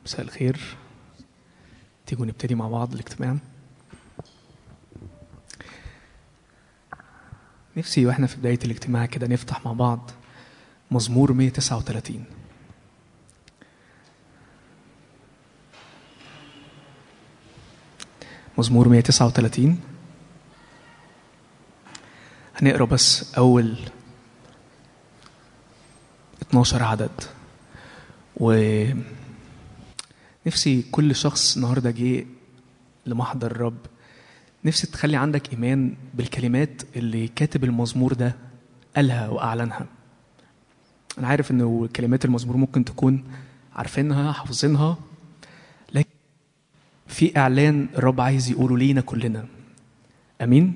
مساء الخير تيجوا نبتدي مع بعض الاجتماع نفسي واحنا في بداية الاجتماع كده نفتح مع بعض مزمور 139 مزمور 139 هنقرا بس أول 12 عدد و نفسي كل شخص النهارده جه لمحضر الرب نفسي تخلي عندك ايمان بالكلمات اللي كاتب المزمور ده قالها واعلنها انا عارف انه كلمات المزمور ممكن تكون عارفينها حافظينها لكن في اعلان الرب عايز يقوله لينا كلنا امين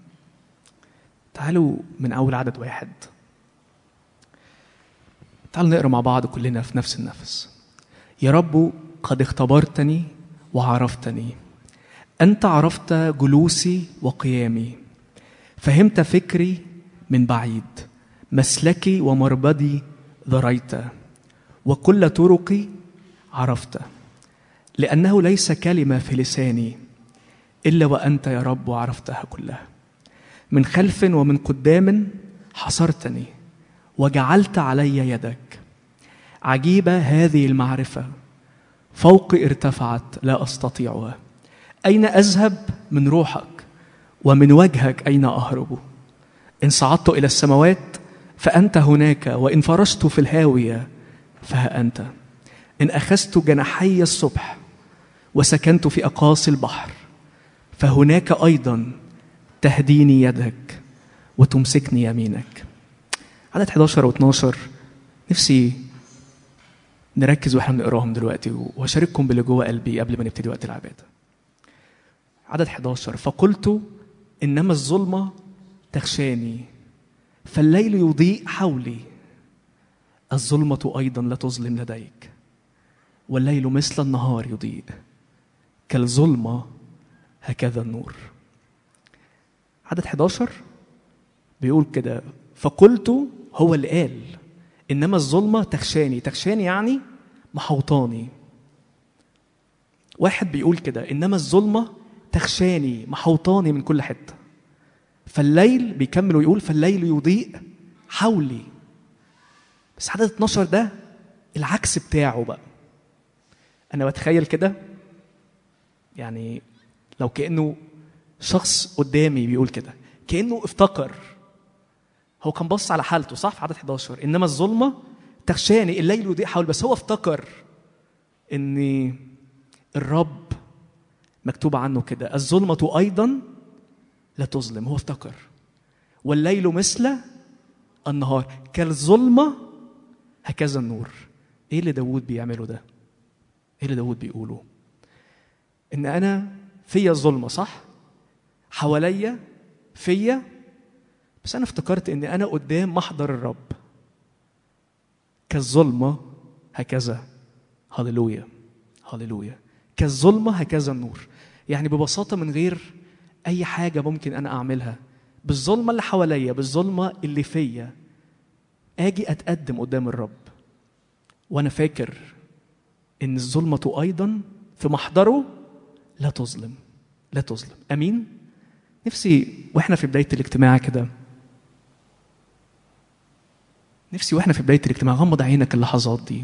تعالوا من اول عدد واحد تعالوا نقرا مع بعض كلنا في نفس النفس يا رب قد اختبرتني وعرفتني انت عرفت جلوسي وقيامي فهمت فكري من بعيد مسلكي ومربدي ذريت وكل طرقي عرفت لانه ليس كلمه في لساني الا وانت يا رب عرفتها كلها من خلف ومن قدام حصرتني وجعلت علي يدك عجيبه هذه المعرفه فوقي ارتفعت لا استطيعها اين اذهب من روحك ومن وجهك اين اهرب ان صعدت الى السماوات فانت هناك وان فرشت في الهاويه فها انت ان اخذت جناحي الصبح وسكنت في اقاصي البحر فهناك ايضا تهديني يدك وتمسكني يمينك عدد 11 و12 نفسي نركز واحنا بنقراهم دلوقتي واشارككم باللي جوه قلبي قبل ما نبتدي وقت العباده. عدد 11 فقلت انما الظلمه تخشاني فالليل يضيء حولي الظلمه ايضا لا تظلم لديك والليل مثل النهار يضيء كالظلمه هكذا النور. عدد 11 بيقول كده فقلت هو اللي قال انما الظلمه تخشاني تخشاني يعني محوطاني واحد بيقول كده انما الظلمه تخشاني محوطاني من كل حته فالليل بيكمل ويقول فالليل يضيء حولي بس عدد 12 ده العكس بتاعه بقى انا بتخيل كده يعني لو كانه شخص قدامي بيقول كده كانه افتكر هو كان بص على حالته صح في عدد 11 انما الظلمه تخشاني الليل يضيء حول بس هو افتكر ان الرب مكتوب عنه كده الظلمه ايضا لا تظلم هو افتكر والليل مثل النهار كالظلمه هكذا النور ايه اللي داوود بيعمله ده ايه اللي داوود بيقوله ان انا فيا الظلمه صح حواليا فيا بس انا افتكرت ان انا قدام محضر الرب كالظلمه هكذا هللويا هللويا كالظلمه هكذا النور يعني ببساطه من غير اي حاجه ممكن انا اعملها بالظلمه اللي حواليا بالظلمه اللي فيا اجي اتقدم قدام الرب وانا فاكر ان الظلمه ايضا في محضره لا تظلم لا تظلم امين نفسي واحنا في بدايه الاجتماع كده نفسي واحنا في بدايه الاجتماع غمض عينك اللحظات دي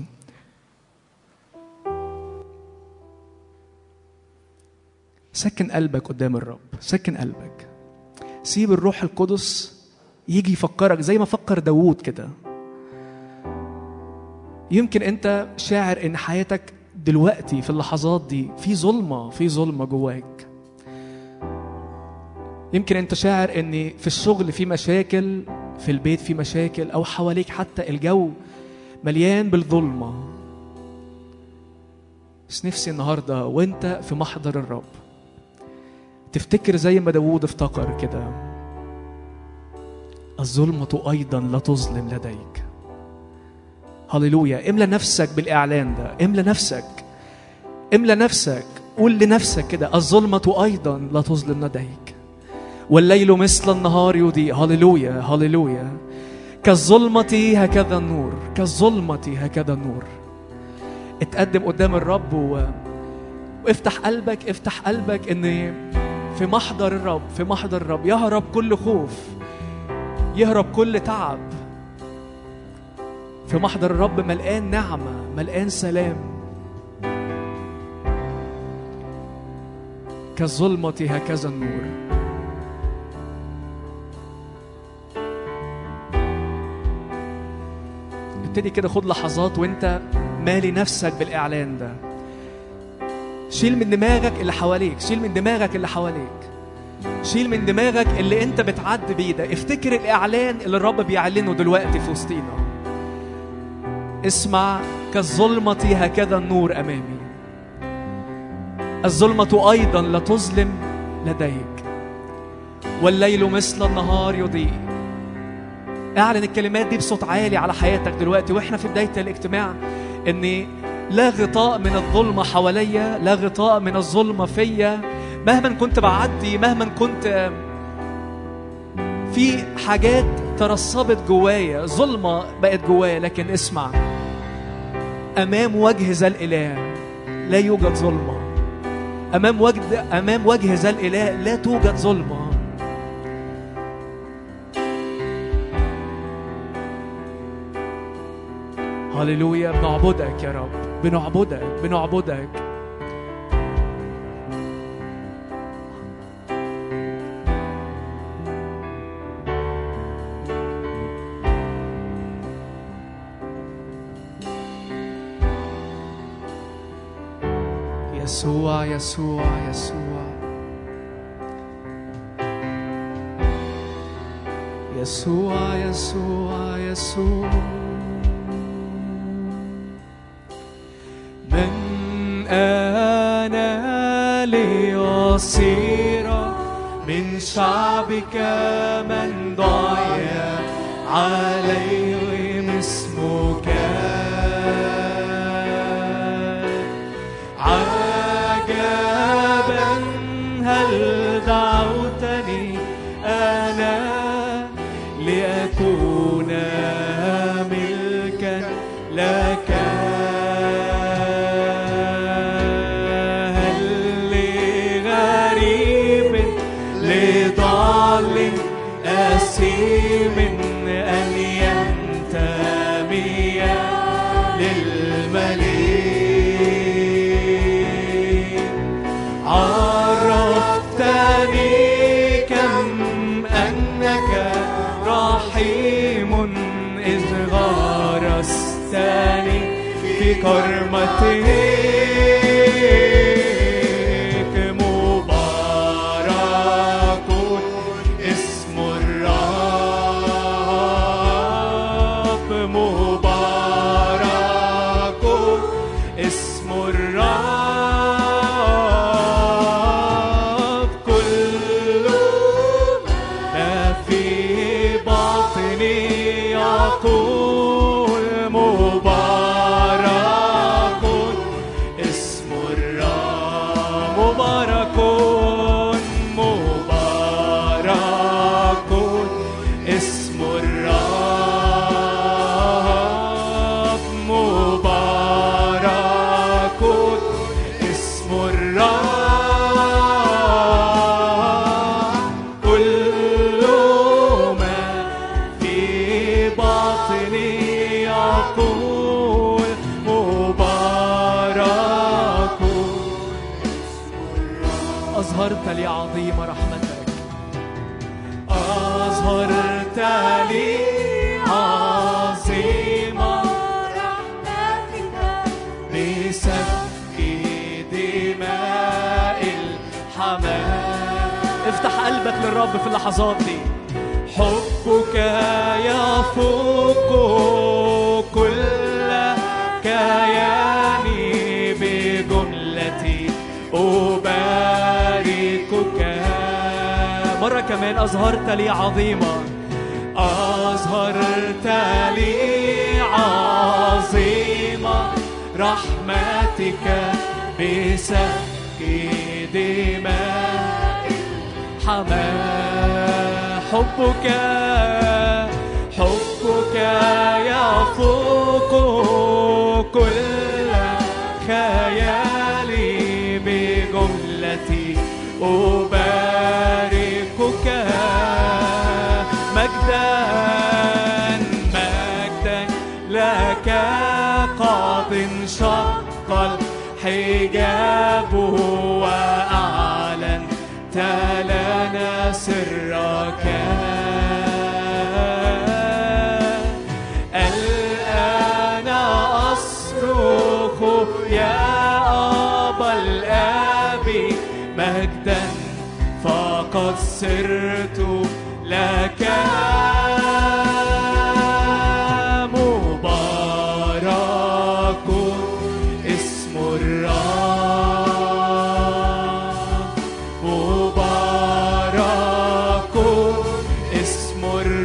سكن قلبك قدام الرب سكن قلبك سيب الروح القدس يجي يفكرك زي ما فكر داوود كده يمكن انت شاعر ان حياتك دلوقتي في اللحظات دي في ظلمه في ظلمه جواك يمكن انت شاعر ان في الشغل في مشاكل في البيت في مشاكل او حواليك حتى الجو مليان بالظلمه بس نفسي النهارده وانت في محضر الرب تفتكر زي ما داوود افتكر كده الظلمة أيضا لا تظلم لديك هللويا املى نفسك بالإعلان ده املى نفسك املى نفسك قول لنفسك كده الظلمة أيضا لا تظلم لديك والليل مثل النهار يضيء هللويا هللويا كالظلمة هكذا النور كالظلمة هكذا النور اتقدم قدام الرب و... وافتح قلبك افتح قلبك ان في محضر الرب في محضر الرب يهرب كل خوف يهرب كل تعب في محضر الرب ملقان نعمة ملقان سلام كالظلمة هكذا النور ابتدي كده خد لحظات وانت مالي نفسك بالإعلان ده شيل من دماغك اللي حواليك شيل من دماغك اللي حواليك شيل من دماغك اللي انت بتعدي بيه ده افتكر الإعلان اللي الرب بيعلنه دلوقتي في وسطينا اسمع كالظلمة هكذا النور أمامي الظلمة أيضا لا تظلم لديك والليل مثل النهار يضيء اعلن الكلمات دي بصوت عالي على حياتك دلوقتي واحنا في بداية الاجتماع ان لا غطاء من الظلمة حواليا لا غطاء من الظلمة فيا مهما كنت بعدي مهما كنت في حاجات ترسبت جوايا ظلمة بقت جوايا لكن اسمع أمام وجه ذا الإله لا يوجد ظلمة أمام وجه أمام وجه ذا الإله لا توجد ظلمة هللويا بنعبدك يا رب بنعبدك بنعبدك يسوع يسوع يسوع يسوع يسوع يسوع من أنا ليصير من شعبك من ضايع عليهم اسمك عجبا هل دعوتني أنا لأكون ملكا لك هل لغريب لضال أسيم أن ينتمي للمليك عرفتني كم أنك رحيم إذ غرستني في كرمتك مبارك اسم الرب مبارك اسم الرب كل ما في باطني يقول مبارك اسم الرب مبارك مبارك اسم الرب مبارك اسم الرب كل ما في باطني يقول مبارك أظهرت لي عظيم رحمتك أظهرت لي عظيم بسفك دماء الحمام افتح قلبك للرب في اللحظات دي حبك يفوق كل كياني بجملتي أباركك مرة كمان أظهرت لي عظيمة أظهرت لي عظيمة رحمتك بسفك دماء حماه حبك حبك يفوق كل لك قد انشق الحجاب وأعلنت لنا سرك الآن أصرخ يا أبا الآب مجدا فقد صرت لك مبارك اسم الرب مبارك اسم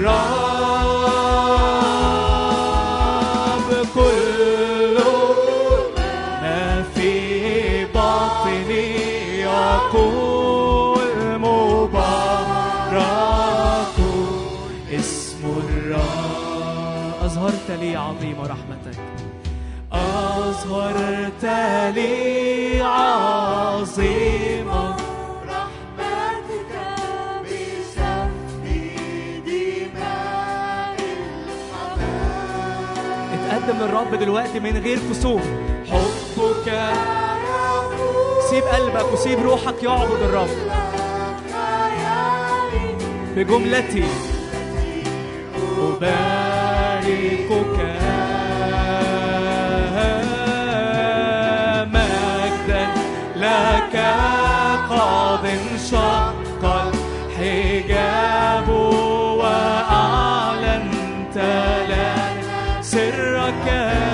الرب كل ما في باطني يقول مبارك اسم الرب أظهرت لي عظيم رحمتك أظهرت لي عظيم رحمتك بسفك دماء الحمام اتقدم للرب دلوقتي من غير كسوف حبك سيب قلبك وسيب روحك يعبد الرب بجملتي أباركك مجدا لك قد انشق الحجاب وأعلنت لنا سرك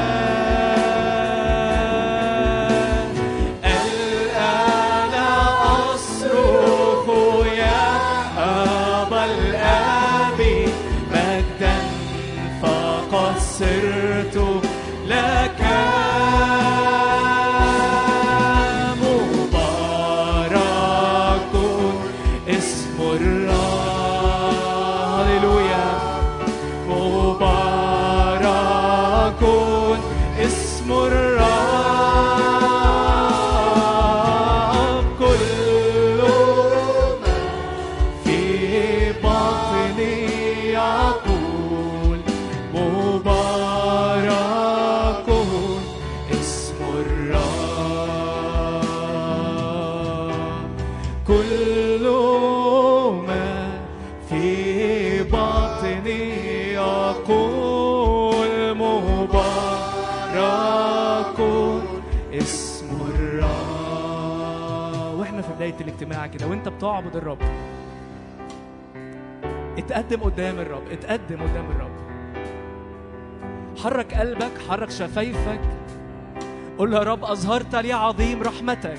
الآن أصرخ يا أبا الآب مجدا فقد صرت لك مبارك اسم الرب هللويا مبارك اسم الرب كل ما في باطني يقول مبارك اسم الرب كل ما في باطني يقول مبارك اسم الرب واحنا في بدايه الاجتماع كده وانت بتعبد الرب اتقدم قدام الرب اتقدم قدام الرب حرك قلبك حرك شفايفك قول له يا رب أظهرت لي عظيم رحمتك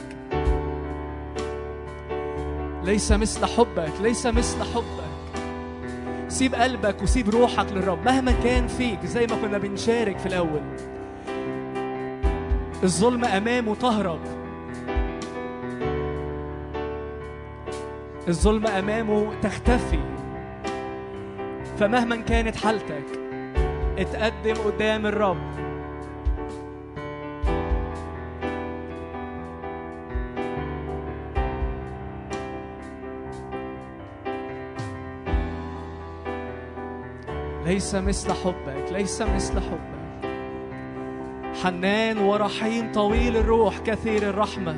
ليس مثل حبك ليس مثل حبك سيب قلبك وسيب روحك للرب مهما كان فيك زي ما كنا بنشارك في الأول الظلم أمامه تهرب الظلم أمامه تختفي فمهما كانت حالتك اتقدم قدام الرب ليس مثل حبك ليس مثل حبك حنان ورحيم طويل الروح كثير الرحمه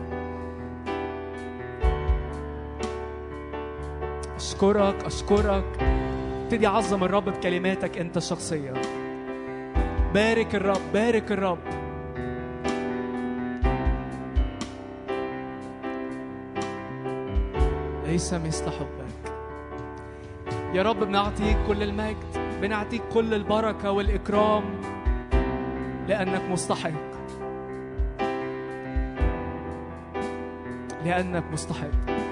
اشكرك اشكرك ابتدي عظم الرب بكلماتك انت الشخصيه بارك الرب بارك الرب ليس مثل حبك يا رب بنعطيك كل المجد بنعطيك كل البركه والاكرام لانك مستحق لانك مستحق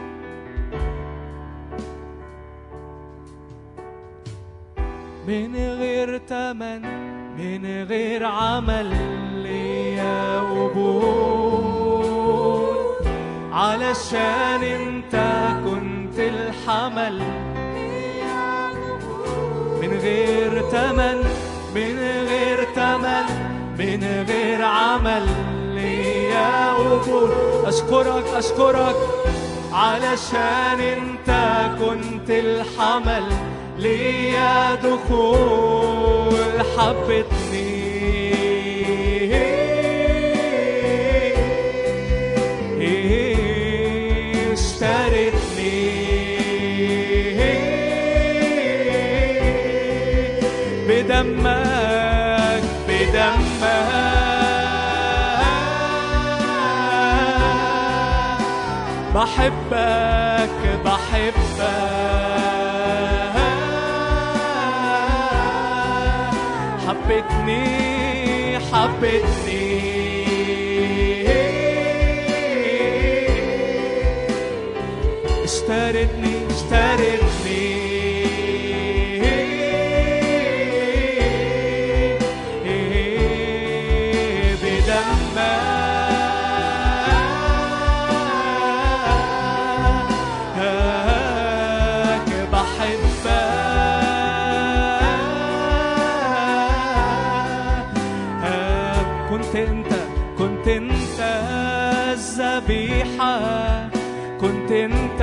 من غير تمن من غير عمل ليا قبول علشان انت كنت الحمل من غير تمن من غير تمن من غير عمل ليا قبول اشكرك اشكرك علشان انت كنت الحمل ليا دخول حبتني بدمك بحبك بحبك حبتني حبتني اشترتني اشترتني بدمك بحبك كنت انت كنت انت الذبيحة كنت انت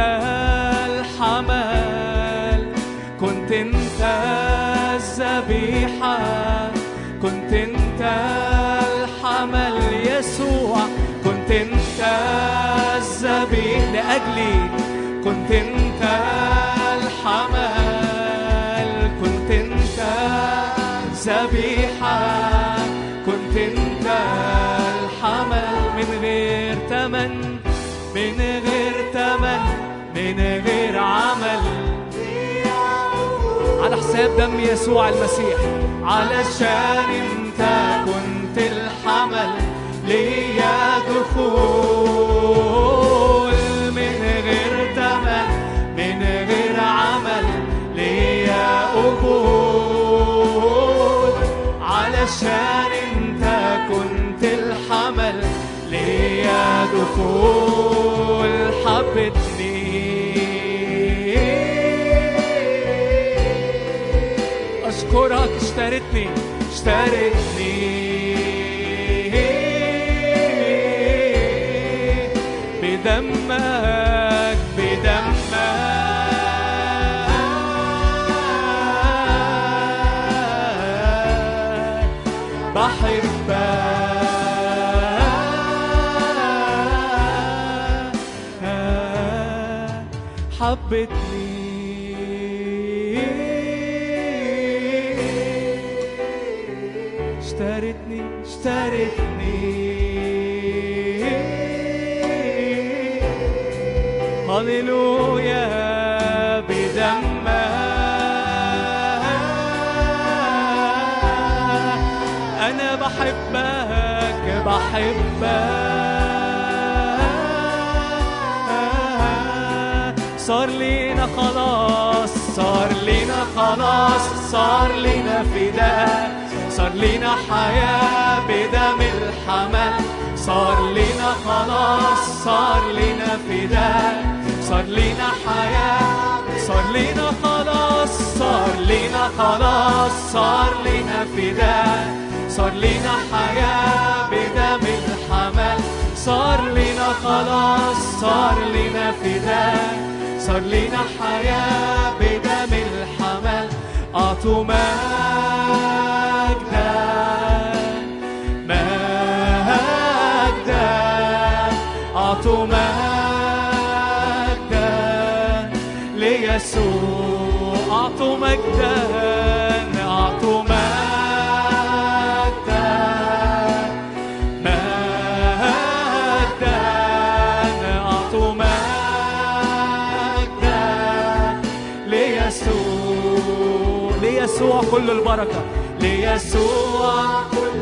الحمل كنت انت الذبيحة كنت انت الحمل يسوع كنت انت الذبيح لأجلي كنت انت الحمل كنت انت ذبيحة كنت انت الحمل من غير تمن من غير تمن من غير عمل على حساب دم يسوع المسيح علشان انت كنت الحمل ليا دخول من غير تمن من غير عمل ليا قبول علشان انت كنت الحمل ليا دخول حبتني أشكرك اشترتني اشترتني بدمك بدمك بحبك حبتني اشترتني اشترتني هللويا بدمك انا بحبك بحبك صار لينا خلاص صار لينا خلاص صار لينا فداء صار لينا حياة بدم الحمل صار لينا خلاص صار لينا فداء صار لينا حياة صار لينا خلاص صار لينا خلاص صار لينا فداء صار لينا حياة بدم الحمل صار لينا خلاص صار لينا فداء صار لينا حياة بدم الحمل أعطوا مجدا مجدا أعطوا مجدا ليسوع أعطوا مجدا أعطوا مجدا مجدا أعطوا مجدا ليسوع ليسوع كل البركة ليسوع كل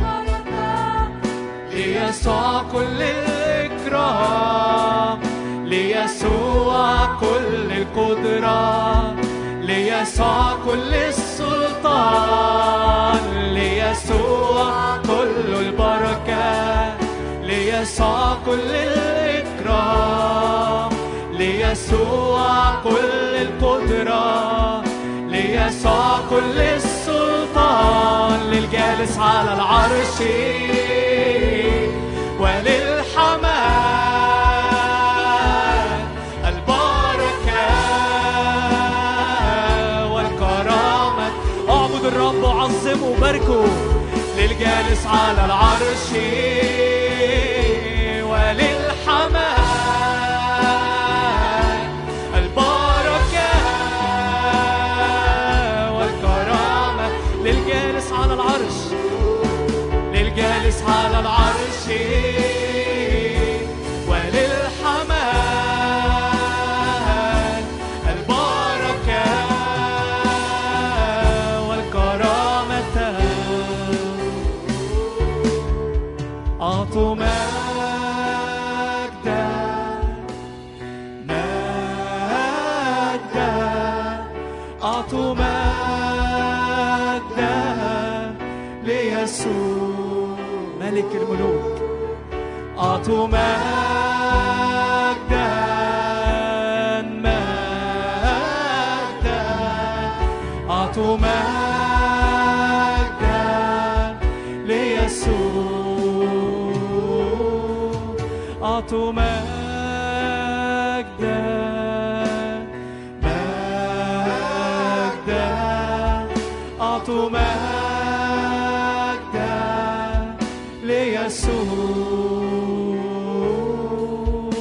ليسوع كل الإكرام ليسوع كل القدرة ليسوع كل السلطان ليسوع كل البركة ليسوع كل الإكرام ليسوع كل القدرة ليسوع كل السلطان للجالس على العرش وللحمام البركة والكرامة اعبد الرب وعظمه وباركه للجالس على العرش وللحمام البركة والكرامة للجالس على العرش للجالس على العرش وللحمال البركة والكرامة أعطوا مجدا مجدا أعطوا مجدا ليسوع ملك الملوك أعطوا مجدا مجدا أعطوا مجدا ليسوع أعطوا مجدا مجدا أعطوا مجدا ليسوع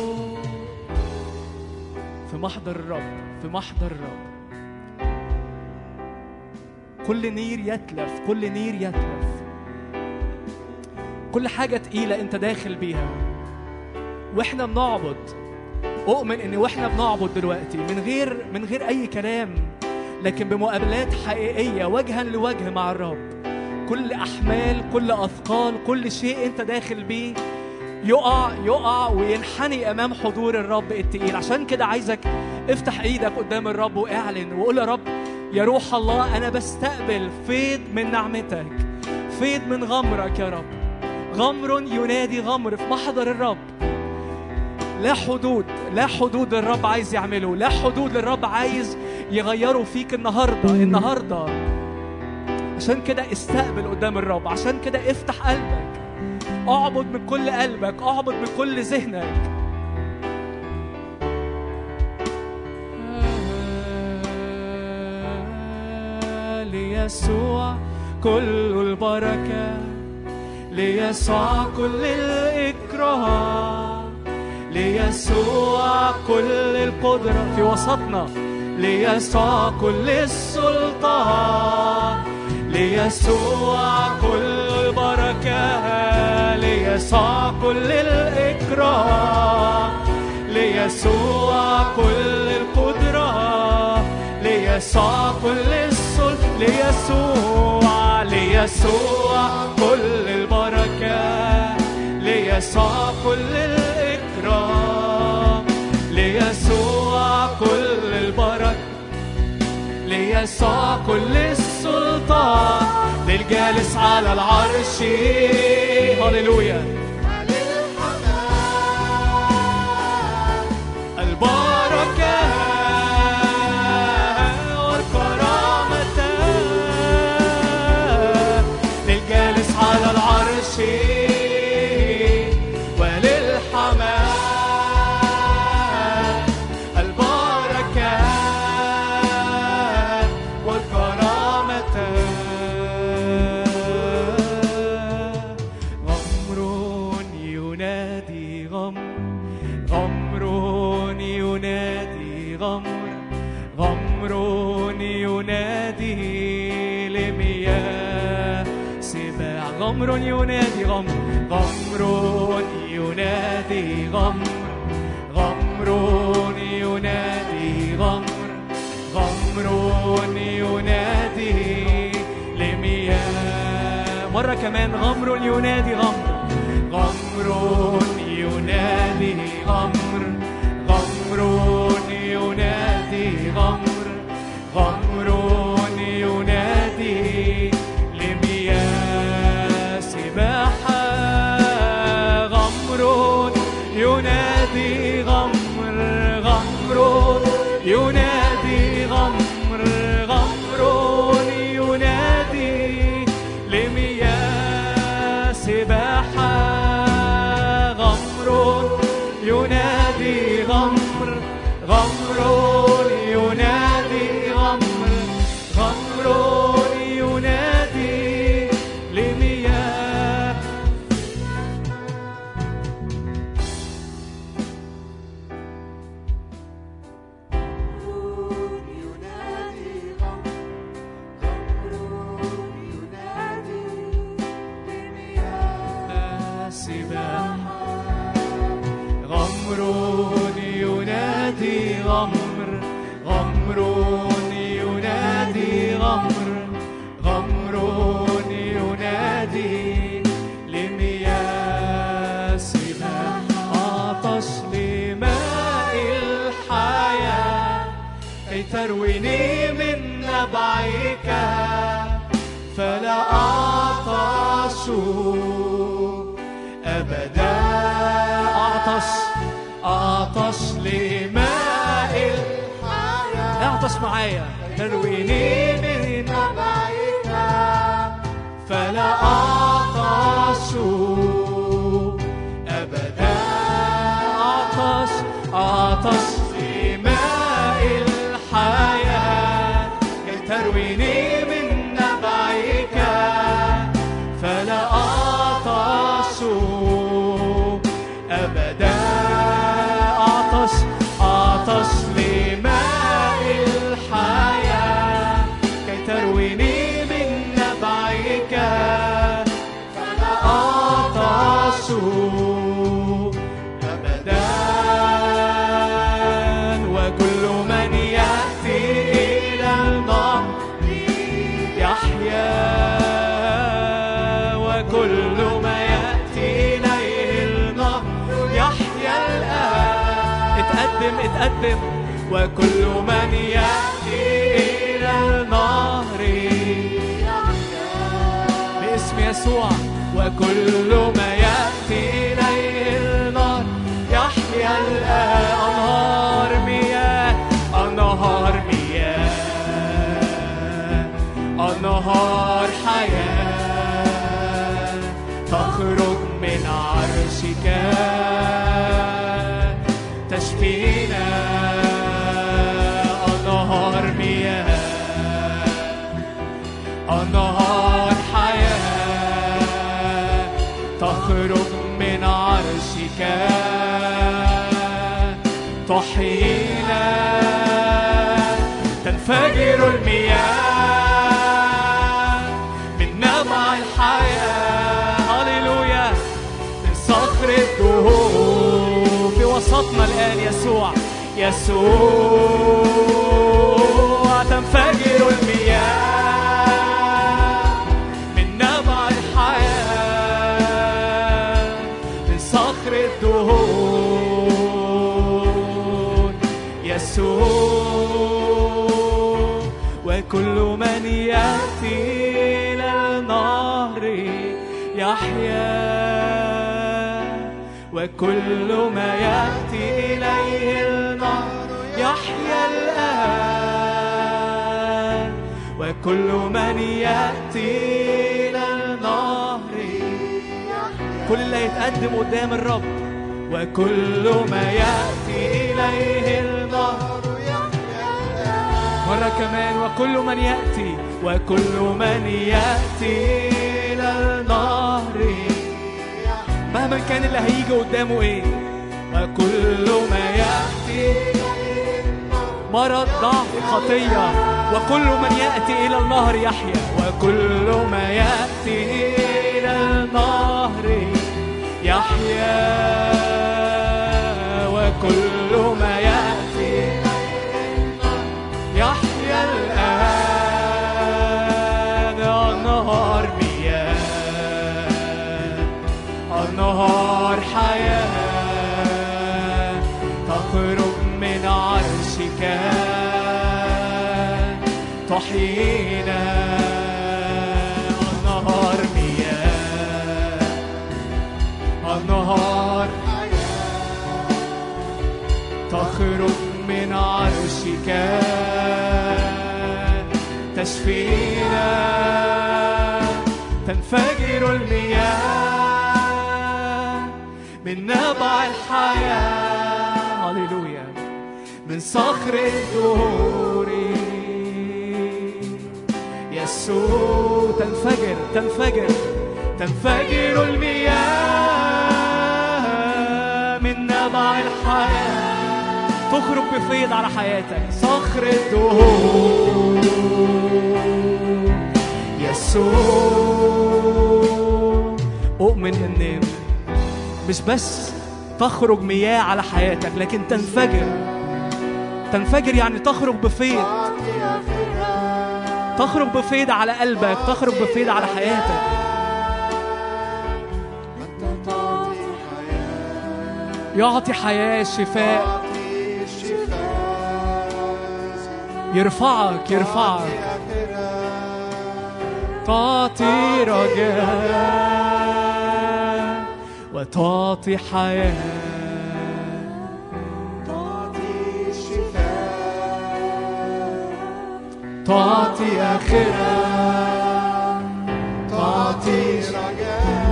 في محضر الرب في محضر الرب كل نير يتلف كل نير يتلف كل حاجة تقيلة انت داخل بيها واحنا بنعبد اؤمن ان واحنا بنعبد دلوقتي من غير من غير اي كلام لكن بمقابلات حقيقيه وجها لوجه مع الرب كل احمال كل اثقال كل شيء انت داخل بيه يقع يقع وينحني امام حضور الرب التقيل عشان كده عايزك افتح ايدك قدام الرب واعلن وقول يا رب يا روح الله انا بستقبل فيض من نعمتك فيض من غمرك يا رب غمر ينادي غمر في محضر الرب لا حدود لا حدود الرب عايز يعمله لا حدود الرب عايز يغيره فيك النهارده النهارده عشان كده استقبل قدام الرب عشان كده افتح قلبك اعبد من كل قلبك اعبد من كل ذهنك ليسوع كل البركه ليسوع كل الإكرام ليسوع كل القدرة في وسطنا ليسوع كل السلطان ليسوع كل البركة ليسوع كل الإكرام ليسوع كل القدرة ليسوع كل السلطان ليسوع ليسوع كل البركة ليسوع كل الإكرام ليسوع كل البركة ليسوع كل السلطان للجالس على العرش هللويا البركة والكرامة للجالس على العرش وللحمام البركة والكرامة غمر ينادي غمر غمر ينادي غمر غمر ينادي لمياه سباع غمر ينادي غمر غمر ينادي غمر غمر ينادي غمر غمر ينادي لمياه مرة كمان غمر ينادي غمر غمر ينادي غمر غمر ينادي غمر غمر ينادي لمياه سباحة غمر ينادي غمر غمر ينادي غمر غمر ينادي لمياه سباحة غمر ينادي غمر غمر ينادي غمر غمر ينادي لمياه ينادي غمر غمر ينادي لمياه سباحة غمر ينادي غمر غمر ينادي غمر غمر ينادي لمياه سباحة عطش لماء الحياة كي ترويني من نبعك فلا أعطش أبدا أعطش أعطش لماء الحياة اعطش معايا ترويني من نبعك فلا أعطش أبدا أعطش أعطش لماء الحياة كي ترويني من نبعك فلا أعطش أبدا أعطش أعطش لماء الحياة كي ترويني من نبعك فلا أعطش أبدا وكل من يأتي إلى النهر يحيا وكل ما يأتي إليه النهر يحيا الآن اتقدم اتقدم وكل من يأتي إلى النهر باسم يسوع وكل ما يأتي إليه النهر يحيا الآن أنهار مياه أنهار مياه أنهار حياة تخرج من عرشك تشفينا أنهار مياه أنهار حياة تخرج من عرشك تحيينا تنفجر المياه من نبع الحياة هللويا من صخر الدهور في وسطنا الآن يسوع يسوع تنفجر المياه من نبع الحياة من صخر الدهور يسوع وكل من يأتي إلى النهر يحيا وكل ما يأتي إليه النهر يحيا الآن وكل من يأتي إلى النهر كل اللي يتقدم قدام الرب وكل ما يأتي إليه النهر مرة كمان وكل من يأتي وكل من يأتي إلى النهر مهما كان اللي هيجي قدامه ايه وكل ما يأتي مرض ضعف خطية وكل من يأتي إلى النهر يحيا وكل ما يأتي إلى النهر يحيا وكل ما يأتي يحيا الآن النهار مياه النهار حياة تخرج من عرشك تحيينا النهار مياه النهار تخرج من عرشك تشفينا تنفجر المياه من نبع الحياة هللويا من صخر الدهور يسوع تنفجر تنفجر تنفجر المياه من نبع الحياة تخرج بفيض على حياتك صخر الدهور يسوع أؤمن إن مش بس تخرج مياه على حياتك لكن تنفجر تنفجر يعني تخرج بفيض تعطي آخرها تخرج بفيض على قلبك تخرج بفيض على حياتك أنت تعطي حياة يعطي حياة شفاء تعطي الشفاء يرفعك يرفعك آخرها تعطي رجاء وتعطي حياة تعطي الشفاء تعطي آخرة تعطي رجاء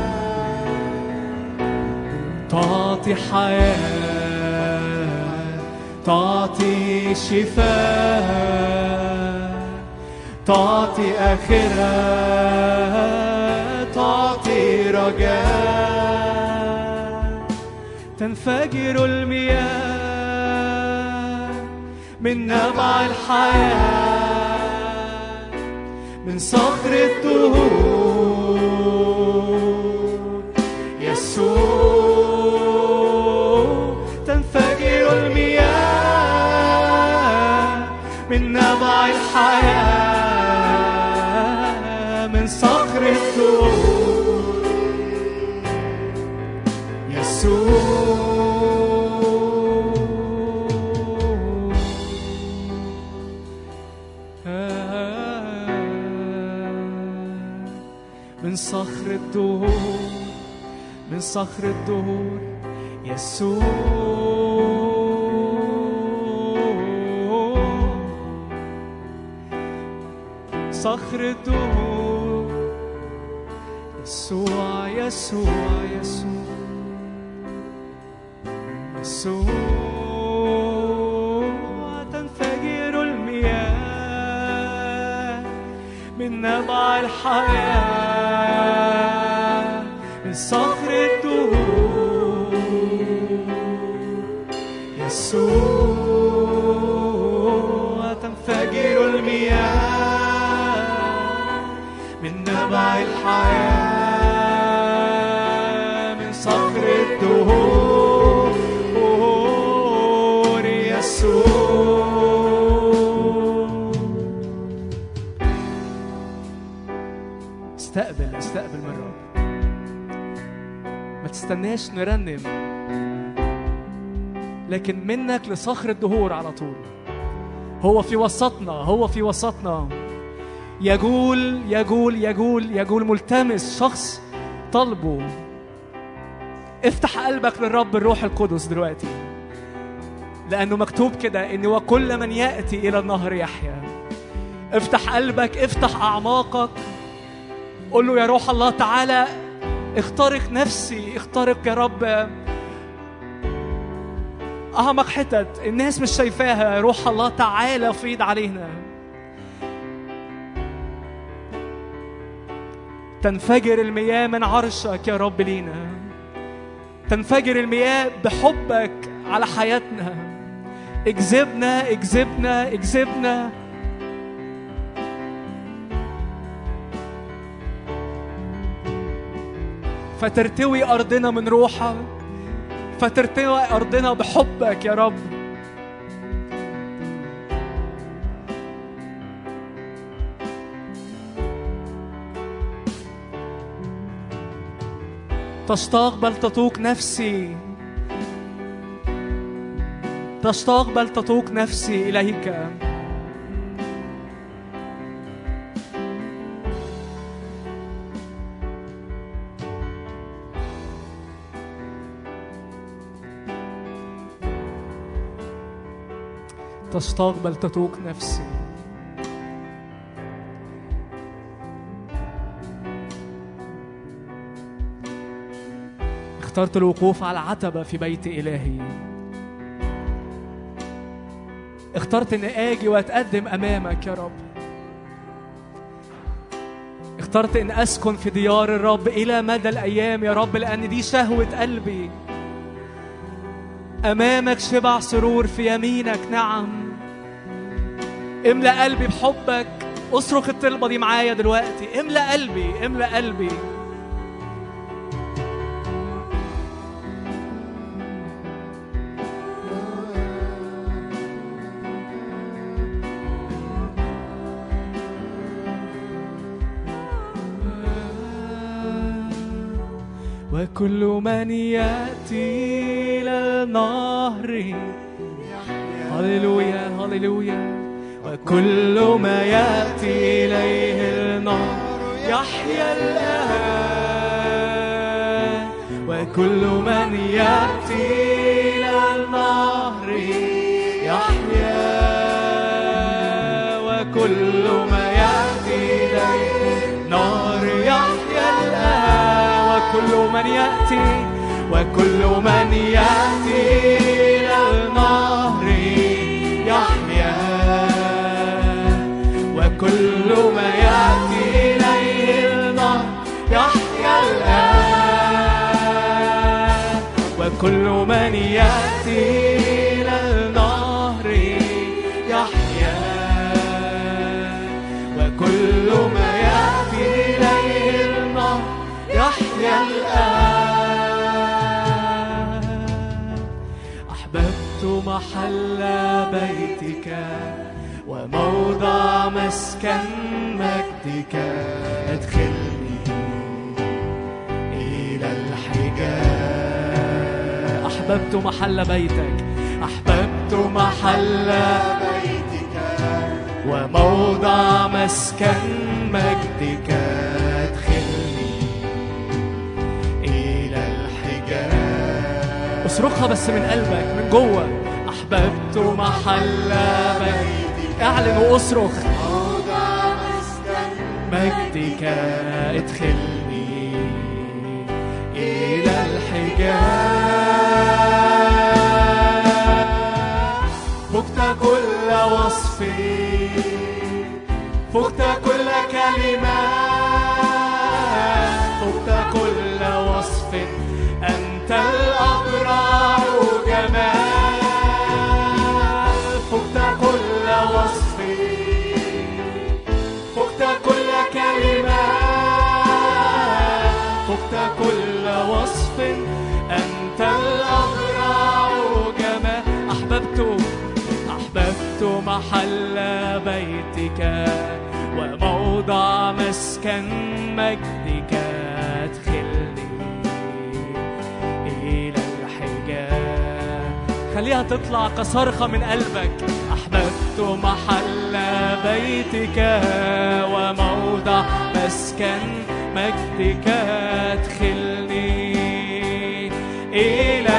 تعطي حياة تعطي شفاء تعطي آخرة تعطي رجاء تنفجر المياه من نبع الحياة من صخر الدهور يسوع تنفجر المياه من نبع الحياة من صخر الدهور يسوع من صخر الدهور من صخر الدهور يسوع صخر الدهور يسوع يسوع يسوع يسوع تنفجر المياه من نبع الحياة من صخر الدهور يسوع تنفجر المياه من نبع الحياة من صخر الدهور يسوع استقبل استقبل من الرب ما تستناش نرنم لكن منك لصخر الدهور على طول هو في وسطنا هو في وسطنا يجول يجول يجول يجول ملتمس شخص طلبه افتح قلبك للرب الروح القدس دلوقتي لأنه مكتوب كده إن وكل من يأتي إلى النهر يحيا افتح قلبك افتح أعماقك قول له يا روح الله تعالى اخترق نفسي اخترق يا رب أعمق حتت الناس مش شايفاها يا روح الله تعالى فيض علينا تنفجر المياه من عرشك يا رب لينا تنفجر المياه بحبك على حياتنا اجذبنا اجذبنا اجذبنا فترتوي أرضنا من روحك فترتوي أرضنا بحبك يا رب تشتاق بل تطوق نفسي تشتاق بل تطوق نفسي إليك تشتاق بل تتوق نفسي اخترت الوقوف على عتبة في بيت إلهي اخترت اني اجي واتقدم امامك يا رب اخترت ان اسكن في ديار الرب الى مدى الايام يا رب لان دي شهوه قلبي امامك شبع سرور في يمينك نعم املا قلبي بحبك اصرخ الطلبه دي معايا دلوقتي املا قلبي املا قلبي وكل من يأتي إلى النهر هللويا هللويا وكل ما يأتي إليه النهر يحيا الآن وكل من يأتي إلى النهر يحيا وكل ما يأتي إليه النهر يحيا الآن وكل من يأتي وكل من يأتي إلى النهر يحيا وكل ما يأتي إليه النهر يحيا الآن وكل من يأتي إلى النهر يحيا وكل ما يأتي إليه النهر يحيا الآن أحببت محل بيتك وموضع مسكن مجدك ادخلني إلى الحجاب أحببت محل بيتك أحببت محل بيتك وموضع مسكن مجدك ادخلني إلى الحجاب اصرخها بس من قلبك من جوه احببت محل بيتك اعلن واصرخ موضع مسكن مجدك ادخلني الى الحجاب فقت كل وصف فقت كل كلمة فقت كل وصف أنت الأبرع جمال فقت كل وصف فقت كل كلمة فقت كل وصف أنت الأبرع جمال أحببت أحببت محل بيتك وموضع مسكن مجدك ادخلني إلى الحجاب خليها تطلع كصرخة من قلبك أحببت محل بيتك وموضع مسكن مجدك ادخلني إلى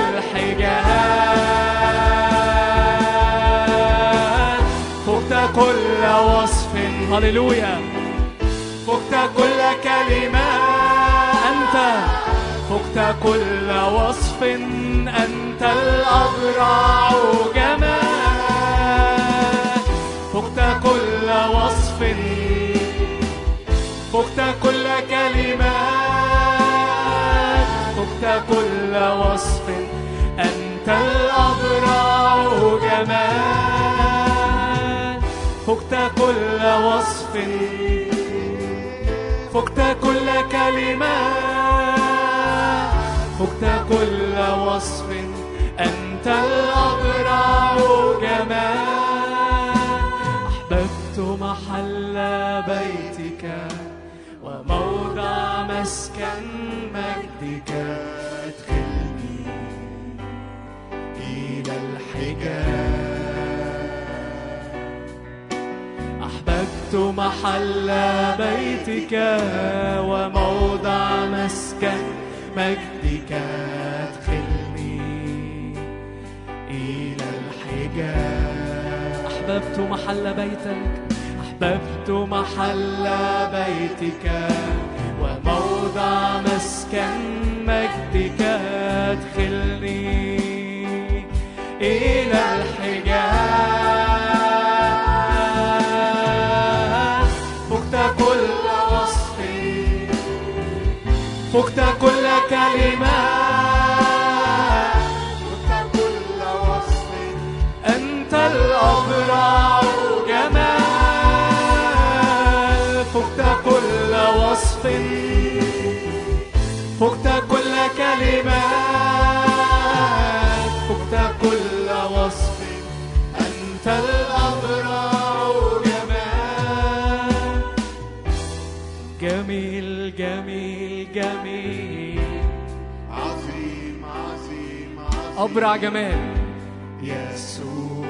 الحجاب فقت كل وصف هللويا فقت كل كلمة أنت فقت كل وصف أنت الأبرع جمال فقت كل وصف فقت كل كلمة فقت كل وصف أنت الأبرع جمال فقت كل وصف فقت كل كلمة فقت كل وصف أنت الأبرع جمال أحببت محل بيتك وموضع مسكن مجدك ادخلني إلى الحجاب أحببت محل بيتك وموضع مسكن مجدك ادخلني إلى الحجاب أحببت محل بيتك أحببت محل بيتك وموضع مسكن مجدك ادخلني إلى الحجاب فقت كل وصف فقت كل كلمة فقت كل وصف أنت الأبرع جمال فقت كل وصف فقت كل كلمة فقت كل وصف أنت الأبرع جمال جميل جميل جميل أبرع جمال يسوع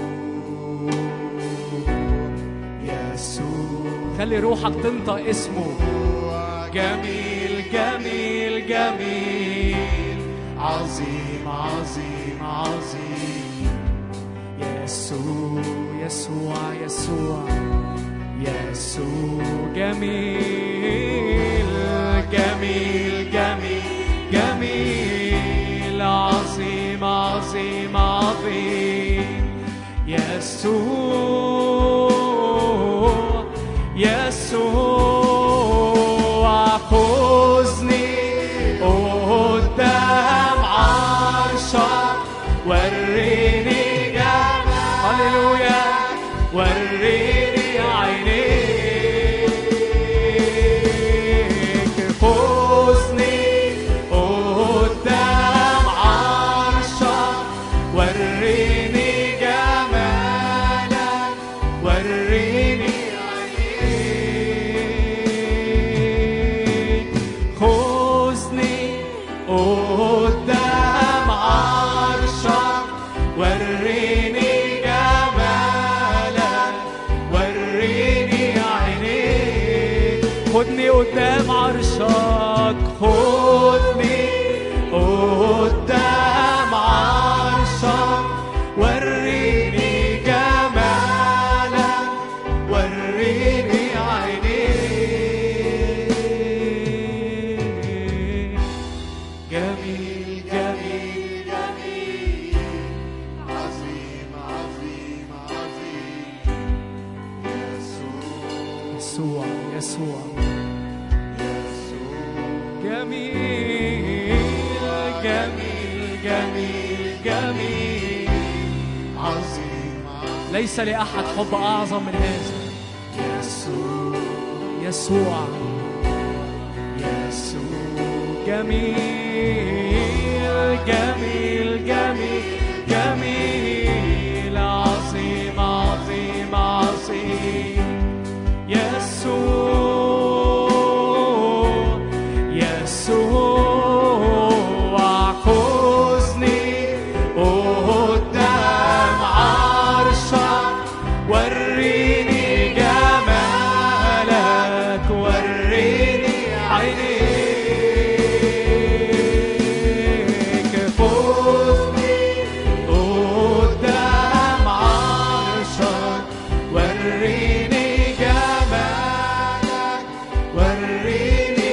يسوع خلي روحك تنطق اسمه جميل جميل جميل عظيم عظيم عظيم يسوع يسوع يسوع يسوع جميل جميل جميل جميل عظيم عظيم عظيم يسوع يسوع خذني قدام عرشك وريني جمال هللويا وريني عينيك خذني قدام عرشك وريني جمالك وريني عينيك خذني قدام عرشك وريني جمالك وريني عينيك خدني قدام عرشك خدني قدام عرشك وريني جمالك وريني عينيك جميل جميل جميل عظيم عظيم عظيم يسوع يسوع يسوع يسوع جميل جميل جميل جميل عظيم عظيم ليس لأحد حب أعظم من هذا يسوع يسوع يسوع جميل جميل جميل جميل عظيم عظيم عظيم يسوع يسوع خذني قدام عرشك وريني جمالك وريني عينيك خذني قدام عرشك وريني جمالك وريني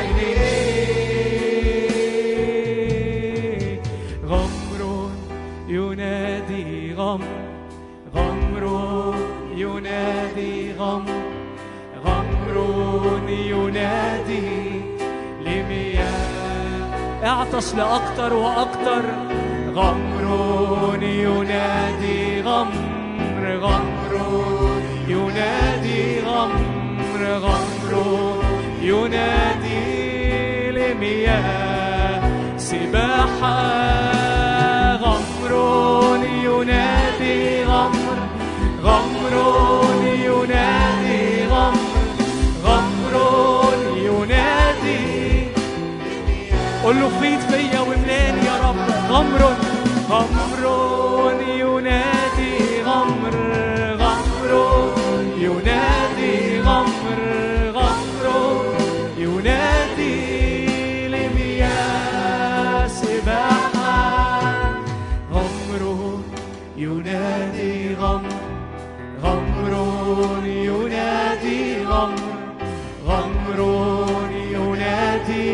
عينيك غمر ينادي غمر غمر ينادي غمر غمر ينادي لمياه اعطش لأكتر وأكتر غمر ينادي غمر غمر ينادي غمر غمر ينادي لمياه سباحة غمر ينادي غمر غمر ينادي غمر غمر ينادي قول له فيض فيا وملاني يا رب غمر غمر ينادي غمر غمر ينادي غمر غمر ينادي لمياه سباحة غمر ينادي غمر غمر ينادي غمر غمر ينادي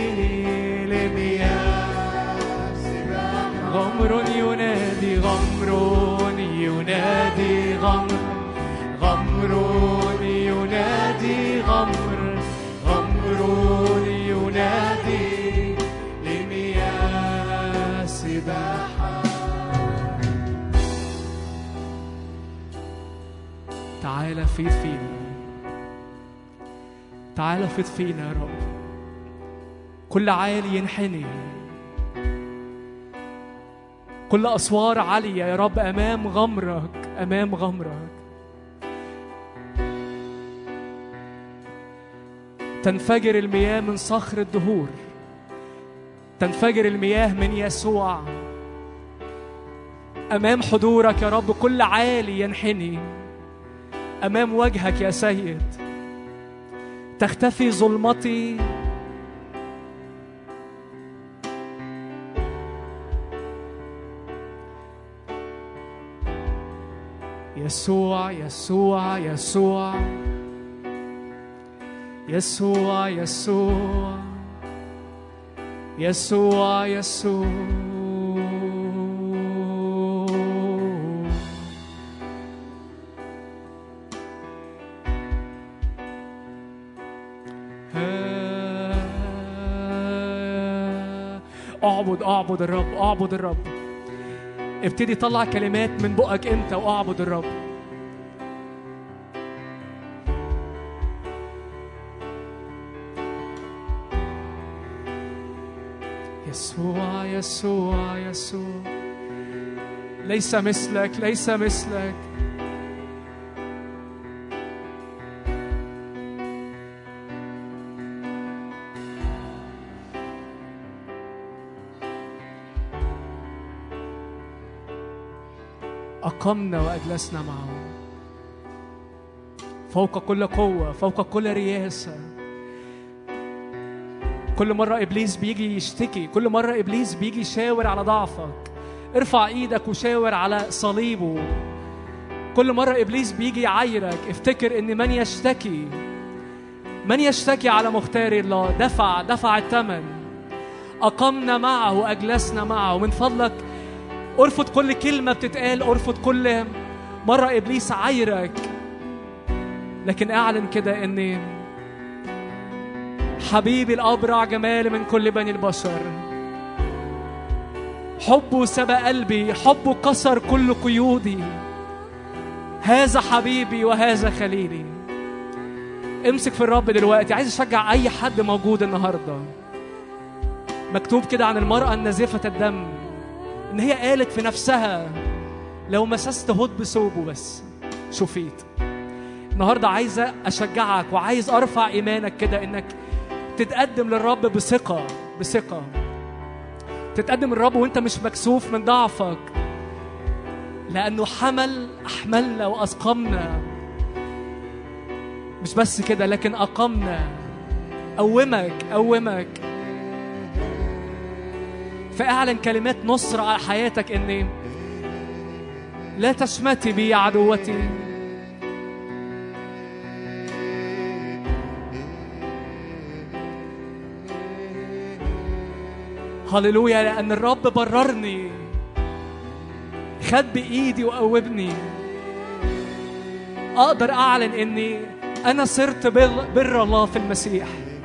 لمياه غمر ينادي غمر ينادي غمر غمر ينادي غمر غمر ينادي لمياه سباحة تعالى فيض فينا تعالى فيض فينا يا رب كل عالي ينحني كل أسوار عالية يا رب أمام غمرك أمام غمرك تنفجر المياه من صخر الدهور تنفجر المياه من يسوع امام حضورك يا رب كل عالي ينحني امام وجهك يا سيد تختفي ظلمتي يسوع يسوع يسوع يسوع يسوع يسوع يسوع اعبد اعبد الرب اعبد الرب ابتدي طلع كلمات من بقك انت واعبد الرب يسوع يسوع يسوع ليس مثلك ليس مثلك أقمنا وأجلسنا معه فوق كل قوة فوق كل رياسة كل مرة إبليس بيجي يشتكي كل مرة إبليس بيجي يشاور على ضعفك ارفع إيدك وشاور على صليبه كل مرة إبليس بيجي يعايرك افتكر إن من يشتكي من يشتكي على مختار الله دفع دفع الثمن أقمنا معه وأجلسنا معه من فضلك ارفض كل كلمة بتتقال ارفض كل مرة إبليس عايرك لكن اعلن كده إن حبيبي الأبرع جمال من كل بني البشر حبه سبى قلبي حبه كسر كل قيودي هذا حبيبي وهذا خليلي امسك في الرب دلوقتي عايز اشجع اي حد موجود النهارده مكتوب كده عن المرأة النازفة الدم ان هي قالت في نفسها لو مسست هود بثوبه بس شفيت النهارده عايزه اشجعك وعايز ارفع ايمانك كده انك تتقدم للرب بثقه بثقه تتقدم للرب وانت مش مكسوف من ضعفك لانه حمل احملنا واثقمنا مش بس كده لكن اقمنا قومك قومك فاعلن كلمات نصر على حياتك ان لا تشمتي بي يا عدوتي هللويا لان الرب بررني خد بايدي وقوبني اقدر اعلن اني انا صرت بر, بر الله في المسيح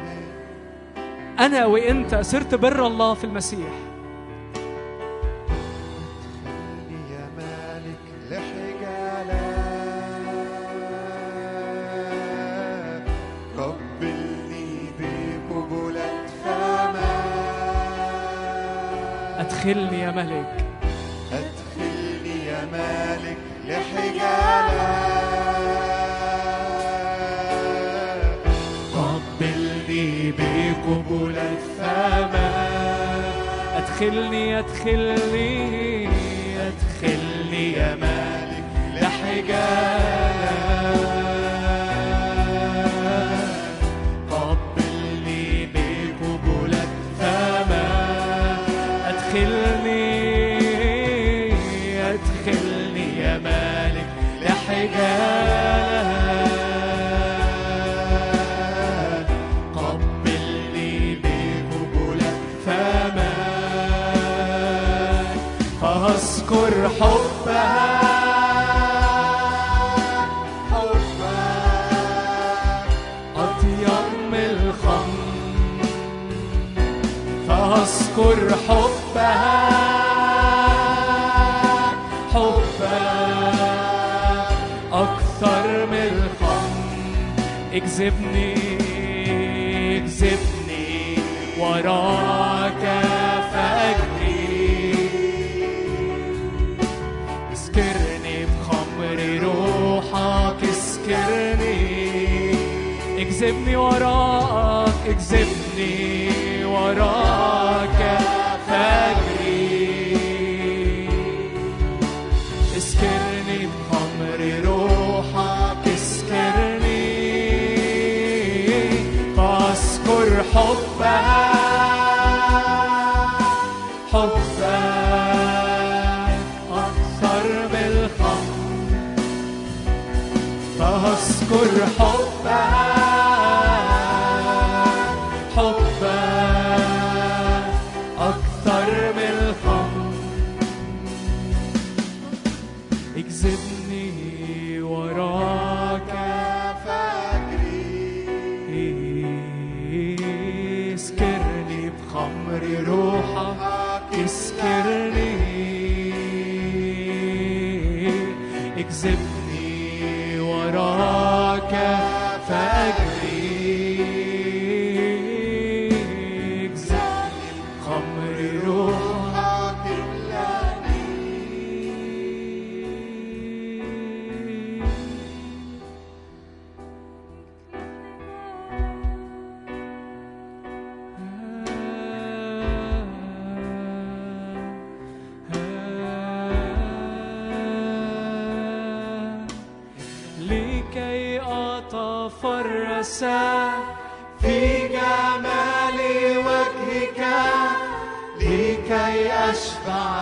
انا وانت صرت بر الله في المسيح يا مالك لحجالة قبلني بقبلة فمك ادخلني يا ملك أدخلني يا مالك لحجالة قبلني بقبلة فمك ادخلني ادخلني ادخلني يا مالك لحجالة قبلني بقبلة فمك ادخلني ادخلني يا مالك لحجالة قبلني بقبلة فمك فاذكر حبها حبها أطيب من الخمر فاذكر حبها حبها أكثر من الخمر اجذبني اجذبني وراك فأجري اسكرني بخمر روحك اسكرني اجذبني وراك اجذبني وراك فأجري حبك أكثر من الخمر فأذكر حبك حبك أكثر من الخمر اجذبني وراك اسكرني بخمر روحك اسكرني اجذبني وراك فأجري اجذبني بخمر روحك لكي أتفرس في جمال وجهك لكي أشبع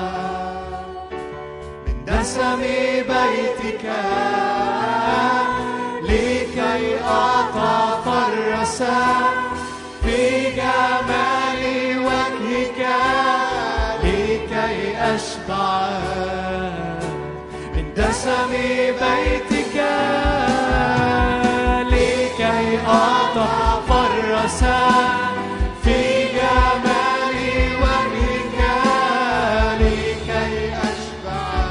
من دسم بيتك لكي أتفرس في جمال وجهك لكي أشبع من دسم بيتك لكي أتفرس في جمال وجهك لكي أشبع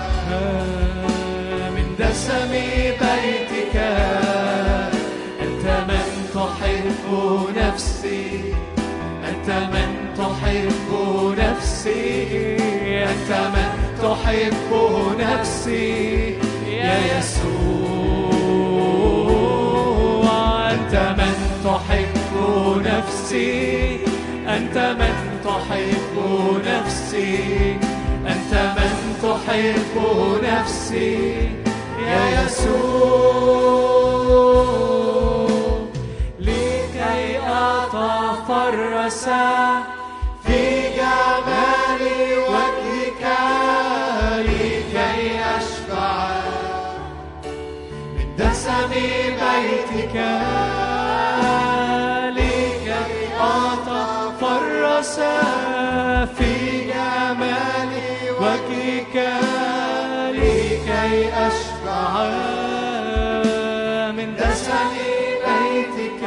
من دسم بيتك أنت من تحب نفسي أنت من تحب نفسي أنت من تحب نفسي يا يسوع أنت من تحب نفسي أنت من تحب نفسي أنت من تحب نفسي يا يسوع لكي أتفرس في جمال وجهك لكي أشبع من دسم بيتك لكي أتفرس في جمال وجهك لكي أشبع من دسم بيتك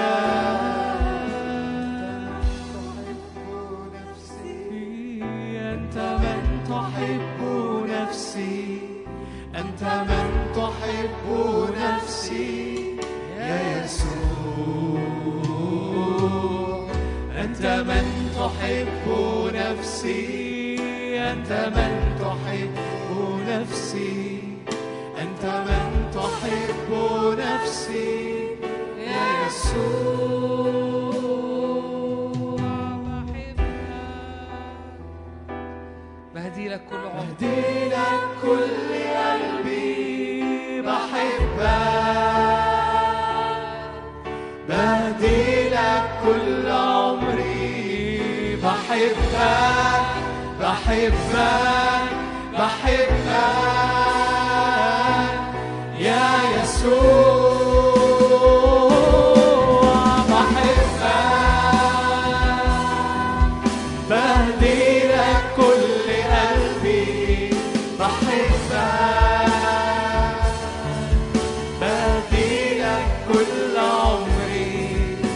أنت من تحب نفسي أنت من تحب نفسي يا يسوع أنت من تحب نفسي أنت من تحب نفسي أنت من تحب نفسي يا يسوع بهدي لك كل عمر أهدي لك كل قلبي بحبك بهدي لك كل عمري بحبك بحبك بحبك يا يسوع بحبك بهدي لك كل قلبي بحبك بهدي لك كل عمري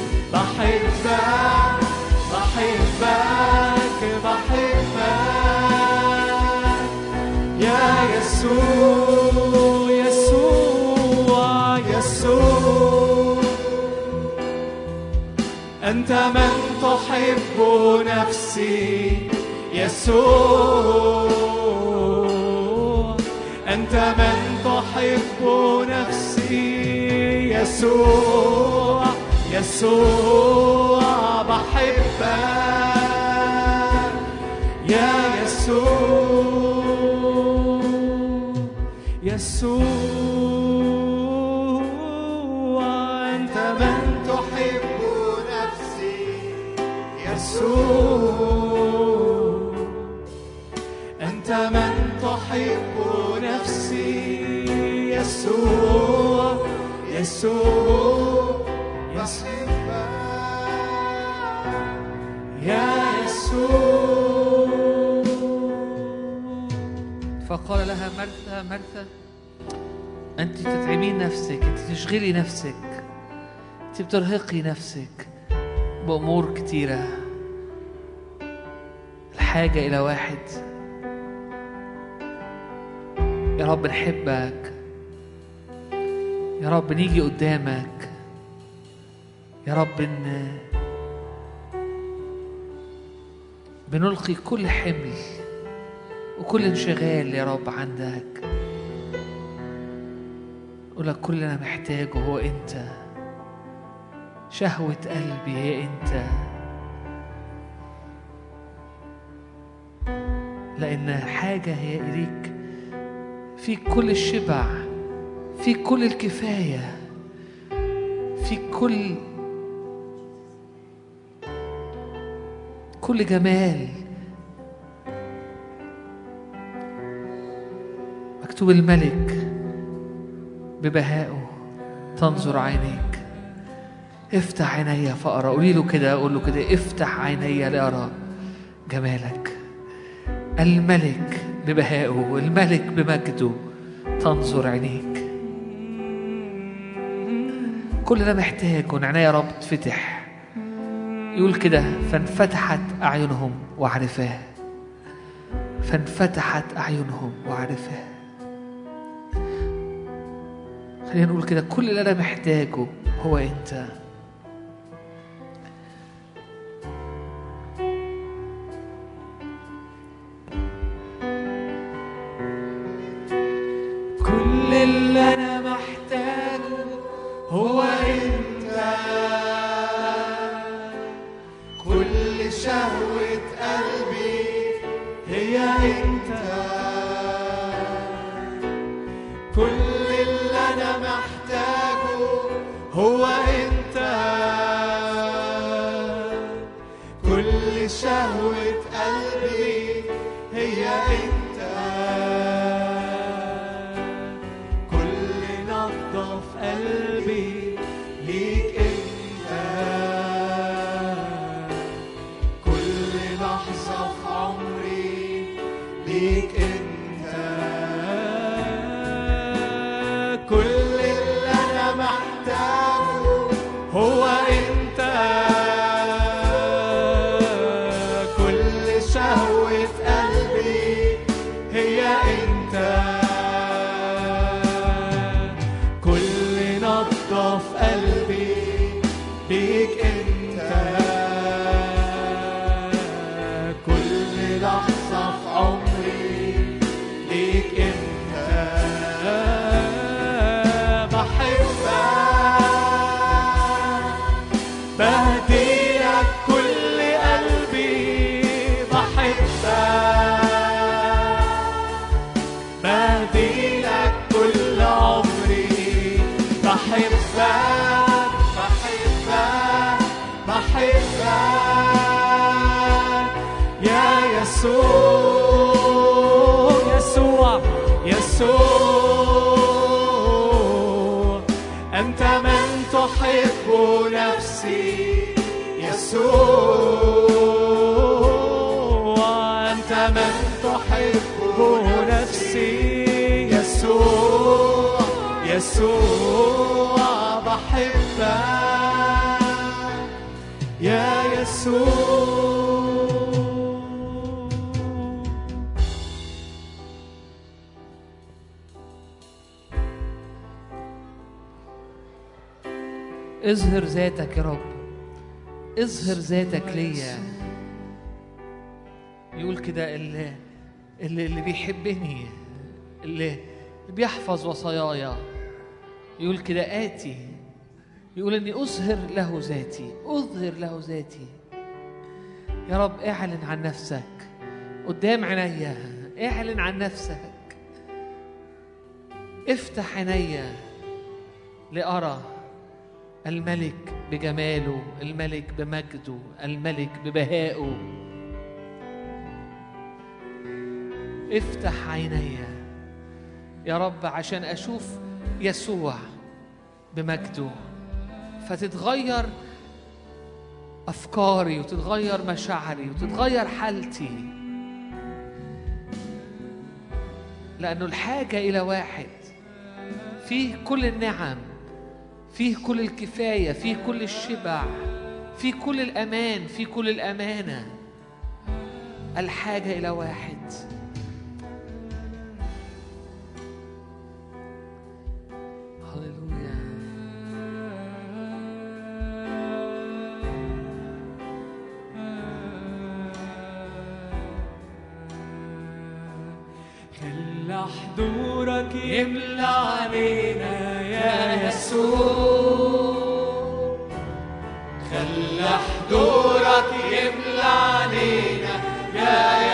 بحبك بحبك بحبك يا يسوع يسوع يسوع أنت من تحب نفسي يسوع أنت من تحب نفسي يسوع يسوع بحبك يا يسوع يسوع أنت من تحب نفسي يسوع أنت من تحب نفسي يسوع يسوع يسوع يا يسوع فقال لها مرثا مرثا أنت تتعبين نفسك أنت تشغلي نفسك أنت بترهقي نفسك بأمور كتيرة الحاجة إلى واحد يا رب نحبك يا رب نيجي قدامك يا رب ان بنلقي كل حمل وكل انشغال يا رب عندك أقول لك كل اللي أنا محتاجه هو أنت شهوة قلبي هي أنت لأن حاجة هي إليك في كل الشبع في كل الكفاية في كل كل جمال مكتوب الملك ببهائه تنظر عينيك افتح عيني فأرى قولي له كده قول له كده افتح عيني لأرى جمالك الملك ببهائه الملك بمجده تنظر عينيك كل ده محتاج وان عينيا يا رب تفتح يقول كده فانفتحت أعينهم وعرفاه فانفتحت أعينهم وعرفاه خلينا نقول كده كل اللي أنا محتاجه هو أنت كل اللي انا محتاجه هو انت كل شهوة قلبي هي انت كل اللي انا محتاجه هو انت كل شهوة قلبي هي انت كل نبضة في قلبي ليك انت كل لحظة في عمري ليك انت كل اللي انا محتاجه هو انت كل شهوة قلبي هي انت كل نبضة في قلبي ليك انت كل لحظة في عمري ليك انت بحبك بهديلك كل قلبي بحبك بهديلك كل عمري بحبك بحبك بحبك يا يسوع يسوع يسوع أنت من تحب نفسي يسوع أنت من تحب نفسي يسوع يسوع بحبك يا يسوع اظهر ذاتك يا رب اظهر ذاتك ليا يقول كده اللي اللي, اللي بيحبني اللي بيحفظ وصاياي يقول كده آتي يقول إني أظهر له ذاتي أظهر له ذاتي يا رب اعلن عن نفسك قدام عينيا اعلن عن نفسك افتح عينيا لأرى الملك بجماله الملك بمجده الملك ببهائه افتح عيني يا رب عشان اشوف يسوع بمجده فتتغير افكاري وتتغير مشاعري وتتغير حالتي لانه الحاجه الى واحد فيه كل النعم فيه كل الكفايه فيه كل الشبع فيه كل الامان فيه كل الامانه الحاجه الى واحد هللويا خلى حضورك يملى علينا يا يسوع خلى حضورك يملى علينا يا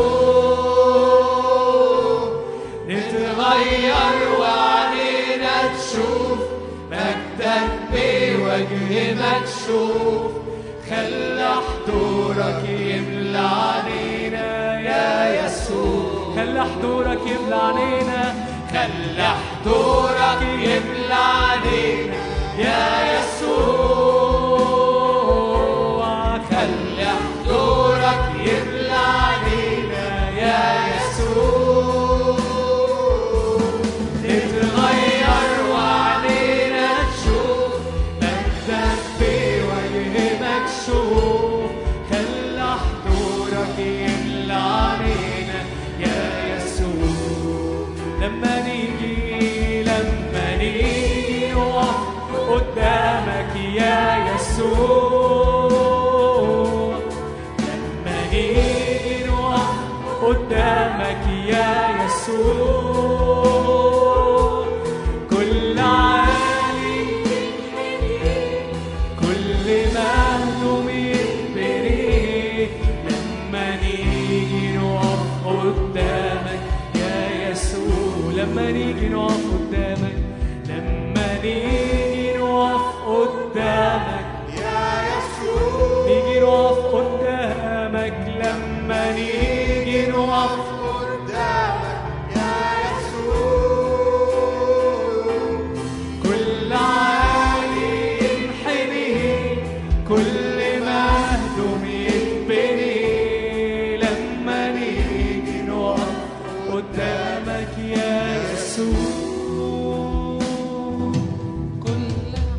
يسوع نتغير وعلينا تشوف مجدك بوجه مكشوف خلى حضورك يملى علينا يا يسوع خلى حضورك يملى علينا خلى حضورك يملى علينا يا يسوع خلى حضورك يملى علينا يا يسوع نتغير وعلينا تشوف مجدك بوجه مكشوف خلى حضورك يملى علينا يا يسوع لما نيجي لما نيجي نقف قدامك يا يسوع لما نيجي نقف قدامك يا يسوع كل عالي كل مهدوم يتبري لما نيجي نقف قدامك يا يسوع لما نيجي نقف قدامك لما نيجي نقف قدامك نيجي نقف قدامك لما نيجي نقف كل عالي ينحني كل مهدوم يتبني لما نيجي نقف قدامك يا يسوع كل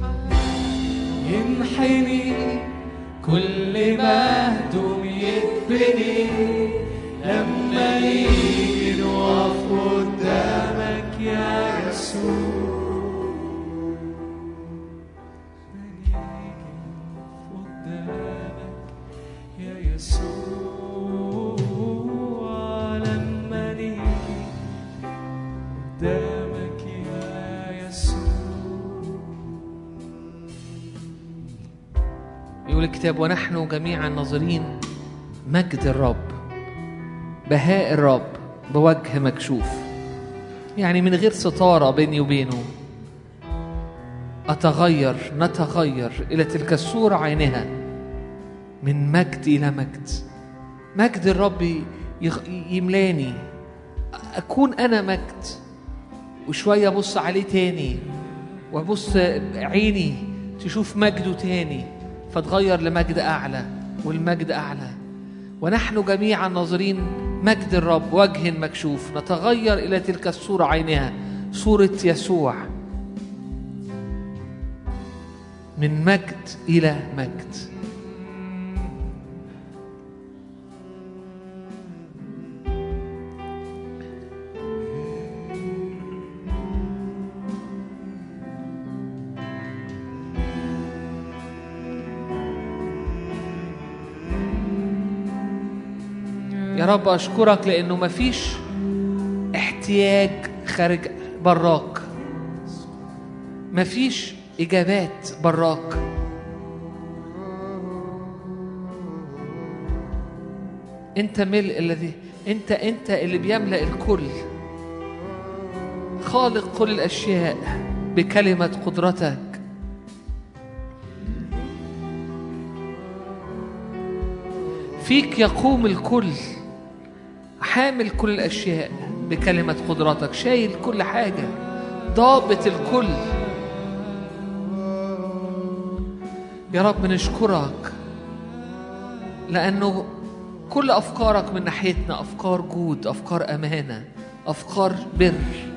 ينحني كل مهدوم يتبني لما نيجي نقف قدامك يا يسوع قدامك يا يسوع لما نيجي قدامك يا يسوع يقول الكتاب ونحن جميعا ناظرين مجد الرب بهاء الرب بوجه مكشوف يعني من غير ستارة بيني وبينه أتغير نتغير إلى تلك الصورة عينها من مجد إلى مجد مجد الرب يغ- يملاني أكون أنا مجد وشوية أبص عليه تاني وأبص عيني تشوف مجده تاني فتغير لمجد أعلى والمجد أعلى ونحن جميعا ناظرين مجد الرب وجه مكشوف نتغير إلى تلك الصورة عينها صورة يسوع من مجد إلى مجد يا رب أشكرك لأنه مفيش احتياج خارج براك مفيش إجابات براك أنت ملء الذي أنت أنت اللي بيملأ الكل خالق كل الأشياء بكلمة قدرتك فيك يقوم الكل حامل كل الاشياء بكلمه قدرتك شايل كل حاجه ضابط الكل يا رب نشكرك لانه كل افكارك من ناحيتنا افكار جود افكار امانه افكار بر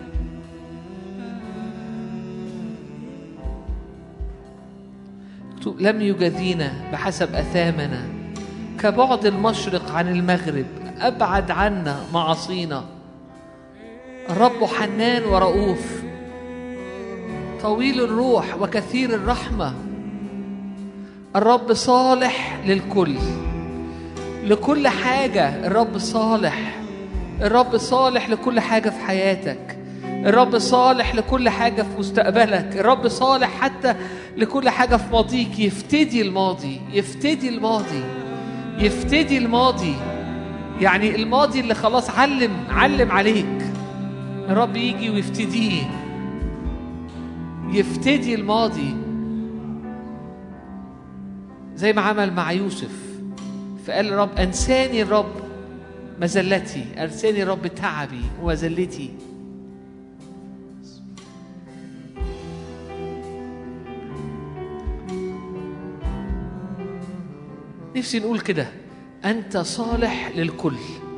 مكتوب، لم يجازينا بحسب اثامنا كبعد المشرق عن المغرب ابعد عنا معاصينا الرب حنان ورؤوف طويل الروح وكثير الرحمه الرب صالح للكل لكل حاجة الرب صالح الرب صالح لكل حاجة في حياتك الرب صالح لكل حاجة في مستقبلك الرب صالح حتى لكل حاجة في ماضيك يفتدي الماضي يفتدي الماضي يفتدي الماضي يعني الماضي اللي خلاص علم علم عليك الرب يجي ويفتديه يفتدي الماضي زي ما عمل مع يوسف فقال الرب أنساني الرب مزلتي أنساني الرب تعبي ومزلتي نفسي نقول كده أنت صالح للكل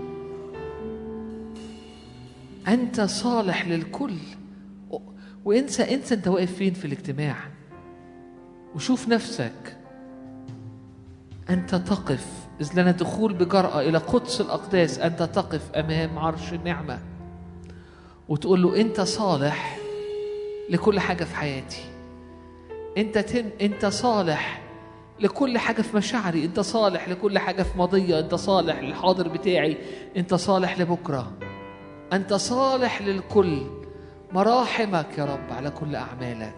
أنت صالح للكل و- وانسى انسى أنت واقف فين في الاجتماع وشوف نفسك أنت تقف إذ لنا دخول بجرأة إلى قدس الأقداس أنت تقف أمام عرش النعمة وتقول له أنت صالح لكل حاجة في حياتي أنت تن... أنت صالح لكل حاجة في مشاعري أنت صالح لكل حاجة في ماضية أنت صالح للحاضر بتاعي أنت صالح لبكرة أنت صالح للكل مراحمك يا رب على كل أعمالك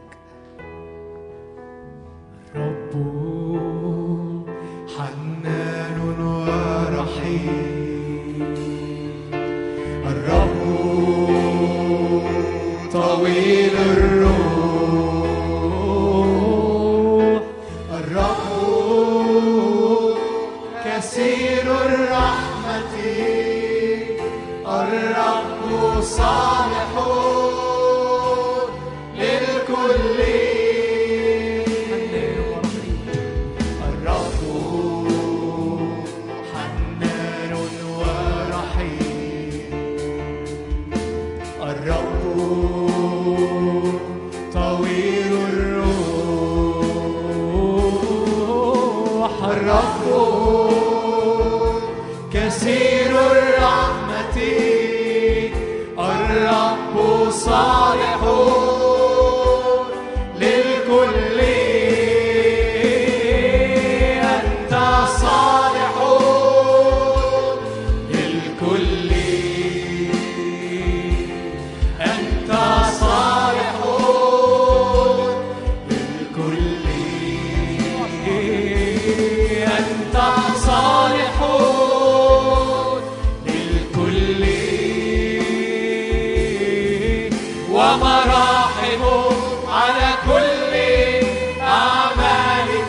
رب حنان ورحيم الرب طويل الروح الرب كثير الرحمة الرب صالح للكل الرب حنان ورحيم الرب طويل الروح الرب كثير الرحمة الرب صالح للكل أنت صالح للكل أنت صالح للكل أنت صالح للكل ومراحم على كل أعمالك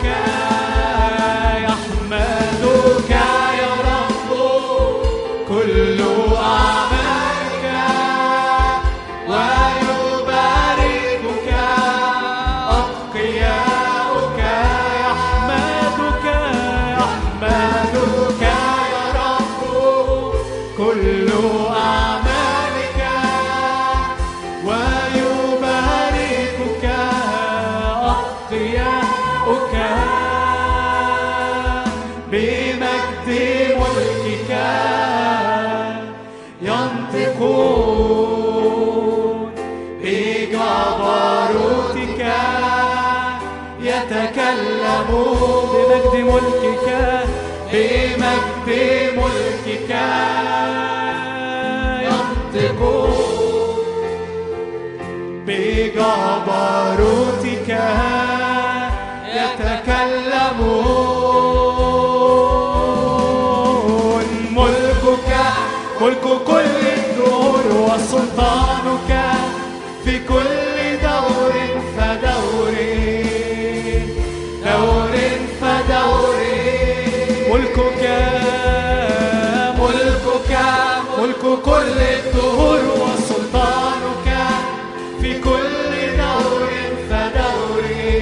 يحمدك يا رب كل أعمالك ويباركك أتقياؤك يحمدك يحمدك يا رب كل أعمالك ويباركك أتقياؤك بمجد ملكك ينطقون بجبروتك يتكلمون بمجد ملكك بمجد ملكك ينطقون بجبروتك يتكلمون ملكك ملك كل الدور وسلطانك في كل دور فدور دور فدور ملكك ملكك ملك كل الدهور وسلطانك في كل دور فدور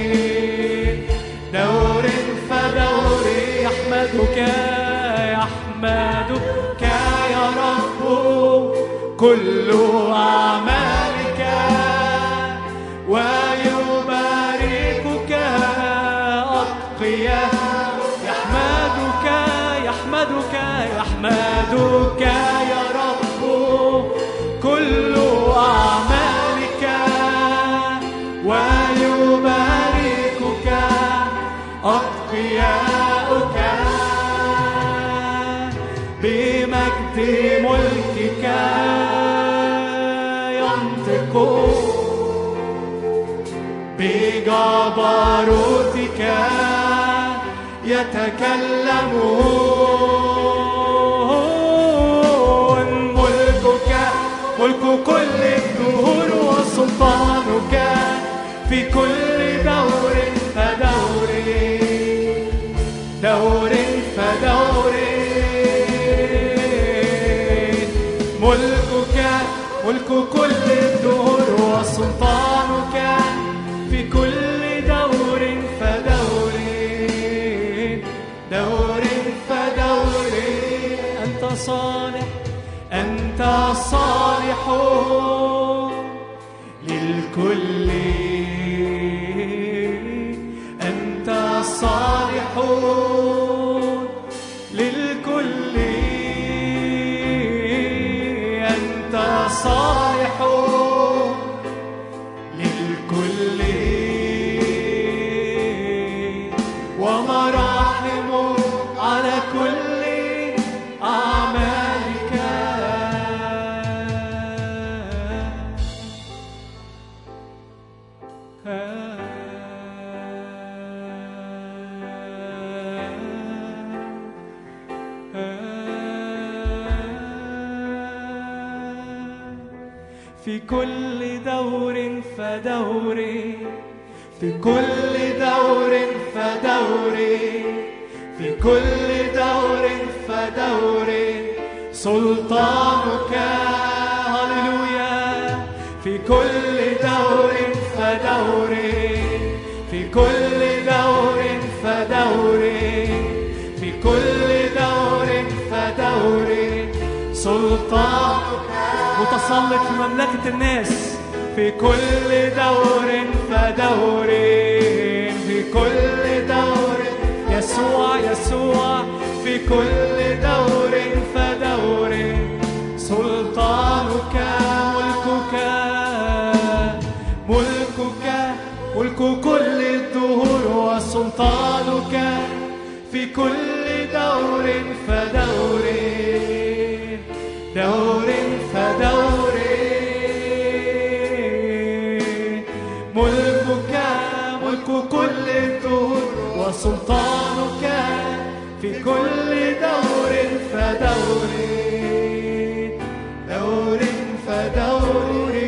دور فدور يحمدك يحمدك يا رب كل أعمالك ويباركك أتقياء يحمدك يحمدك يحمدك يا رب كل أعمالك ويباركك أتقياؤك بمجد ملكك ينطقون بجبروتك يتكلمون ملكك ملك كل الدهور وسلطانك في كل دور فدور دور فدور ملكك ملك كل الدهور وسلطانك في كل دور فدور دور فدور أنت صالح أنت صالح للكل أنت صالح للكل أنت صالح للكل ومراحم على كل أعمالك في كل دور فدور في كل دور فدور في كل دور فدور سلطانك هللويا في كل دور فدور في كل دور فدور في كل دور فدور سلطانك متسلط في مملكة الناس في كل دور فدور في كل دور يسوع يسوع في كل دور فدور سلطانك ملكك ملكك ملك كل الدهور وسلطانك في كل دور فدور دور فدور ملكك ملك كل الدهور وسلطانك في كل دور فدور دور فدور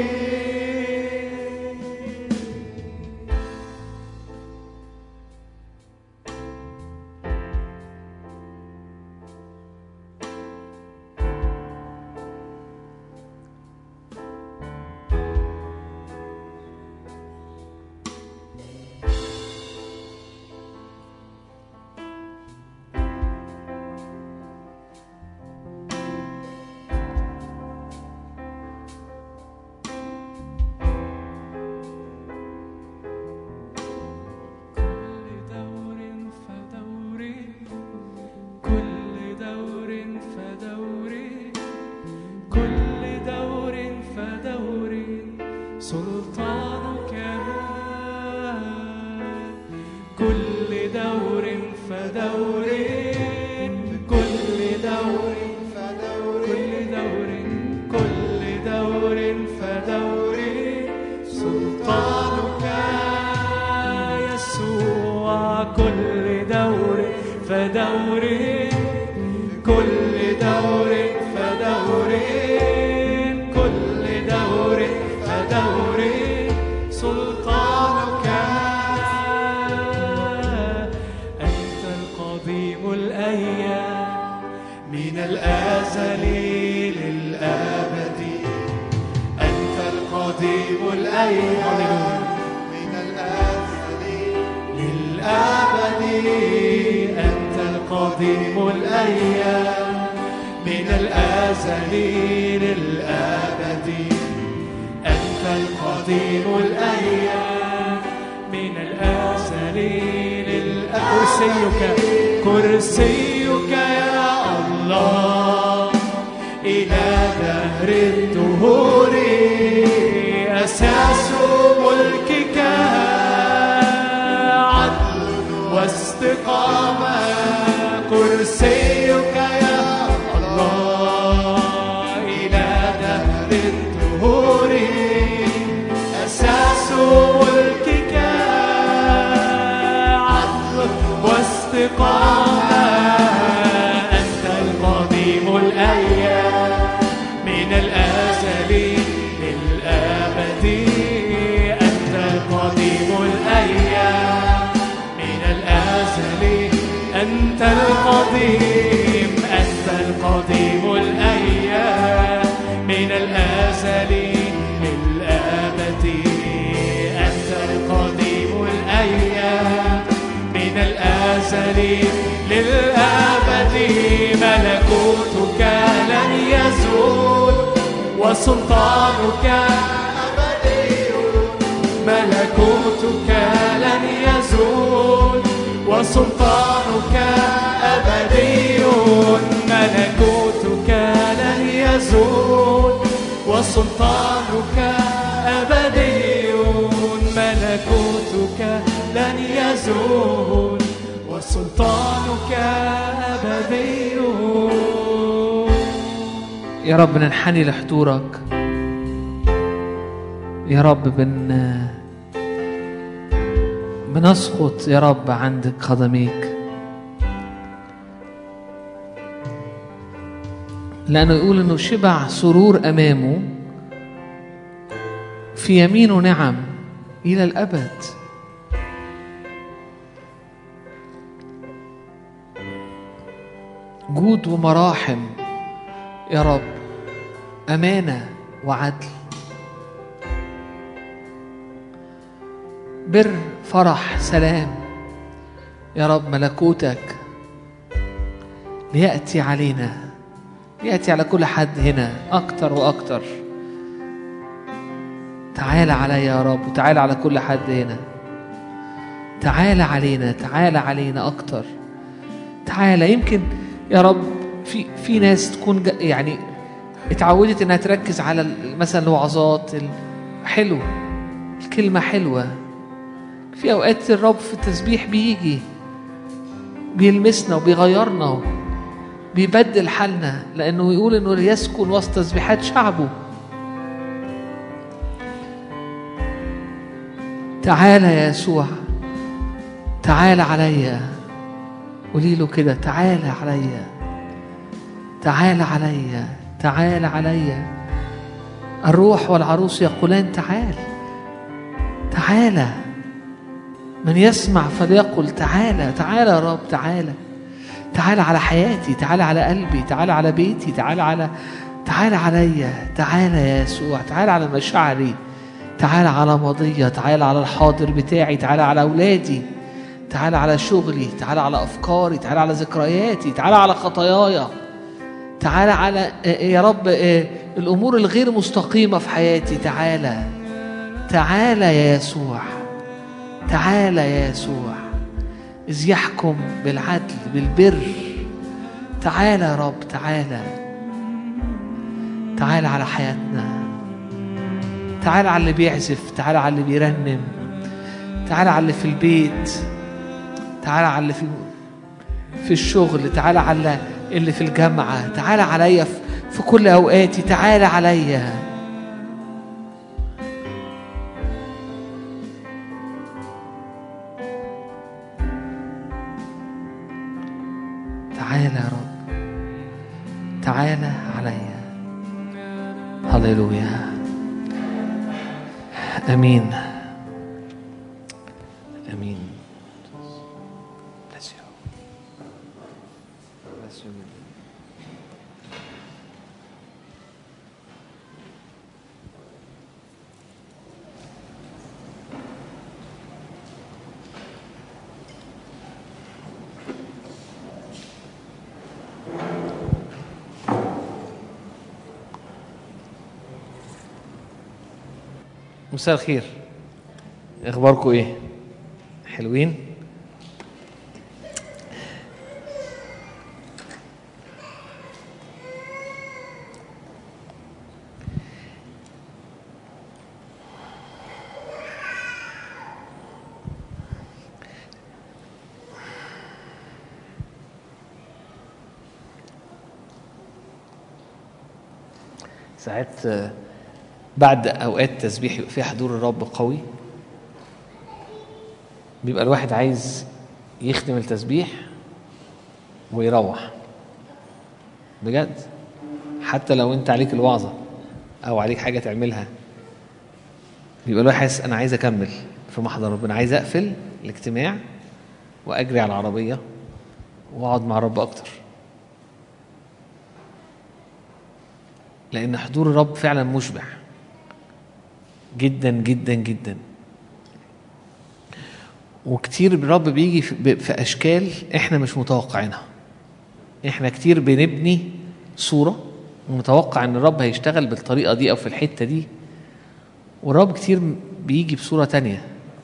كل دور فدور كل دور فدور كل دور فدور سلطانك كل دور فدور كل دور فدور كل دور كل دور فدور سلطانك يسوع كل دور فدور كل دور فدور كل دور فدور سلطانك أنت القديم الأيام من الأزل للآن القديم الأيام من الأزل للأبد أنت القديم الأيام من الأزل للأبد أنت القديم الأيام من الأزل للأبد كرسيك كرسيك يا الله إلى دهر الدهور أساس ملكك عدل واستقامة كرسيك يا الله إلى دهر الدهور أساس ملكك عدل واستقامة أنت القديم الأيام من الأزل للأبد أنت القديم الأيام من الأزل أنت القديم أنت القديم الأيام من الأزل للأبد أنت القديم الأيام من الأزل للأبد ملكوتك لن يزول وسلطانك أبدي ملكوتك لن يزول وسلطانك أبدي ملكوتك لن يزول وسلطانك أبدي ملكوتك لن يزول وسلطانك أبدي يا رب ننحني لحضورك يا رب بن بنسقط يا رب عند قدميك لأنه يقول إنه شبع سرور أمامه في يمينه نعم إلى الأبد جود ومراحم يا رب أمانة وعدل بر فرح سلام يا رب ملكوتك ليأتي علينا ليأتي على كل حد هنا أكتر وأكتر تعال علي يا رب وتعال على كل حد هنا تعال علينا تعال علينا أكتر تعال يمكن يا رب في في ناس تكون ج- يعني اتعودت انها تركز على ال- مثلا الوعظات ال- حلو الكلمة حلوة في اوقات الرب في التسبيح بيجي بيلمسنا وبيغيرنا بيبدل حالنا لانه يقول انه ليسكن وسط تسبيحات شعبه تعالى يا يسوع تعالى عليا قولي له كده تعالى عليا تعالى عليا تعالى عليا الروح والعروس يقولان تعال تعالى من يسمع فليقل تعالى تعالى يا رب تعالى تعالى على حياتي تعالى على قلبي تعالى على بيتي تعالى على تعالى عليا تعالى يا يسوع تعالى على مشاعري تعالى على ماضية تعالى على الحاضر بتاعي تعالى على أولادي تعالى على شغلي تعالى على أفكاري تعالى على ذكرياتي تعالى على خطاياي تعالى على آه، يا رب آه، الأمور الغير مستقيمة في حياتي تعالى تعالى يا يسوع تعالى يا يسوع إذ يحكم بالعدل بالبر تعالى يا رب تعالى تعالى على حياتنا تعالى على اللي بيعزف تعالى على اللي بيرنم تعالى على اللي في البيت تعالى على اللي في في الشغل تعالى على اللي في الجامعة تعالى عليا في- في كل أوقاتي تعالى عليا تعالى يا رب تعالى عليا هللويا امين امين Bless you. Bless you. مساء الخير اخباركم ايه حلوين ساعات آه، بعد اوقات تسبيح يبقى فيها حضور الرب قوي بيبقى الواحد عايز يختم التسبيح ويروح بجد حتى لو انت عليك الوعظه او عليك حاجه تعملها بيبقى الواحد حاسس انا عايز اكمل في محضر ربنا عايز اقفل الاجتماع واجري على العربيه واقعد مع الرب اكتر لان حضور الرب فعلا مشبع جدا جدا جدا وكتير الرب بيجي في ب- في اشكال احنا مش متوقعينها احنا كتير بنبني صوره ومتوقع ان الرب هيشتغل بالطريقه دي او في الحته دي والرب كتير بيجي بصوره تانية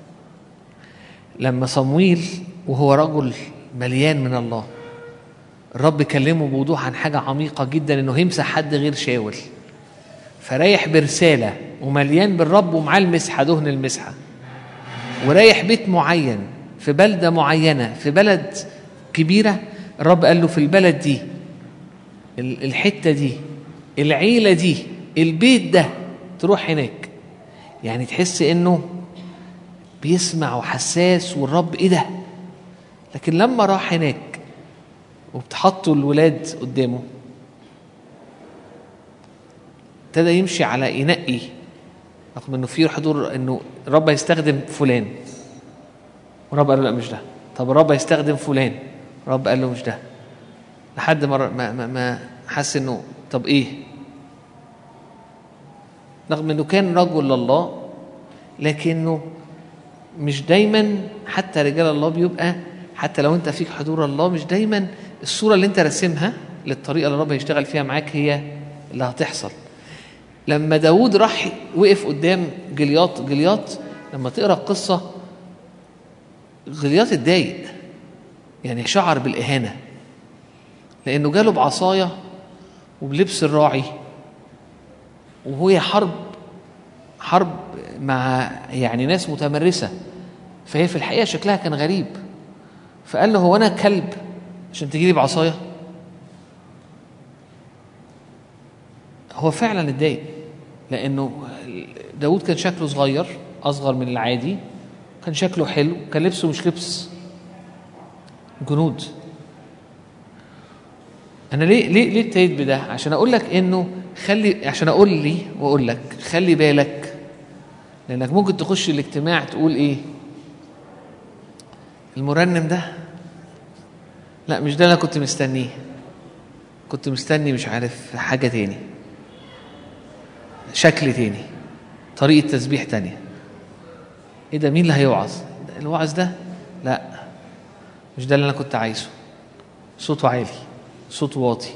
لما صمويل وهو رجل مليان من الله الرب كلمه بوضوح عن حاجه عميقه جدا انه هيمسح حد غير شاول فرايح برساله ومليان بالرب ومعاه المسحه دهن المسحه ورايح بيت معين في بلده معينه في بلد كبيره الرب قال له في البلد دي ال- الحته دي العيله دي البيت ده تروح هناك يعني تحس انه بيسمع وحساس والرب ايه ده لكن لما راح هناك وبتحطوا الولاد قدامه ابتدى يمشي على ينقي رغم انه في حضور انه الرب هيستخدم فلان والرب قال له لا مش ده طب الرب هيستخدم فلان الرب قال له مش ده لحد ما ما, ما, ما حس انه طب ايه رغم انه كان رجل لله لكنه مش دايما حتى رجال الله بيبقى حتى لو انت فيك حضور الله مش دايما الصوره اللي انت راسمها للطريقه اللي الرب هيشتغل فيها معاك هي اللي هتحصل لما داود راح وقف قدام جلياط جلياط لما تقرا القصه جلياط اتضايق يعني شعر بالاهانه لانه جاله بعصايه وبلبس الراعي وهي حرب حرب مع يعني ناس متمرسه فهي في الحقيقه شكلها كان غريب فقال له هو انا كلب عشان تجيلي بعصايه هو فعلا اتضايق لانه داود كان شكله صغير اصغر من العادي كان شكله حلو كان لبسه مش لبس جنود انا ليه ليه ليه ابتديت بده عشان اقول لك انه خلي عشان اقول لي واقول لك خلي بالك لانك ممكن تخش الاجتماع تقول ايه المرنم ده لا مش ده اللي انا كنت مستنيه كنت مستني مش عارف حاجه تاني شكل تاني طريقه تسبيح تانية ايه ده مين اللي هيوعظ ده الوعظ ده لا مش ده اللي انا كنت عايزه صوته عالي صوته واطي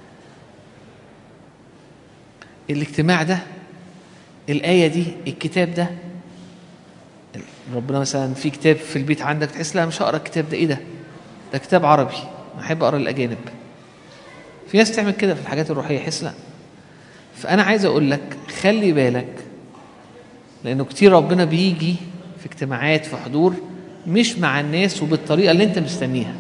الاجتماع ده الآية دي الكتاب ده ربنا مثلا في كتاب في البيت عندك تحس لا مش هقرا الكتاب ده ايه ده؟ ده كتاب عربي احب اقرا الاجانب في ناس تعمل كده في الحاجات الروحيه يحس لا فانا عايز اقول لك خلي بالك لانه كتير ربنا بيجي في اجتماعات في حضور مش مع الناس وبالطريقه اللي انت مستنيها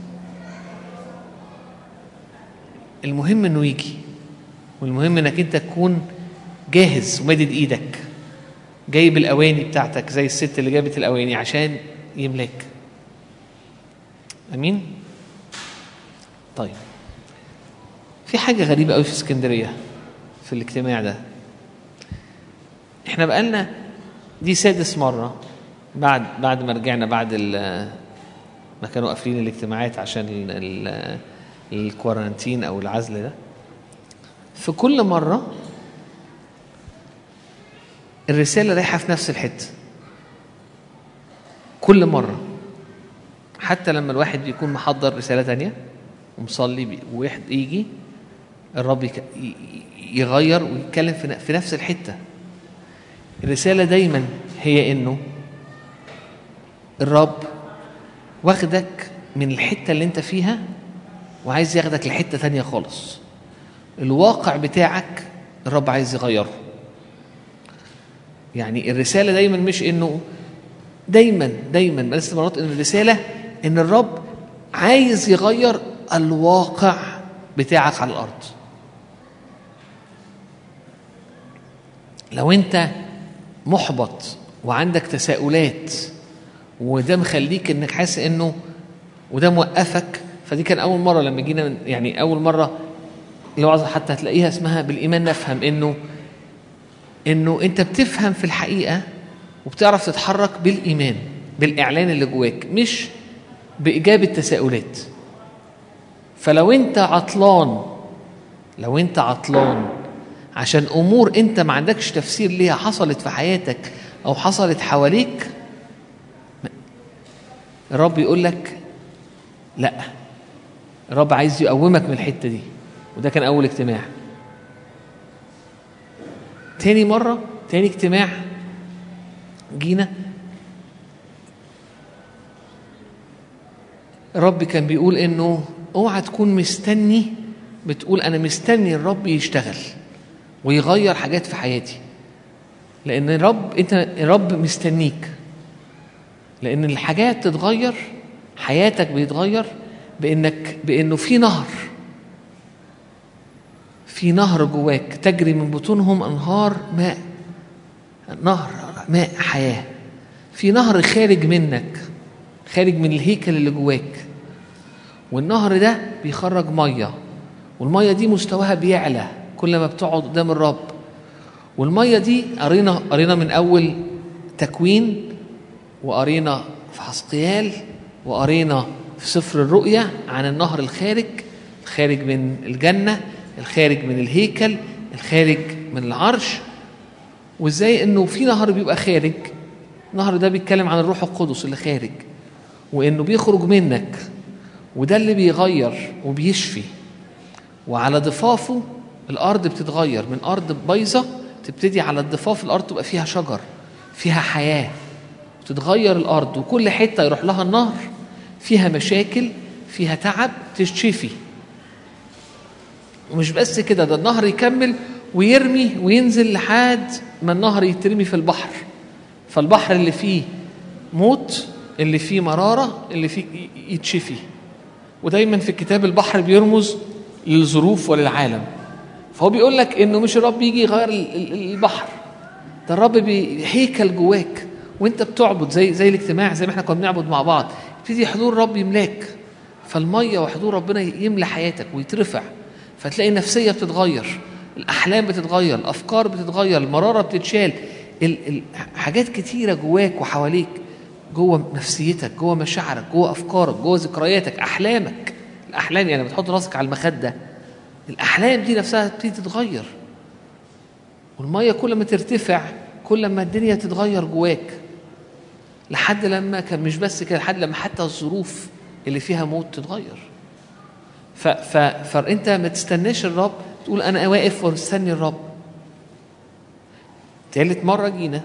المهم انه يجي والمهم انك انت تكون جاهز ومادد ايدك جايب الاواني بتاعتك زي الست اللي جابت الاواني عشان يملاك امين طيب في حاجه غريبه قوي في اسكندريه في الاجتماع ده احنا بقالنا دي سادس مره بعد بعد ما رجعنا بعد ال- ما كانوا قافلين الاجتماعات عشان ال- ال- الكورانتين او العزل ده في كل مره الرساله رايحه في نفس الحته كل مره حتى لما الواحد بيكون محضر رساله تانية ومصلي بي- وواحد يجي الرب يك- ي- ي- يغير ويتكلم في ن- في نفس الحته الرسالة دايما هي إنه الرب واخدك من الحتة اللي أنت فيها وعايز ياخدك لحتة تانية خالص الواقع بتاعك الرب عايز يغيره يعني الرسالة دايما مش إنه دايما دايما بس مرات إن الرسالة إن الرب عايز يغير الواقع بتاعك على الأرض لو انت محبط وعندك تساؤلات وده مخليك انك حاسس انه وده موقفك فدي كان اول مره لما جينا من- يعني اول مره الوعظه حتى هتلاقيها اسمها بالايمان نفهم انه انه انت بتفهم في الحقيقه وبتعرف تتحرك بالايمان بالاعلان اللي جواك مش باجابه تساؤلات فلو انت عطلان لو انت عطلان عشان امور انت ما عندكش تفسير ليها حصلت في حياتك او حصلت حواليك الرب يقول لك لا الرب عايز يقومك من الحته دي وده كان اول اجتماع تاني مره تاني اجتماع جينا الرب كان بيقول انه اوعى تكون مستني بتقول انا مستني الرب يشتغل ويغير حاجات في حياتي لان الرب انت الرب مستنيك لان الحاجات تتغير حياتك بيتغير بانك بانه في نهر في نهر جواك تجري من بطونهم انهار ماء نهر ماء حياه في نهر خارج منك خارج من الهيكل اللي جواك والنهر ده بيخرج ميه والميه دي مستواها بيعلى كل ما بتقعد قدام الرب والميه دي قرينا قرينا من اول تكوين وقرينا في حسقيال وقرينا في سفر الرؤيا عن النهر الخارج الخارج من الجنه الخارج من الهيكل الخارج من العرش وازاي انه في نهر بيبقى خارج النهر ده بيتكلم عن الروح القدس اللي خارج وانه بيخرج منك وده اللي بيغير وبيشفي وعلى ضفافه الارض بتتغير من ارض بايظه تبتدي على الضفاف الارض تبقى فيها شجر فيها حياه تتغير الارض وكل حته يروح لها النهر فيها مشاكل فيها تعب تشفي ومش بس كده ده النهر يكمل ويرمي وينزل لحد ما النهر يترمي في البحر فالبحر اللي فيه موت اللي فيه مرارة اللي فيه يتشفي ودايما في الكتاب البحر بيرمز للظروف وللعالم فهو بيقول لك انه مش الرب يجي يغير ال- ال- البحر ده الرب بيهيكل جواك وانت بتعبد زي زي الاجتماع زي ما احنا كنا بنعبد مع بعض يبتدي حضور الرب يملاك فالميه وحضور ربنا يملى حياتك ويترفع فتلاقي النفسيه بتتغير الاحلام بتتغير الافكار بتتغير المراره بتتشال ال- ال- حاجات كتيره جواك وحواليك جوه نفسيتك جوه مشاعرك جوه افكارك جوه ذكرياتك احلامك الاحلام يعني بتحط راسك على المخده الاحلام دي نفسها تبتدي تتغير والميه كل ما ترتفع كل ما الدنيا تتغير جواك لحد لما كان مش بس كده لحد لما حتى الظروف اللي فيها موت تتغير ف ف فانت ما تستناش الرب تقول انا واقف ومستني الرب تالت مره جينا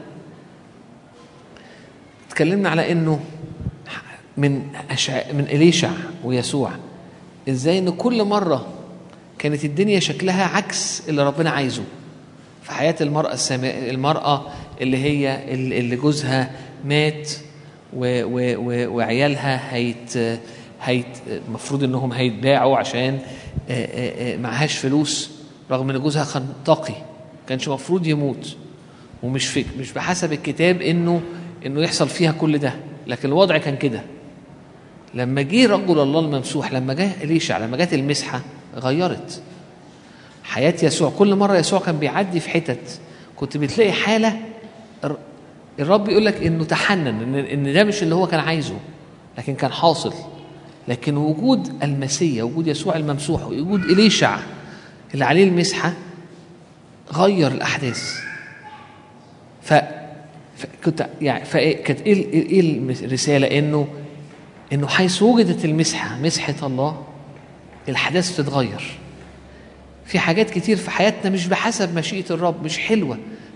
اتكلمنا على انه من أشع... من اليشع ويسوع ازاي ان كل مره كانت الدنيا شكلها عكس اللي ربنا عايزه في حياه المراه السماء المراه اللي هي اللي جوزها مات و... و... و... وعيالها هيت هيت المفروض انهم هيتباعوا عشان آه، آه، آه، معهاش فلوس رغم ان جوزها كان تقي كانش مفروض يموت ومش في مش بحسب الكتاب انه انه يحصل فيها كل ده لكن الوضع كان كده لما جه رجل الله الممسوح لما جه اليشع لما جت المسحه غيرت حياه يسوع كل مره يسوع كان بيعدي في حتت كنت بتلاقي حاله الر- الرب يقول لك انه تحنن ان ان ده مش اللي هو كان عايزه لكن كان حاصل لكن وجود المسيا وجود يسوع الممسوح ووجود اليشع اللي عليه المسحه غير الاحداث ف فكنت يعني فكانت ايه ال- ايه الرساله انه انه حيث وجدت المسحه مسحه الله الاحداث بتتغير في حاجات كتير في حياتنا مش بحسب مشيئه الرب مش حلوه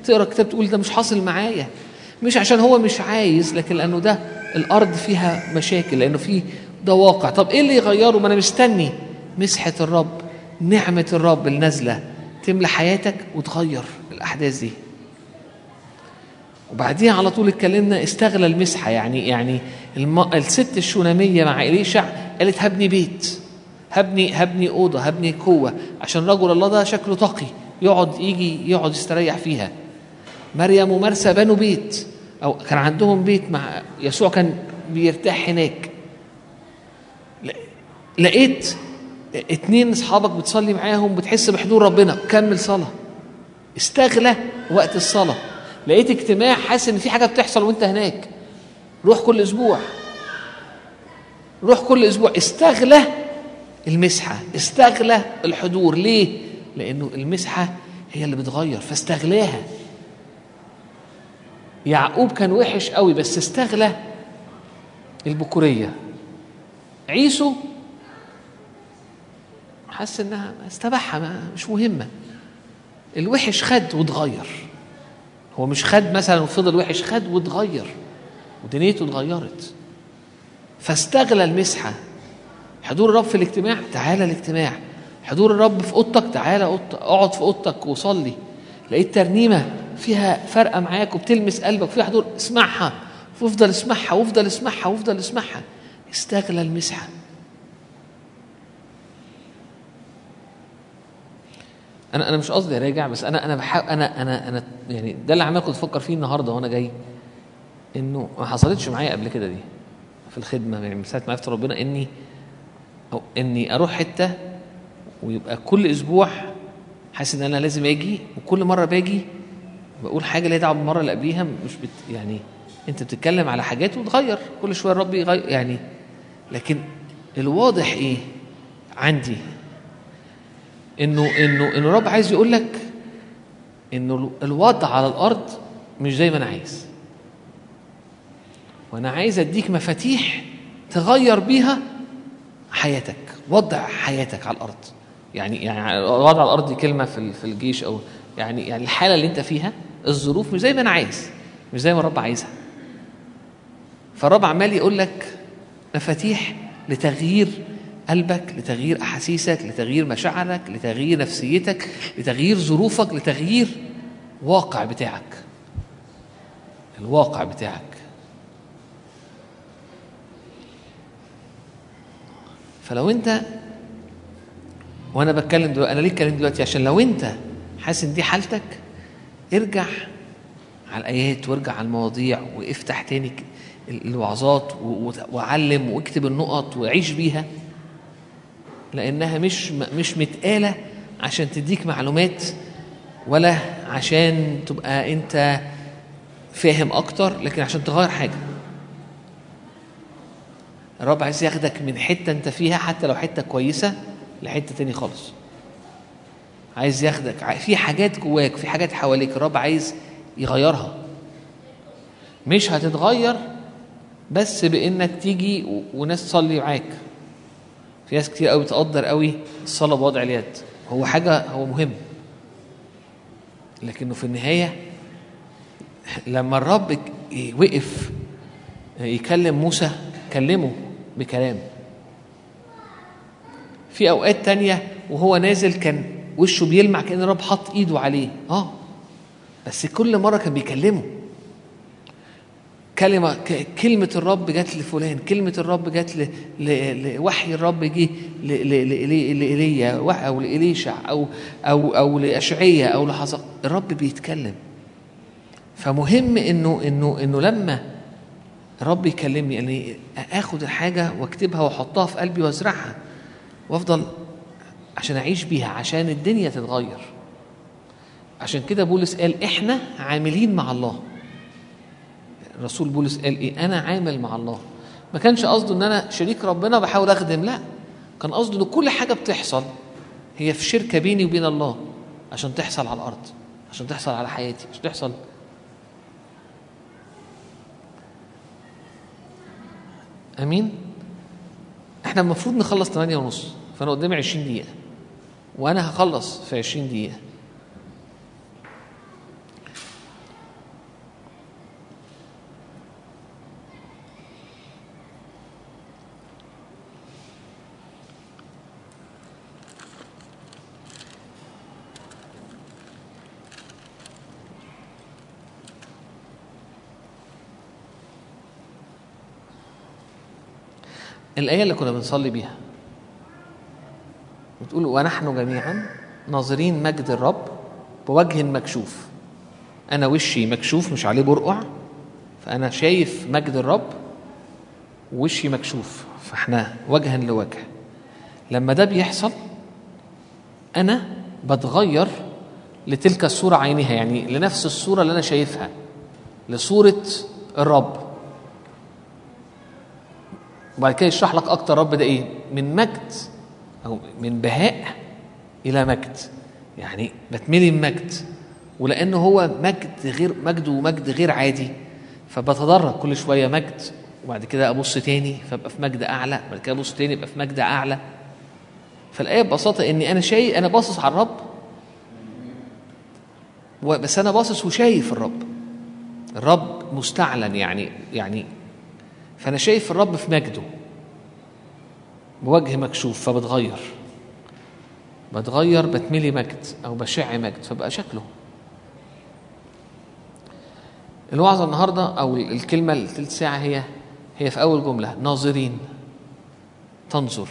تقرا كتاب تقول ده مش حاصل معايا مش عشان هو مش عايز لكن لانه ده الارض فيها مشاكل لانه في ده واقع طب ايه اللي يغيره ما انا مستني مسحه الرب نعمه الرب النازله تملى حياتك وتغير الاحداث دي وبعديها على طول اتكلمنا استغلى المسحه يعني يعني الم... الست الشوناميه مع اليشع قالت هبني بيت هبني هبني اوضه هبني قوه عشان رجل الله ده شكله تقي يقعد يجي يقعد يستريح فيها مريم ومرسى بنوا بيت او كان عندهم بيت مع يسوع كان بيرتاح هناك ل- لقيت اتنين اصحابك بتصلي معاهم بتحس بحضور ربنا كمل صلاه استغلى وقت الصلاه لقيت اجتماع حاسس ان في حاجه بتحصل وانت هناك روح كل اسبوع روح كل اسبوع استغلى المسحه استغلى الحضور ليه لانه المسحه هي اللي بتغير فاستغلاها يعقوب كان وحش قوي بس استغلى البكوريه عيسو حس انها استباحها ما- مش مهمه الوحش خد واتغير هو مش خد مثلا وفضل وحش خد واتغير ودنيته اتغيرت فاستغلى المسحه حضور الرب في الاجتماع تعالى الاجتماع حضور الرب في اوضتك تعالى أوضتك اقعد في اوضتك وصلي لقيت ترنيمه فيها فرقه معاك وبتلمس قلبك فيها حضور اسمعها وافضل اسمعها وافضل اسمعها وافضل اسمعها استغلى المسحه انا انا مش قصدي اراجع بس انا انا بحاول انا انا انا يعني ده اللي عمال كنت بفكر فيه النهارده وانا جاي انه ما حصلتش معايا قبل كده دي في الخدمه يعني من ساعه ما عرفت ربنا اني او اني اروح حته ويبقى كل اسبوع حاسس ان انا لازم اجي وكل مره باجي بقول حاجه ليها دعوه بالمره اللي قبليها مش بت يعني انت بتتكلم على حاجات وتغير كل شويه الرب يغير يعني لكن الواضح ايه عندي انه انه انه الرب عايز يقول لك انه الوضع على الارض مش زي ما انا عايز وانا عايز اديك مفاتيح تغير بيها حياتك وضع حياتك على الارض يعني يعني وضع على الارض دي كلمه في ال- في الجيش او يعني يعني الحاله اللي انت فيها الظروف مش زي ما انا عايز مش زي ما الرب عايزها فالرب عمال يقول لك مفاتيح لتغيير قلبك لتغيير احاسيسك لتغيير مشاعرك لتغيير نفسيتك لتغيير ظروفك لتغيير واقع بتاعك الواقع بتاعك فلو انت وانا بتكلم دلوقتي انا ليه اتكلم دلوقتي عشان لو انت حاسس ان دي حالتك ارجع على الايات وارجع على المواضيع وافتح تاني ك- ال- الوعظات و- و- وعلم واكتب النقط وعيش بيها لانها مش م- مش متقاله عشان تديك معلومات ولا عشان تبقى انت فاهم اكتر لكن عشان تغير حاجه الرب عايز ياخدك من حته انت فيها حتى لو حته كويسه لحته تاني خالص عايز ياخدك ع- في حاجات جواك في حاجات حواليك الرب عايز يغيرها مش هتتغير بس بانك تيجي و- وناس تصلي معاك في ناس كتير قوي بتقدر قوي الصلاه بوضع اليد هو حاجه هو مهم لكنه في النهايه لما الرب ك- وقف يكلم موسى كلمه بكلام في اوقات تانية وهو نازل كان وشه بيلمع كان الرب حط ايده عليه اه بس كل مره كان بيكلمه كلمة ك- كلمة الرب جت لفلان كلمة الرب جت ل- ل- لوحي الرب جه ل- ل- ل- ل- لإيليا وح- أو لإليشع أو أو أو لأشعية أو لحزق الرب بيتكلم فمهم إنه إنه إنه لما الرب يكلمني يعني آخد الحاجة وأكتبها وأحطها في قلبي وأزرعها وأفضل عشان أعيش بيها عشان الدنيا تتغير عشان كده بولس قال إحنا عاملين مع الله الرسول بولس قال ايه انا عامل مع الله ما كانش قصده ان انا شريك ربنا بحاول اخدم لا كان قصده ان كل حاجه بتحصل هي في شركه بيني وبين الله عشان تحصل على الارض عشان تحصل على حياتي عشان تحصل امين احنا المفروض نخلص 8 ونص فانا قدامي 20 دقيقه وانا هخلص في 20 دقيقه الآية اللي كنا بنصلي بيها بتقول ونحن جميعا ناظرين مجد الرب بوجه مكشوف أنا وشي مكشوف مش عليه برقع فأنا شايف مجد الرب ووشي مكشوف فاحنا وجها لوجه لما ده بيحصل أنا بتغير لتلك الصورة عينها يعني لنفس الصورة اللي أنا شايفها لصورة الرب وبعد كده يشرح لك اكتر رب ده ايه من مجد او من بهاء الى مجد يعني بتملي مجد ولانه هو مجد غير مجد ومجد غير عادي فبتدرج كل شويه مجد وبعد كده ابص تاني فابقى في مجد اعلى بعد كده ابص تاني ابقى في مجد اعلى فالايه ببساطه اني انا شايف انا باصص على الرب و- بس انا باصص وشايف الرب الرب مستعلن يعني يعني فانا شايف الرب في مجده بوجه مكشوف فبتغير بتغير بتملي مجد او بشع مجد فبقى شكله الوعظه النهارده او الكلمه الثلث ساعه هي هي في اول جمله ناظرين تنظر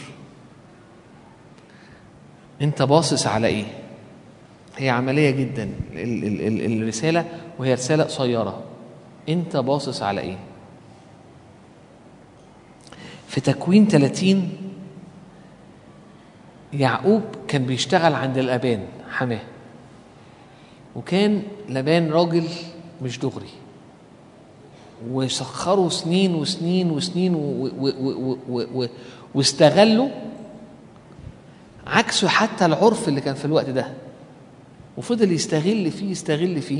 انت باصص على ايه هي عمليه جدا ال- ال- ال- الرساله وهي رساله قصيره انت باصص على ايه في تكوين 30 يعقوب كان بيشتغل عند الابان حماه وكان لبان راجل مش دغري وسخروا سنين وسنين وسنين و- و- و- و- و- واستغلوا عكسه حتى العرف اللي كان في الوقت ده وفضل يستغل فيه يستغل فيه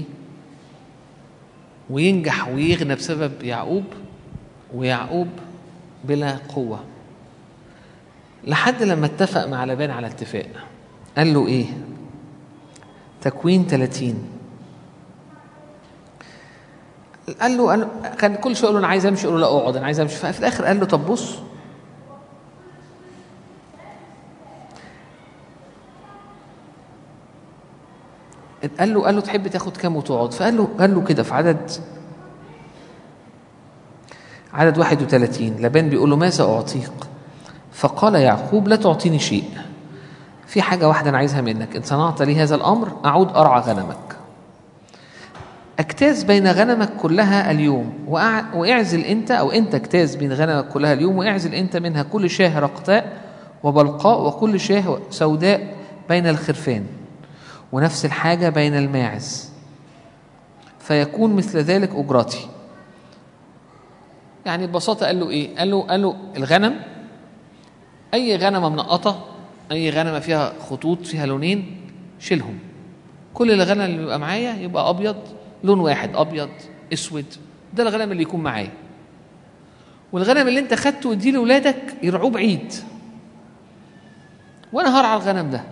وينجح ويغنى بسبب يعقوب ويعقوب بلا قوة لحد لما اتفق مع لبان على اتفاق قال له ايه تكوين 30 قال له, قال له كان كل شويه يقول له انا عايز امشي يقول له لا اقعد انا عايز امشي ففي الاخر قال له طب بص قال له قال له تحب تاخد كام وتقعد فقال له قال له كده في عدد عدد 31 لبان بيقول له ماذا أعطيك فقال يعقوب لا تعطيني شيء في حاجة واحدة أنا عايزها منك إن صنعت لي هذا الأمر أعود أرعى غنمك اجتاز بين غنمك كلها اليوم وأع- واعزل أنت أو أنت اجتاز بين غنمك كلها اليوم واعزل أنت منها كل شاه رقطاء وبلقاء وكل شاه سوداء بين الخرفان ونفس الحاجة بين الماعز فيكون مثل ذلك أجرتي يعني ببساطة قال له إيه؟ قال له قال له الغنم أي غنمة منقطة أي غنمة فيها خطوط فيها لونين شيلهم كل الغنم اللي بيبقى معايا يبقى أبيض لون واحد أبيض أسود ده الغنم اللي يكون معايا والغنم اللي أنت خدته واديه لأولادك يرعوه بعيد وأنا هرعى الغنم ده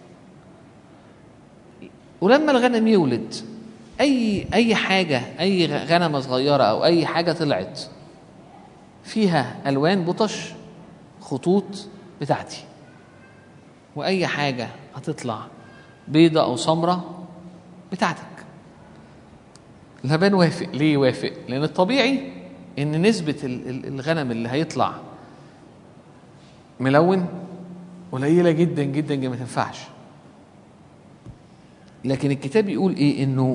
ولما الغنم يولد اي اي حاجه اي غنمه صغيره او اي حاجه طلعت فيها الوان بطش خطوط بتاعتي واي حاجه هتطلع بيضة او سمراء بتاعتك لبان وافق ليه وافق لان الطبيعي ان نسبه ال- ال- الغنم اللي هيطلع ملون قليله جدا جدا جدا ما تنفعش لكن الكتاب يقول ايه انه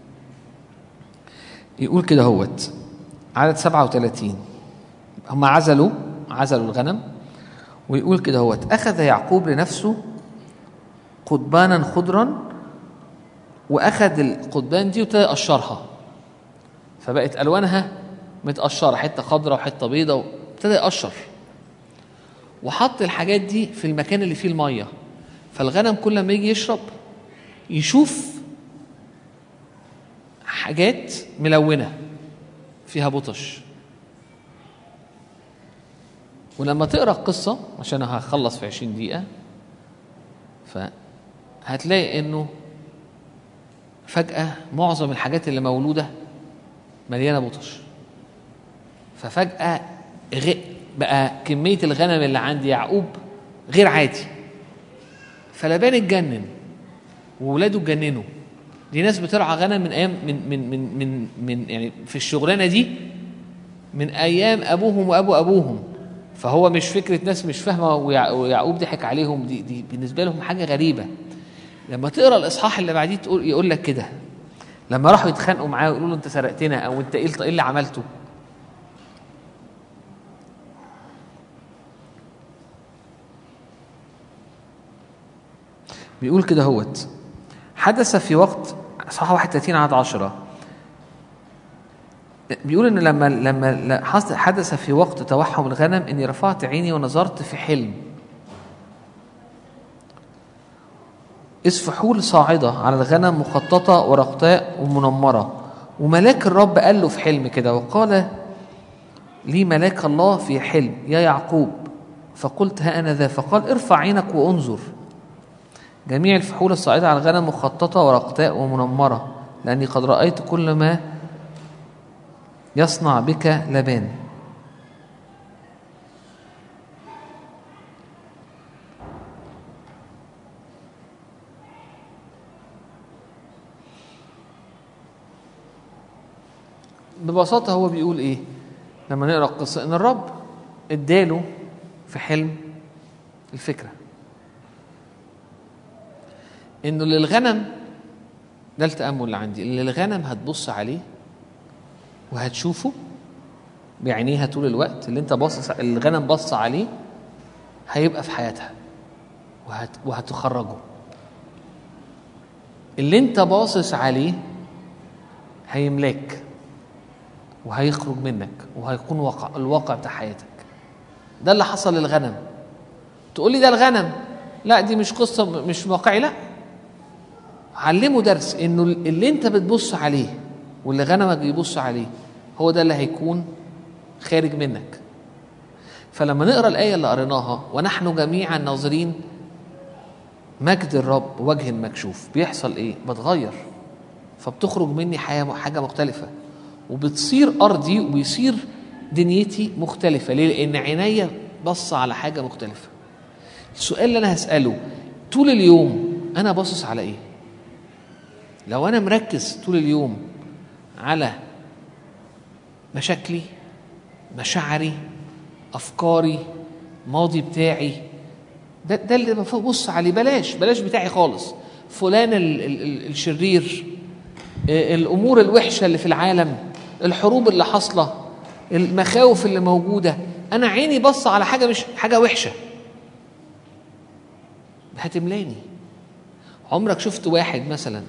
يقول كده هوت عدد 37 هم عزلوا عزلوا الغنم ويقول كده هوت اخذ يعقوب لنفسه قضبانا خضرا واخذ القضبان دي وابتدى يقشرها فبقت الوانها متقشره حته خضراء وحته بيضاء وابتدى يقشر وحط الحاجات دي في المكان اللي فيه الميه فالغنم كل ما يجي يشرب يشوف حاجات ملونه فيها بطش ولما تقرا القصه عشان أنا هخلص في 20 دقيقه فهتلاقي انه فجاه معظم الحاجات اللي مولوده مليانه بطش ففجاه غ... بقى كميه الغنم اللي عند يعقوب غير عادي فلبان اتجنن وولاده اتجننوا دي ناس بترعى غنم من ايام من من من من, من يعني في الشغلانه دي من ايام ابوهم وابو ابوهم فهو مش فكره ناس مش فاهمه ويع- ويعقوب ضحك عليهم دي دي بالنسبه لهم حاجه غريبه لما تقرا الاصحاح اللي بعديه تقول يقول لك كده لما راحوا يتخانقوا معاه ويقولوا له انت سرقتنا او انت ايه إيه اللي عملته بيقول كده هوت حدث في وقت صح 31 عدد 10 بيقول ان لما لما ل- حص- حدث في وقت توحم الغنم اني رفعت عيني ونظرت في حلم إذ فحول صاعدة على الغنم مخططة ورقطاء ومنمرة وملاك الرب قال له في حلم كده وقال لي ملاك الله في حلم يا يعقوب فقلت ها أنا ذا فقال ارفع عينك وانظر جميع الفحول الصاعدة على الغنم مخططة ورقطاء ومنمرة لأني قد رأيت كل ما يصنع بك لبان ببساطة هو بيقول إيه لما نقرأ القصة إن الرب اداله في حلم الفكرة إنه للغنم ده التأمل اللي عندي اللي الغنم هتبص عليه وهتشوفه بعينيها طول الوقت اللي انت باصص الغنم بص عليه هيبقى في حياتها وهت وهتخرجه اللي انت باصص عليه هيملاك وهيخرج منك وهيكون واقع الواقع بتاع حياتك ده اللي حصل للغنم تقول لي ده الغنم لا دي مش قصه مش واقعي لا علمه درس انه اللي انت بتبص عليه واللي غنمك بيبص عليه هو ده اللي هيكون خارج منك فلما نقرا الايه اللي قريناها ونحن جميعا ناظرين مجد الرب وجه مكشوف بيحصل ايه بتغير فبتخرج مني حياه حاجه مختلفه وبتصير ارضي وبيصير دنيتي مختلفه ليه لان عينيا بص على حاجه مختلفه السؤال اللي انا هساله طول اليوم انا باصص على ايه لو انا مركز طول اليوم على مشاكلي مشاعري افكاري ماضي بتاعي ده ده اللي ببص عليه بلاش بلاش بتاعي خالص فلان ال ال ال الشرير آه، الامور الوحشه اللي في العالم الحروب اللي حاصله المخاوف اللي موجوده انا عيني بص على حاجه مش حاجه وحشه هتملاني عمرك شفت واحد مثلا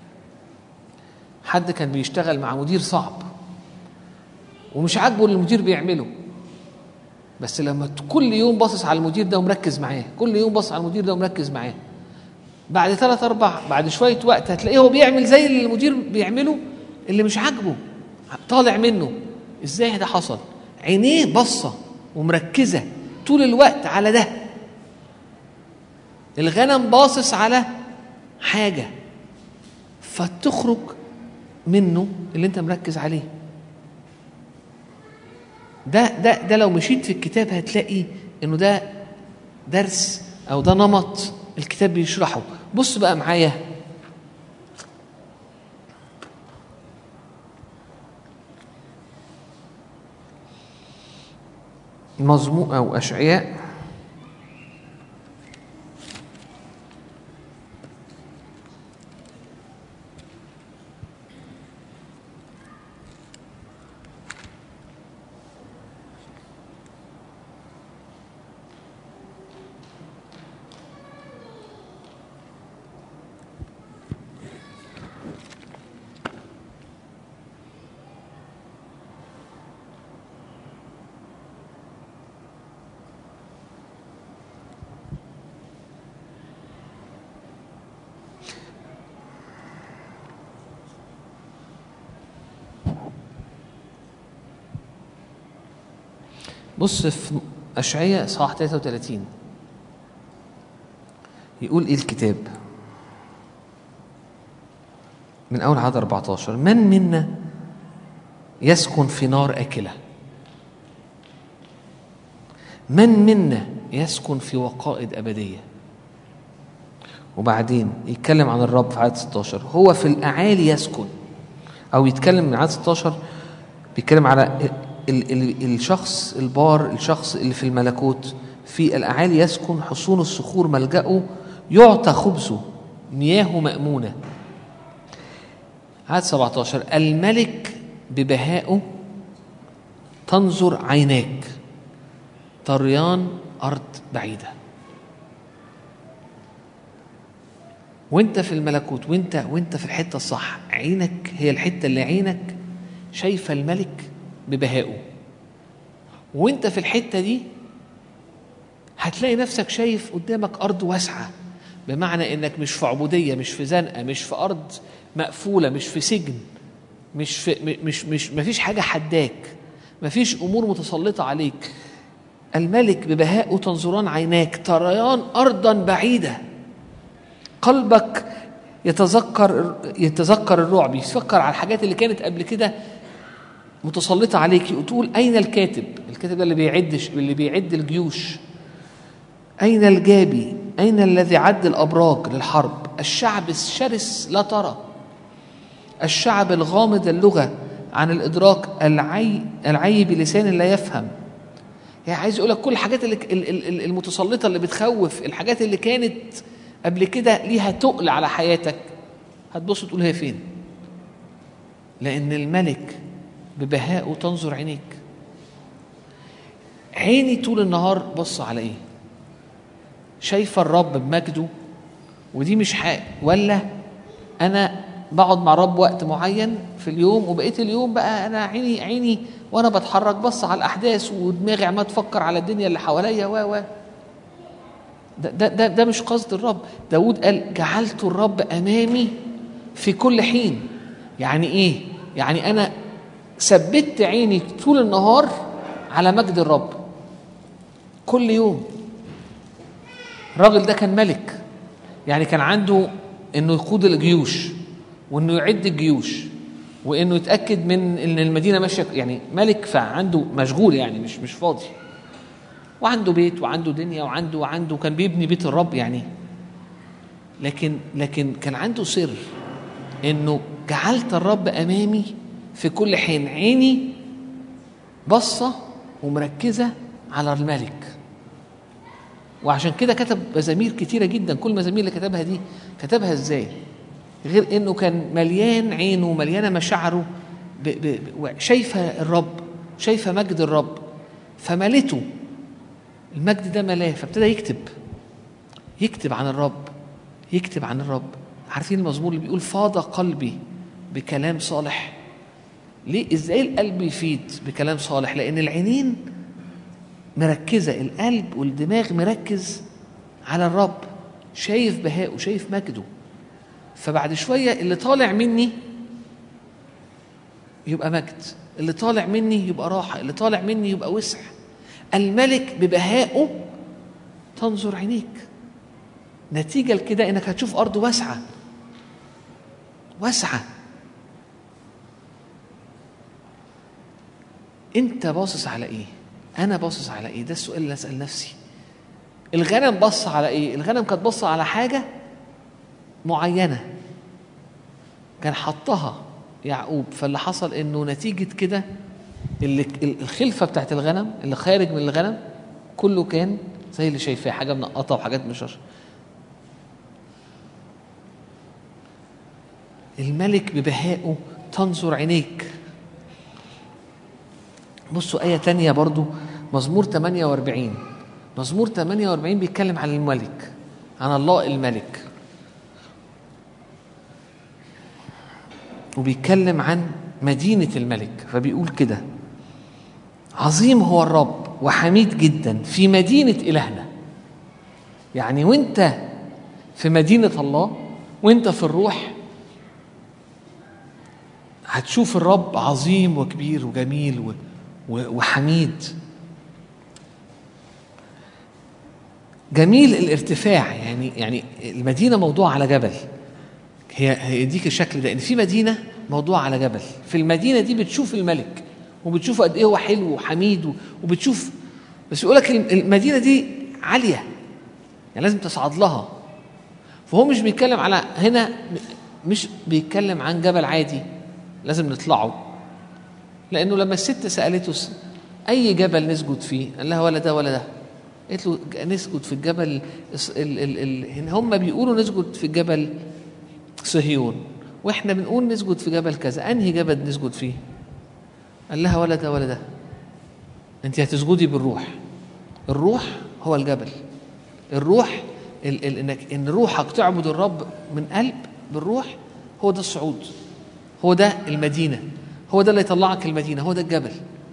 حد كان بيشتغل مع مدير صعب ومش عاجبه اللي المدير بيعمله بس لما كل يوم باصص على المدير ده ومركز معاه كل يوم باصص على المدير ده ومركز معاه بعد ثلاث اربع بعد شويه وقت هتلاقيه هو بيعمل زي اللي المدير بيعمله اللي مش عاجبه طالع منه ازاي ده حصل عينيه بصه ومركزه طول الوقت على ده الغنم باصص على حاجه فتخرج منه اللي انت مركز عليه ده ده ده لو مشيت في الكتاب هتلاقي انه ده درس او ده نمط الكتاب بيشرحه بص بقى معايا مزموع او اشعياء بص في أشعية صح 33 يقول إيه الكتاب من أول عدد 14 من منا يسكن في نار أكلة من منا يسكن في وقائد أبدية وبعدين يتكلم عن الرب في عدد 16 هو في الأعالي يسكن أو يتكلم من عدد 16 بيتكلم على ال ال الشخص البار الشخص اللي في الملكوت في الأعالي يسكن حصون الصخور ملجأه يعطى خبزه مياهه مأمونة عدد 17 الملك ببهائه تنظر عيناك طريان أرض بعيدة وانت في الملكوت وانت وانت في الحتة الصح عينك هي الحتة اللي عينك شايفة الملك ببهائه وانت في الحتة دي هتلاقي نفسك شايف قدامك أرض واسعة بمعنى إنك مش في عبودية مش في زنقة مش في أرض مقفولة مش في سجن مش في م- مش مش مفيش حاجة حداك مفيش أمور متسلطة عليك الملك ببهائه تنظران عيناك تريان أرضا بعيدة قلبك يتذكر يتذكر الرعب يفكر على الحاجات اللي كانت قبل كده متسلطة عليك وتقول أين الكاتب؟ الكاتب ده اللي بيعد اللي بيعد الجيوش أين الجابي؟ أين الذي عد الأبراج للحرب؟ الشعب الشرس لا ترى الشعب الغامض اللغة عن الإدراك العي العي بلسان لا يفهم يعني عايز يقول لك كل الحاجات اللي ال- ال- ال- المتسلطة اللي بتخوف الحاجات اللي كانت قبل كده ليها تقل على حياتك هتبص تقول هي فين لأن الملك ببهائه تنظر عينيك عيني طول النهار بص على ايه شايفه الرب بمجده ودي مش حق ولا انا بقعد مع الرب وقت معين في اليوم وبقيت اليوم بقى انا عيني عيني وانا بتحرك بص على الاحداث ودماغي عمال تفكر على الدنيا اللي حواليا و و ده, ده, ده, ده مش قصد الرب داود قال جعلت الرب امامي في كل حين يعني ايه يعني انا ثبت عيني طول النهار على مجد الرب كل يوم الراجل ده كان ملك يعني كان عنده انه يقود الجيوش وانه يعد الجيوش وانه يتاكد من ان المدينه ماشيه يعني ملك فعنده مشغول يعني مش مش فاضي وعنده بيت وعنده دنيا وعنده وعنده كان بيبني بيت الرب يعني لكن لكن كان عنده سر انه جعلت الرب امامي في كل حين عيني بصه ومركزه على الملك وعشان كده كتب مزامير كتيره جدا كل المزامير اللي كتبها دي كتبها ازاي غير انه كان مليان عينه مليانه مشاعره ب- ب- ب- شايفه الرب شايفه مجد الرب فملته المجد ده ملاه فابتدى يكتب يكتب عن الرب يكتب عن الرب عارفين المزمور اللي بيقول فاض قلبي بكلام صالح ليه ازاي القلب يفيد بكلام صالح لان العينين مركزه القلب والدماغ مركز على الرب شايف بهاءه شايف مجده فبعد شويه اللي طالع مني يبقى مجد اللي طالع مني يبقى راحه اللي طالع مني يبقى وسع الملك ببهائه تنظر عينيك نتيجه لكده انك هتشوف ارض واسعه واسعه انت باصص على ايه انا باصص على ايه ده السؤال اللي اسال نفسي الغنم بص على ايه الغنم كانت بص على حاجه معينه كان حطها يعقوب فاللي حصل انه نتيجه كده اللي الخلفه بتاعت الغنم اللي خارج من الغنم كله كان زي اللي شايفاه حاجه منقطه وحاجات مش الملك ببهائه تنظر عينيك بصوا آية تانية برضو مزمور 48 مزمور 48 بيتكلم عن الملك عن الله الملك وبيتكلم عن مدينة الملك فبيقول كده عظيم هو الرب وحميد جدا في مدينة إلهنا يعني وانت في مدينة الله وانت في الروح هتشوف الرب عظيم وكبير وجميل و... وحميد جميل الارتفاع يعني يعني المدينه موضوع على جبل هي هيديك الشكل ده ان في مدينه موضوع على جبل في المدينه دي بتشوف الملك وبتشوف قد ايه هو حلو وحميد وبتشوف بس يقول لك المدينه دي عاليه يعني لازم تصعد لها فهو مش بيتكلم على هنا مش بيتكلم عن جبل عادي لازم نطلعه لانه لما الست سالته س- اي جبل نسجد فيه قال لها ولا ده ولا ده قالت له ج- نسجد في الجبل الس- ال ال ال هن- هم بيقولوا نسجد في جبل صهيون واحنا بنقول نسجد في جبل كذا انهي جبل نسجد فيه قال لها ولا ده ولا ده انت هتسجدي بالروح الروح هو الجبل الروح ال ال انك ان روحك تعبد الرب من قلب بالروح هو ده الصعود هو ده المدينه هو ده اللي يطلعك المدينه هو ده الجبل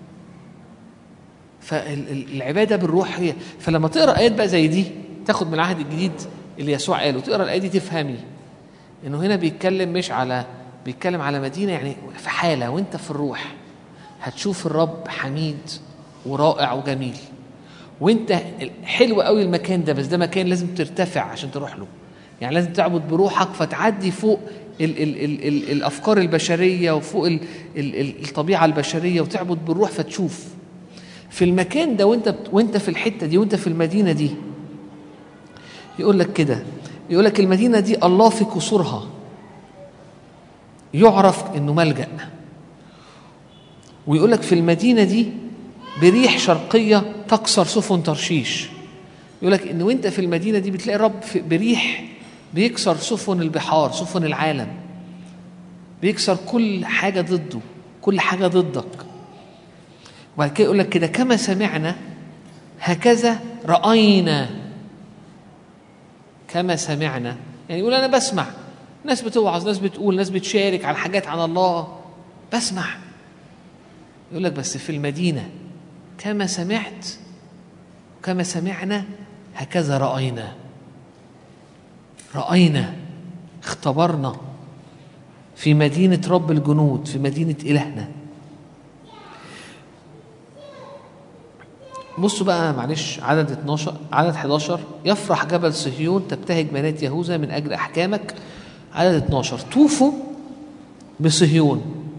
فالعباده بالروح هي فلما تقرا ايات بقى زي دي تاخد من العهد الجديد اللي يسوع قاله تقرا الايه دي تفهمي انه هنا بيتكلم مش على بيتكلم على مدينه يعني في حاله وانت في الروح هتشوف الرب حميد ورائع وجميل وانت حلو قوي المكان ده بس ده مكان لازم ترتفع عشان تروح له يعني لازم تعبد بروحك فتعدي فوق ال ال ال ال الافكار البشريه وفوق ال ال ال الطبيعه البشريه وتعبد بالروح فتشوف في المكان ده وانت بت- وانت في الحته دي وانت في المدينه دي يقول لك كده يقول لك المدينه دي الله في قصورها يعرف انه ملجأ ويقول لك في المدينه دي بريح شرقيه تكسر سفن ترشيش يقول لك ان وانت في المدينه دي بتلاقي الرب في- بريح بيكسر سفن البحار سفن العالم بيكسر كل حاجه ضده كل حاجه ضدك وبعد كده يقول لك كده كما سمعنا هكذا راينا كما سمعنا يعني يقول انا بسمع ناس بتوعظ ناس بتقول ناس بتشارك على حاجات عن الله بسمع يقول لك بس في المدينه كما سمعت كما سمعنا هكذا راينا راينا اختبرنا في مدينه رب الجنود في مدينه الهنا بصوا بقى معلش عدد 12 عدد 11 يفرح جبل صهيون تبتهج بنات يهوذا من اجل احكامك عدد 12 طوفوا بصهيون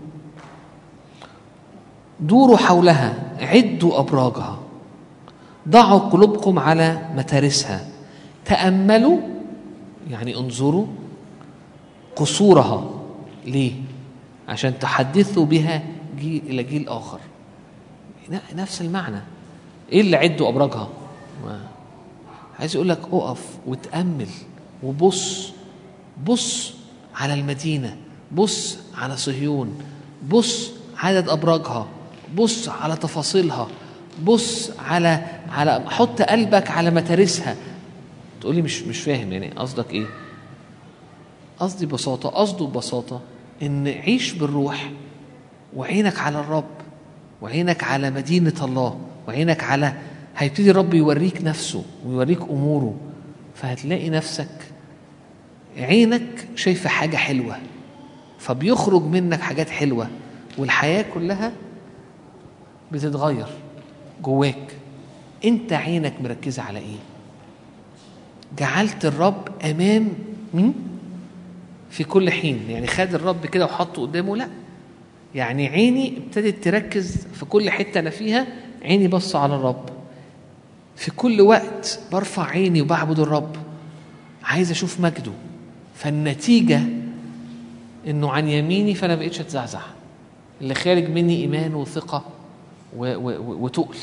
دوروا حولها عدوا ابراجها ضعوا قلوبكم على متارسها تاملوا يعني انظروا قصورها ليه عشان تحدثوا بها جيل الى جيل اخر ن- نفس المعنى ايه اللي عدوا ابراجها ما- عايز يقول لك اقف وتامل وبص بص على المدينه بص على صهيون بص عدد ابراجها بص على تفاصيلها بص على على حط قلبك على متارسها تقولي مش مش فاهم يعني قصدك ايه قصدي ببساطه قصده ببساطه ان عيش بالروح وعينك على الرب وعينك على مدينة الله وعينك على هيبتدي الرب يوريك نفسه ويوريك أموره فهتلاقي نفسك عينك شايفة حاجة حلوة فبيخرج منك حاجات حلوة والحياة كلها بتتغير جواك انت عينك مركزة على ايه جعلت الرب امام مين في كل حين يعني خد الرب كده وحطه قدامه لا يعني عيني ابتدت تركز في كل حته انا فيها عيني بص على الرب في كل وقت برفع عيني وبعبد الرب عايز اشوف مجده فالنتيجه انه عن يميني فانا بقيتش اتزعزع اللي خارج مني ايمان وثقه و- و- و- وتقل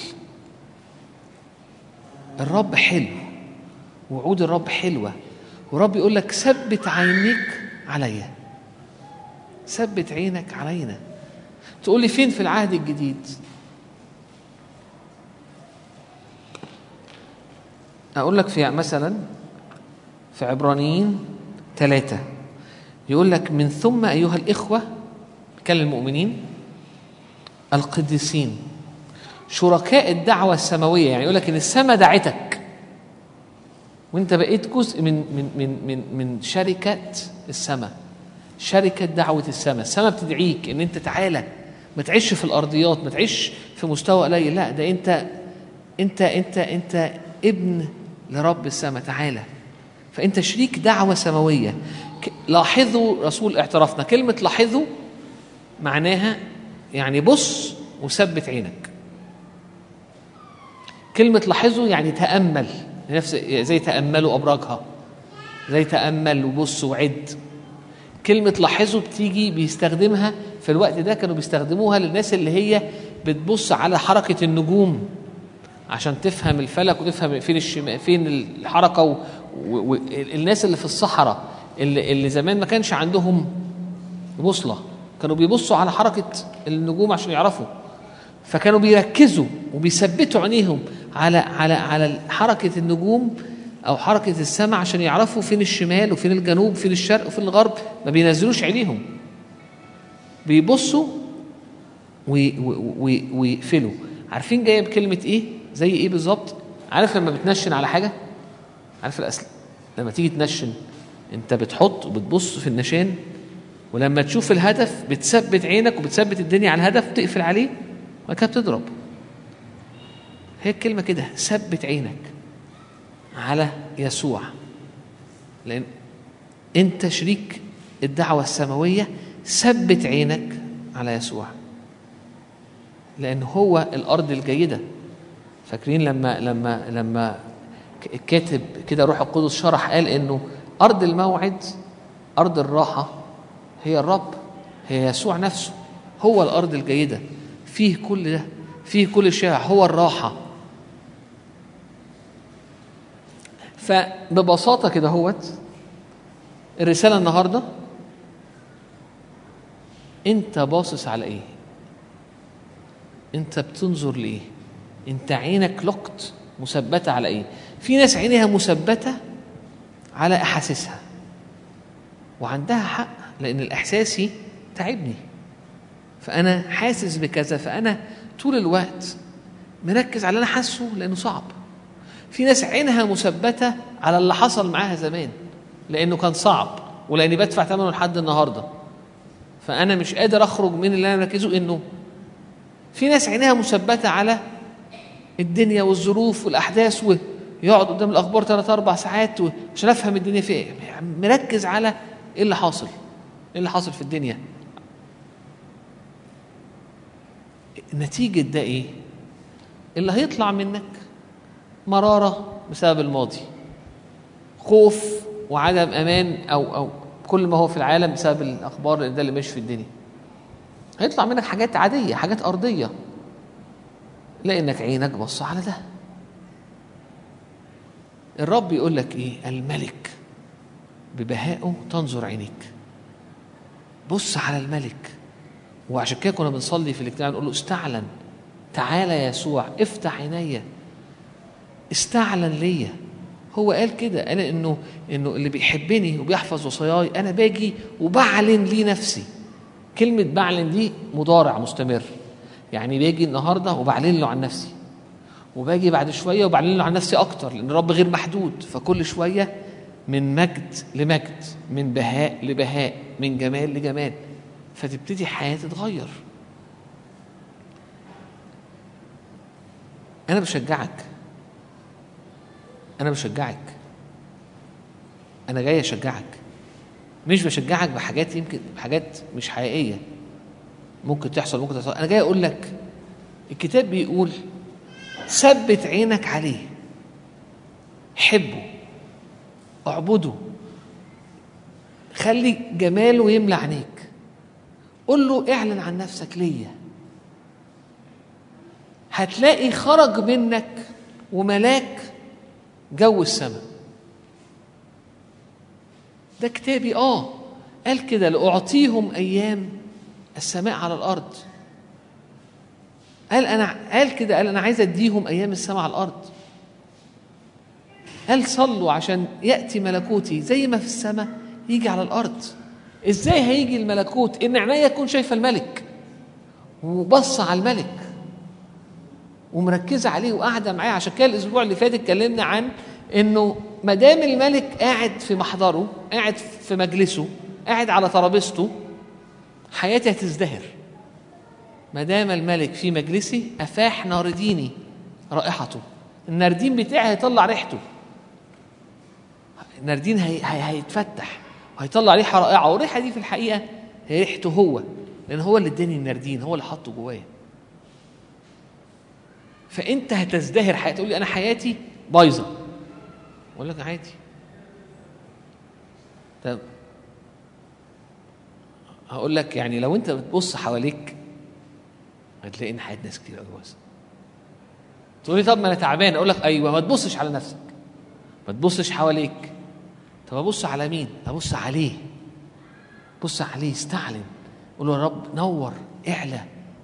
الرب حلو وعود الرب حلوه ورب يقول لك ثبت عينيك عليا ثبت عينك علينا تقول لي فين في العهد الجديد أقول لك في مثلا في عبرانيين ثلاثة يقول لك من ثم أيها الإخوة كان المؤمنين القديسين شركاء الدعوة السماوية يعني يقول لك إن السماء دعتك وانت بقيت جزء من من من من من شركة السماء شركة دعوة السماء السماء بتدعيك ان انت تعالى ما تعيش في الارضيات ما تعيش في مستوى قليل لا ده انت انت انت انت ابن لرب السماء تعالى فانت شريك دعوة سماوية ك- لاحظوا رسول اعترافنا كلمة لاحظوا معناها يعني بص وثبت عينك كلمة لاحظوا يعني تأمل نفس زي تأملوا أبراجها زي تأمل وبص وعد كلمة لاحظوا بتيجي بيستخدمها في الوقت ده كانوا بيستخدموها للناس اللي هي بتبص على حركة النجوم عشان تفهم الفلك وتفهم فين الشمال فين الحركة و... و... و... الناس اللي في الصحراء اللي, اللي زمان ما كانش عندهم بوصلة كانوا بيبصوا على حركة النجوم عشان يعرفوا فكانوا بيركزوا وبيثبتوا عينيهم على على على حركة النجوم أو حركة السماء عشان يعرفوا فين الشمال وفين الجنوب وفين الشرق وفين الغرب ما بينزلوش عينيهم بيبصوا وي- وي- وي- ويقفلوا عارفين جايه بكلمه ايه زي ايه بالظبط عارف لما بتنشن على حاجه عارف الأسل لما تيجي تنشن انت بتحط وبتبص في النشان ولما تشوف الهدف بتثبت عينك وبتثبت الدنيا على الهدف تقفل عليه وبعد كده بتضرب هي الكلمه كده ثبت عينك على يسوع لان انت شريك الدعوه السماويه ثبت عينك على يسوع لأن هو الأرض الجيدة فاكرين لما لما لما ك- كاتب كده روح القدس شرح قال إنه أرض الموعد أرض الراحة هي الرب هي يسوع نفسه هو الأرض الجيدة فيه كل ده فيه كل شيء هو الراحة فببساطة كده هوت الرسالة النهاردة أنت باصص على إيه؟ انت بتنظر لايه انت عينك لقط مثبته على ايه في ناس عينيها مثبته على احاسيسها وعندها حق لان الاحساسي تعبني فانا حاسس بكذا فانا طول الوقت مركز على اللي انا حاسه لانه صعب في ناس عينها مثبته على اللي حصل معاها زمان لانه كان صعب ولاني بدفع ثمنه لحد النهارده فانا مش قادر اخرج من اللي انا مركزه انه في ناس عينيها مثبته على الدنيا والظروف والاحداث ويقعد قدام الاخبار ثلاث اربع ساعات و- عشان افهم الدنيا في ايه مركز على ايه اللي حاصل ايه اللي حاصل في الدنيا نتيجه ده ايه اللي هيطلع منك مراره بسبب الماضي خوف وعدم امان او او كل ما هو في العالم بسبب الاخبار ده اللي ماشي في الدنيا هيطلع منك حاجات عادية حاجات أرضية لأنك عينك بص على ده الرب يقول لك إيه الملك ببهائه تنظر عينيك بص على الملك وعشان كده كنا بنصلي في الاجتماع نقول له استعلن تعالى يا يسوع افتح عينيا استعلن ليا هو قال كده قال انه انه اللي بيحبني وبيحفظ وصاياي انا باجي وبعلن لي نفسي كلمة بعلن دي مضارع مستمر يعني باجي النهارده وبعلن له عن نفسي وباجي بعد شوية وبعلن له عن نفسي أكتر لأن الرب غير محدود فكل شوية من مجد لمجد من بهاء لبهاء من جمال لجمال فتبتدي الحياة تتغير أنا بشجعك أنا بشجعك أنا جاي أشجعك مش بشجعك بحاجات يمكن بحاجات مش حقيقية ممكن تحصل ممكن تحصل أنا جاي أقول لك الكتاب بيقول ثبت عينك عليه حبه اعبده خلي جماله يملى عينيك قول له اعلن عن نفسك ليا هتلاقي خرج منك وملاك جو السماء ده كتابي اه قال كده لأعطيهم أيام السماء على الأرض قال أنا قال كده قال أنا عايز أديهم أيام السماء على الأرض قال صلوا عشان يأتي ملكوتي زي ما في السماء يجي على الأرض إزاي هيجي الملكوت إن عينيا تكون شايفة الملك وبص على الملك ومركزة عليه وقاعدة معاه عشان كده الأسبوع اللي فات اتكلمنا عن إنه ما دام الملك قاعد في محضره قاعد في مجلسه قاعد على ترابيزته حياتي هتزدهر ما دام الملك في مجلسي أفاح نارديني رائحته الناردين بتاعي هيطلع ريحته الناردين هي... هي... هيتفتح وهيطلع ريحة رائعة والريحة دي في الحقيقة هي ريحته هو لأن هو اللي اداني الناردين هو اللي حطه جوايا فأنت هتزدهر حياتي تقول لي أنا حياتي بايظة أقول لك عادي طب هقول لك يعني لو انت بتبص حواليك هتلاقي ان حياه ناس كتير قوي واسعه تقول لي طب ما انا تعبان اقول لك ايوه ما تبصش على نفسك ما تبصش حواليك طب ابص على مين ابص عليه بص عليه استعلن قول له يا رب نور اعلى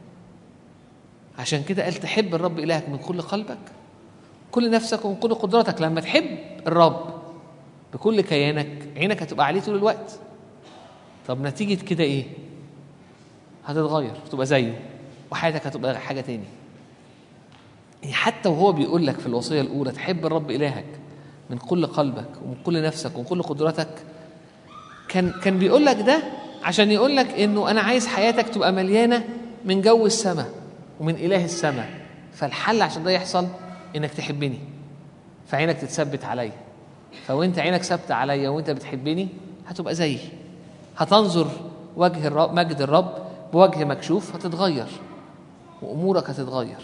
عشان كده قال تحب الرب الهك من كل قلبك كل نفسك ومن كل قدرتك لما تحب الرب بكل كيانك عينك هتبقى عليه طول الوقت طب نتيجة كده ايه هتتغير تبقى زيه وحياتك هتبقى حاجة تاني يعني حتى وهو بيقول لك في الوصية الأولى تحب الرب إلهك من كل قلبك ومن كل نفسك ومن كل قدرتك كان كان بيقول لك ده عشان يقول لك انه انا عايز حياتك تبقى مليانه من جو السماء ومن اله السماء فالحل عشان ده يحصل انك تحبني فعينك تتثبت عليا فوانت عينك ثابته عليا وانت بتحبني هتبقى زيي هتنظر وجه الرب مجد الرب بوجه مكشوف هتتغير وامورك هتتغير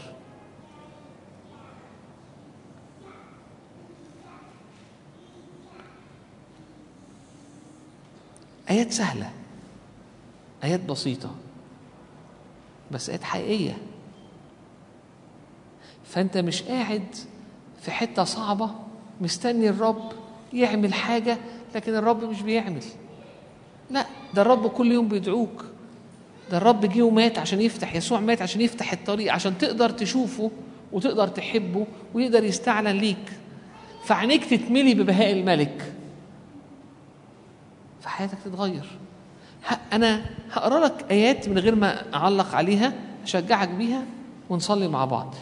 آيات سهلة آيات بسيطة بس آيات حقيقية فأنت مش قاعد في حتة صعبة مستني الرب يعمل حاجة لكن الرب مش بيعمل لا ده الرب كل يوم بيدعوك ده الرب جه ومات عشان يفتح يسوع مات عشان يفتح الطريق عشان تقدر تشوفه وتقدر تحبه ويقدر يستعلن ليك فعينيك تتملي ببهاء الملك فحياتك تتغير ه- انا هقرا لك ايات من غير ما اعلق عليها اشجعك بيها ونصلي مع بعض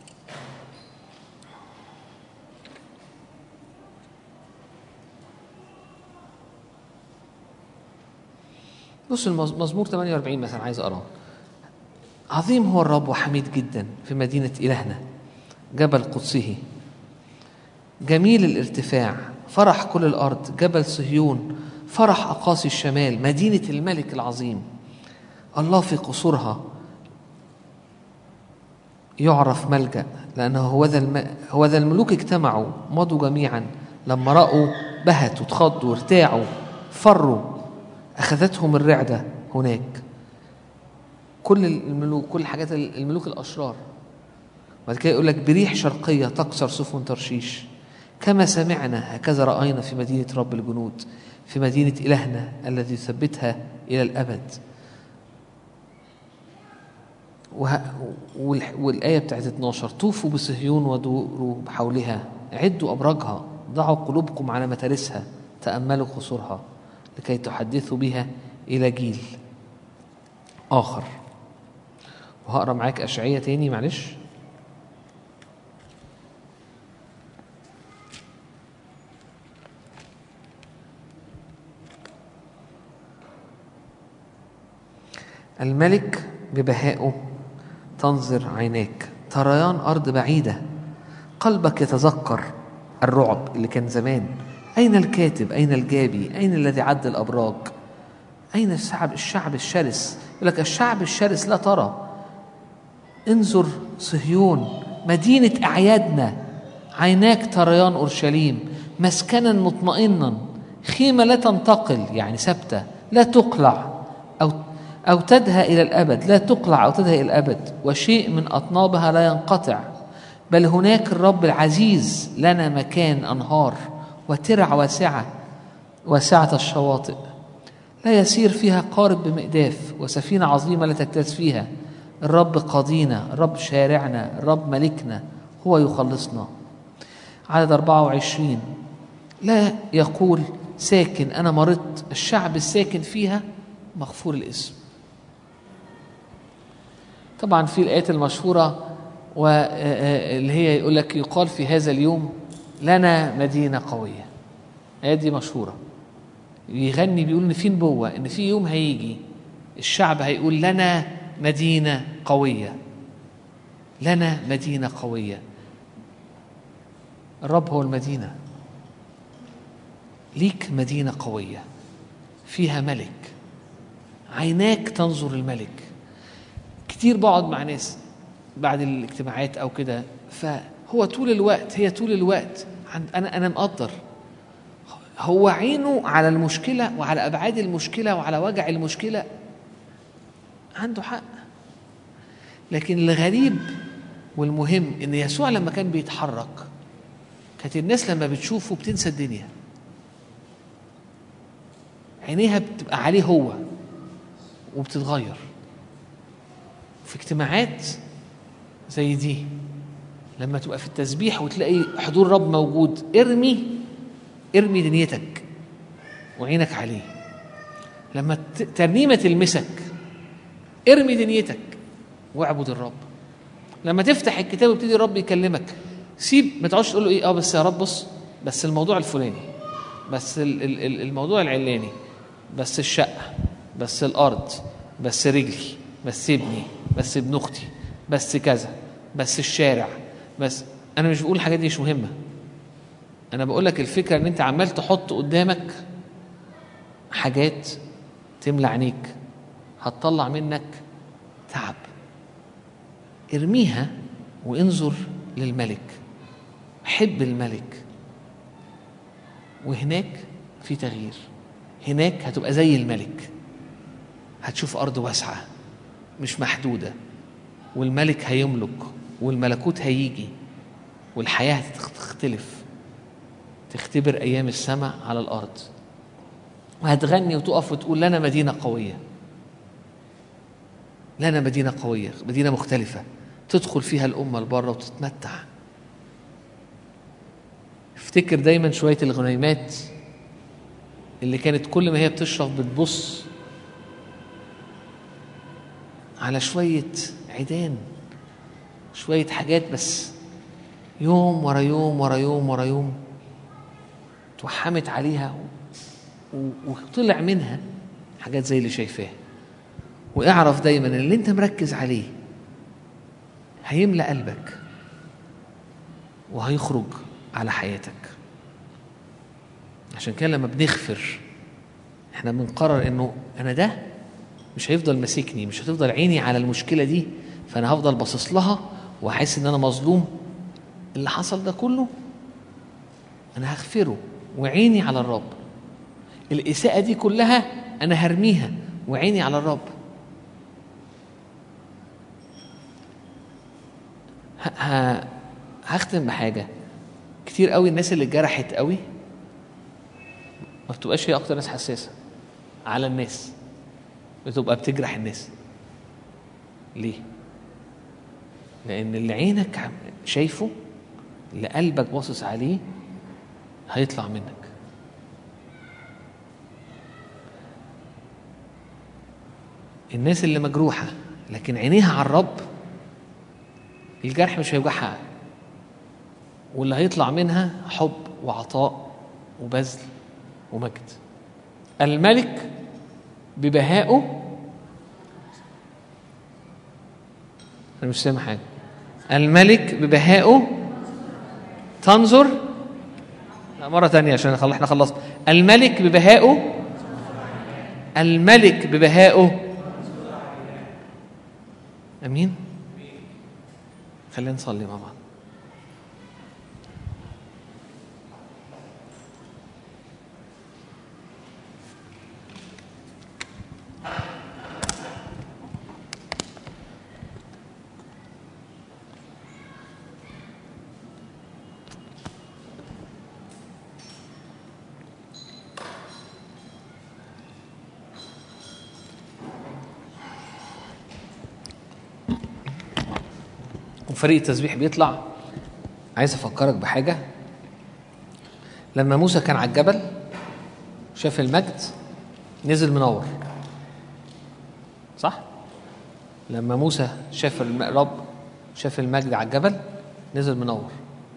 بص المز- مزمور 48 مثلا عايز اقراه عظيم هو الرب وحميد جدا في مدينة إلهنا جبل قدسه جميل الارتفاع فرح كل الأرض جبل صهيون فرح أقاصي الشمال مدينة الملك العظيم الله في قصورها يعرف ملجأ لأنه هو ذا الم... هو ذا الملوك اجتمعوا مضوا جميعا لما رأوا بهتوا اتخضوا ارتاعوا فروا أخذتهم الرعدة هناك كل الملوك كل حاجات الملوك الأشرار بعد كده يقول لك بريح شرقية تكسر سفن ترشيش كما سمعنا هكذا رأينا في مدينة رب الجنود في مدينة إلهنا الذي يثبتها إلى الأبد وه... والح- والآية بتاعت 12 طوفوا بصهيون ودوروا بحولها عدوا أبراجها ضعوا قلوبكم على متارسها تأملوا قصورها لكي تحدثوا بها إلى جيل آخر وهقرا معاك أشعية تاني معلش الملك ببهائه تنظر عيناك تريان أرض بعيدة قلبك يتذكر الرعب اللي كان زمان أين الكاتب أين الجابي أين الذي عد الأبراج أين الشعب الشعب الشرس يقول لك الشعب الشرس لا ترى انظر صهيون مدينة أعيادنا عيناك تريان أورشليم مسكنا مطمئنا خيمة لا تنتقل يعني ثابتة لا تقلع أو أو تدهى إلى الأبد لا تقلع أو تدهى إلى الأبد وشيء من أطنابها لا ينقطع بل هناك الرب العزيز لنا مكان أنهار وترع واسعة واسعة الشواطئ لا يسير فيها قارب بمئداف وسفينة عظيمة لا تجتاز فيها الرب قاضينا الرب شارعنا الرب ملكنا هو يخلصنا عدد 24 لا يقول ساكن أنا مرضت الشعب الساكن فيها مغفور الاسم طبعا في الآيات المشهورة واللي هي يقول لك يقال في هذا اليوم لنا مدينة قوية الآيات دي مشهورة يغني بيقول إن في نبوة إن في يوم هيجي الشعب هيقول لنا مدينة قوية لنا مدينة قوية الرب هو المدينة ليك مدينة قوية فيها ملك عيناك تنظر الملك كتير بقعد مع ناس بعد الاجتماعات او كده فهو طول الوقت هي طول الوقت عن- انا انا مقدر هو عينه على المشكله وعلى ابعاد المشكله وعلى وجع المشكله عنده حق لكن الغريب والمهم ان يسوع لما كان بيتحرك كانت الناس لما بتشوفه بتنسى الدنيا عينيها بتبقى عليه هو وبتتغير في اجتماعات زي دي لما تبقى في التسبيح وتلاقي حضور رب موجود ارمي ارمي دنيتك وعينك عليه لما ت- ترنيمة تلمسك ارمي دنيتك واعبد الرب لما تفتح الكتاب ويبتدي الرب يكلمك سيب ما تقعدش تقول له ايه اه بس يا رب بص بس الموضوع الفلاني بس ال- ال- ال- الموضوع العلاني بس الشقه بس الارض بس رجلي بس ابني بس ابن اختي بس كذا بس الشارع بس انا مش بقول الحاجات دي مش مهمه انا بقول لك الفكره ان انت عمال تحط قدامك حاجات تملى عينيك هتطلع منك تعب ارميها وانظر للملك حب الملك وهناك في تغيير هناك هتبقى زي الملك هتشوف ارض واسعه مش محدوده والملك هيملك والملكوت هيجي والحياه هتختلف تختبر ايام السماء على الارض وهتغني وتقف وتقول لنا مدينه قويه لنا مدينه قويه مدينه مختلفه تدخل فيها الامه لبره وتتمتع افتكر دايما شويه الغنيمات اللي كانت كل ما هي بتشرب بتبص على شويه عيدان شويه حاجات بس يوم ورا يوم ورا يوم ورا يوم توحمت عليها و- وطلع منها حاجات زي اللي شايفاها واعرف دايما ان اللي انت مركز عليه هيملأ قلبك وهيخرج على حياتك عشان كده لما بنغفر احنا بنقرر انه انا ده مش هيفضل ماسكني مش هتفضل عيني على المشكله دي فانا هفضل باصص لها واحس ان انا مظلوم اللي حصل ده كله انا هغفره وعيني على الرب الاساءه دي كلها انا هرميها وعيني على الرب ه- ه- هختم بحاجه كتير قوي الناس اللي اتجرحت قوي ما بتبقاش هي اكتر ناس حساسه على الناس بتبقى بتجرح الناس ليه لان اللي عينك عم- شايفه اللي قلبك باصص عليه هيطلع منك الناس اللي مجروحه لكن عينيها على الرب الجرح مش هيوجعها واللي هيطلع منها حب وعطاء وبذل ومجد الملك ببهائه انا مش سامع حاجه الملك ببهائه تنظر لا مرة تانية عشان خل- احنا خلصنا الملك ببهائه الملك ببهائه امين خلينا نصلي مع بعض وفريق التسبيح بيطلع عايز افكرك بحاجه لما موسى كان على الجبل شاف المجد نزل منور صح لما موسى شاف الم- الرب شاف المجد على الجبل نزل منور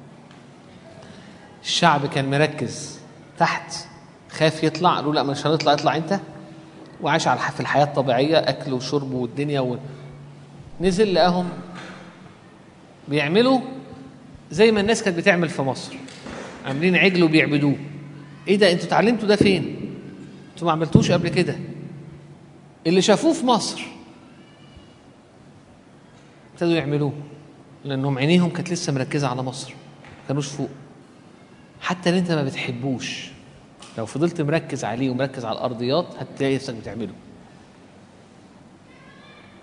الشعب كان مركز تحت خاف يطلع قالوا لا مش هنطلع اطلع انت وعاش على الح- في الحياه الطبيعيه اكل وشرب والدنيا و... نزل لقاهم بيعملوا زي ما الناس كانت بتعمل في مصر عاملين عجل وبيعبدوه ايه ده انتوا اتعلمتوا ده فين انتوا ما عملتوش قبل كده اللي شافوه في مصر ابتدوا يعملوه لانهم عينيهم كانت لسه مركزه على مصر ما كانوش فوق حتى اللي انت ما بتحبوش لو فضلت مركز عليه ومركز على الارضيات هتلاقي نفسك بتعمله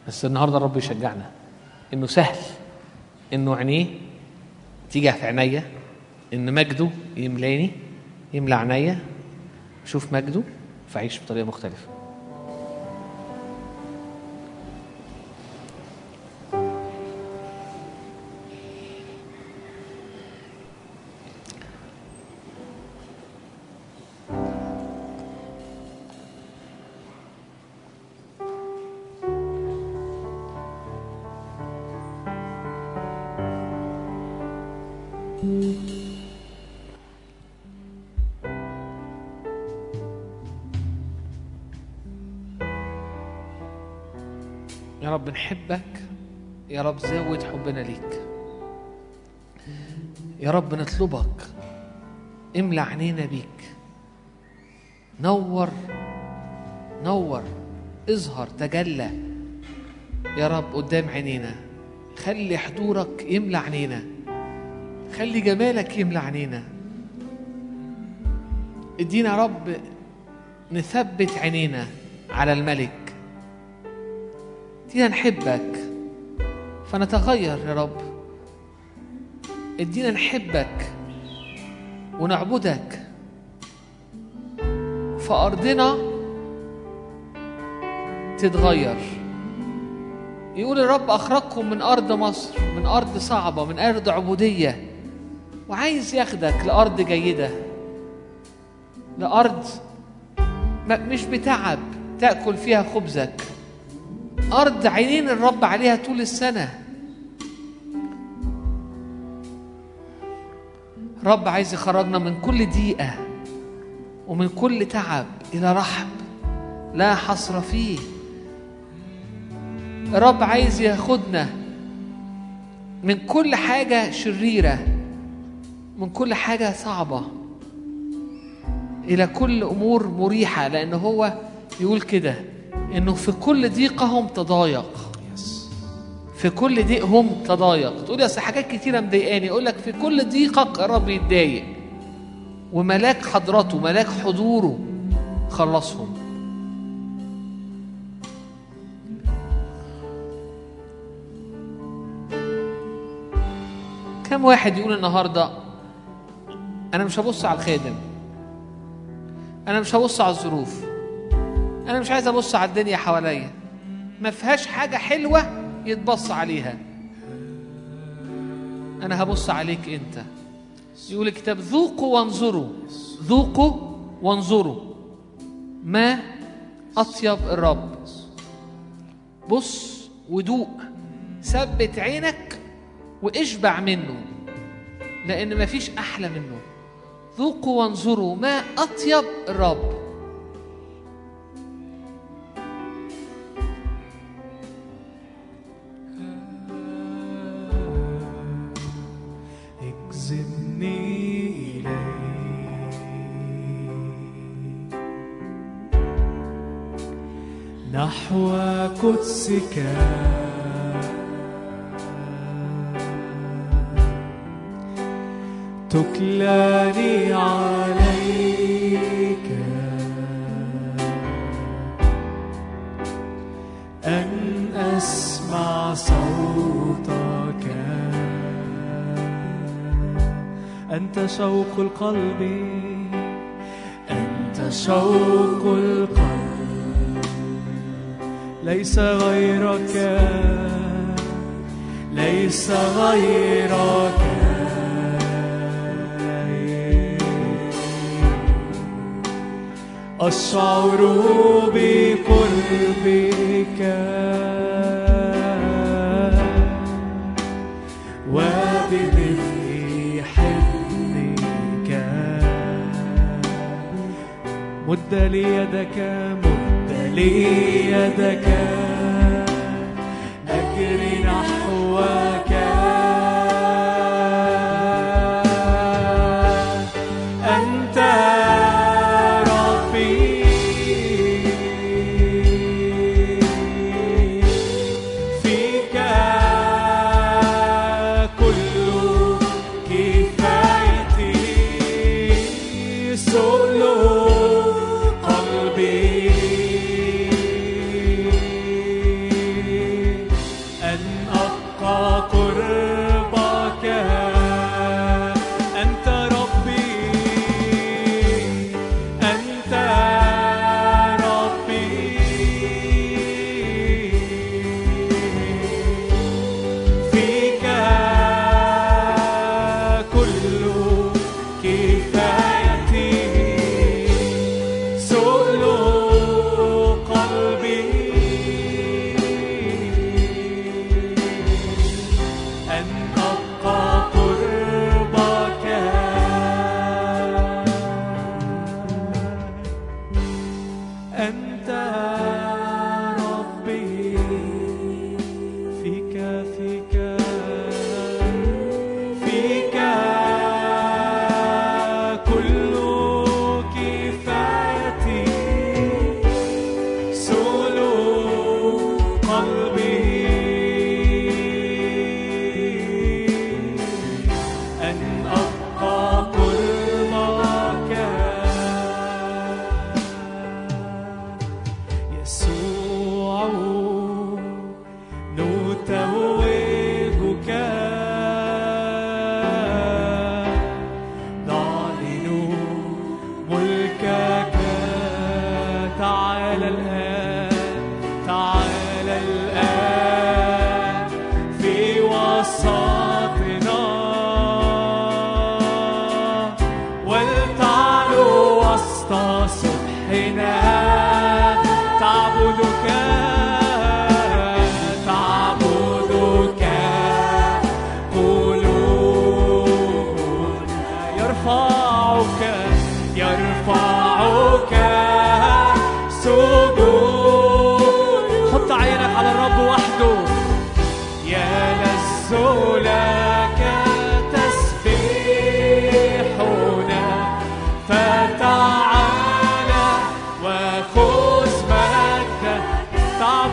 بس النهارده الرب يشجعنا انه سهل انه عينيه تيجي في عينيا ان مجده يملاني يملى عينيا اشوف مجده فاعيش بطريقه مختلفه يا رب نحبك يا رب زود حبنا ليك يا رب نطلبك املى عينينا بيك نور نور اظهر تجلى يا رب قدام عينينا خلي حضورك يملى عينينا خلي جمالك يملى عينينا ادينا يا رب نثبت عينينا على الملك ادينا نحبك فنتغير يا رب ادينا نحبك ونعبدك فأرضنا تتغير يقول الرب أخرجكم من أرض مصر من أرض صعبة من أرض عبودية وعايز ياخدك لأرض جيدة لأرض ما- مش بتعب تأكل فيها خبزك أرض عينين الرب عليها طول السنة رب عايز يخرجنا من كل ضيقة ومن كل تعب إلى رحب لا حصر فيه الرب عايز ياخدنا من كل حاجة شريرة من كل حاجة صعبة إلى كل أمور مريحة لأن هو يقول كده إنه في كل ضيقهم تضايق في كل ضيقهم تضايق تقول يا أصل حاجات كتيرة مضايقاني يقول لك في كل ضيقك الرب يتضايق وملاك حضرته ملاك حضوره خلصهم كم واحد يقول النهارده انا مش هبص على الخادم انا مش هبص على الظروف انا مش عايز ابص على الدنيا حواليا ما فيهاش حاجه حلوه يتبص عليها انا هبص عليك انت يقول الكتاب ذوقوا وانظروا ذوقوا وانظروا ما اطيب الرب بص ودوق ثبت عينك واشبع منه لان مفيش احلى منه ذوقوا وانظروا ما اطيب الرب اجذبني إليك نحو قدسك تكلاني عليك أن أسمع صوتك أنت شوق القلب أنت شوق القلب ليس غيرك ليس غيرك أشعر بقربك وبدفء حضنك مد لي يدك مد لي يدك أجري نحوك أنت ربي فيك كل كفايتي سؤل قلبي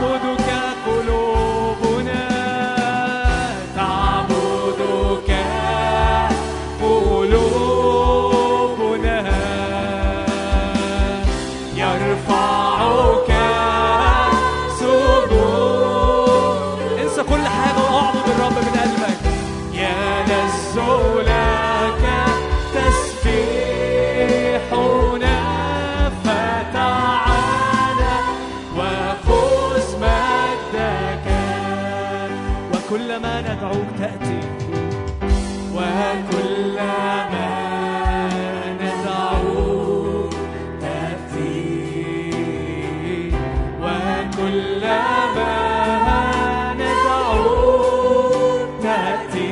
تعبدك قلوبنا تعبدك قلوبنا يرفعك سجود انسى كل حاجة واعبد الرب من قلبك يا لذ لك تسبيحنا فتعالى وخذ مجدك وكلما ندعوك تأتي وكلما ندعوك تأتي وكلما ندعوك تأتي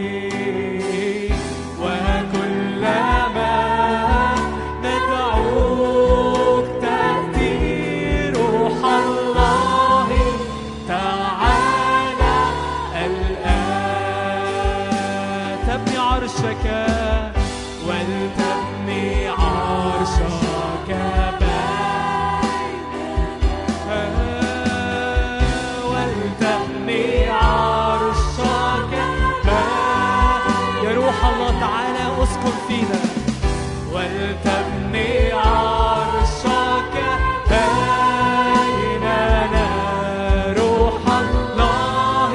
وكلما ندعوك تأتي روح الله تعالى الآن تبني عرشك ولتبني عرشك ولتبني عرشك يا روح الله تعالى اسكن فينا ولتبني عرشك بيننا روح الله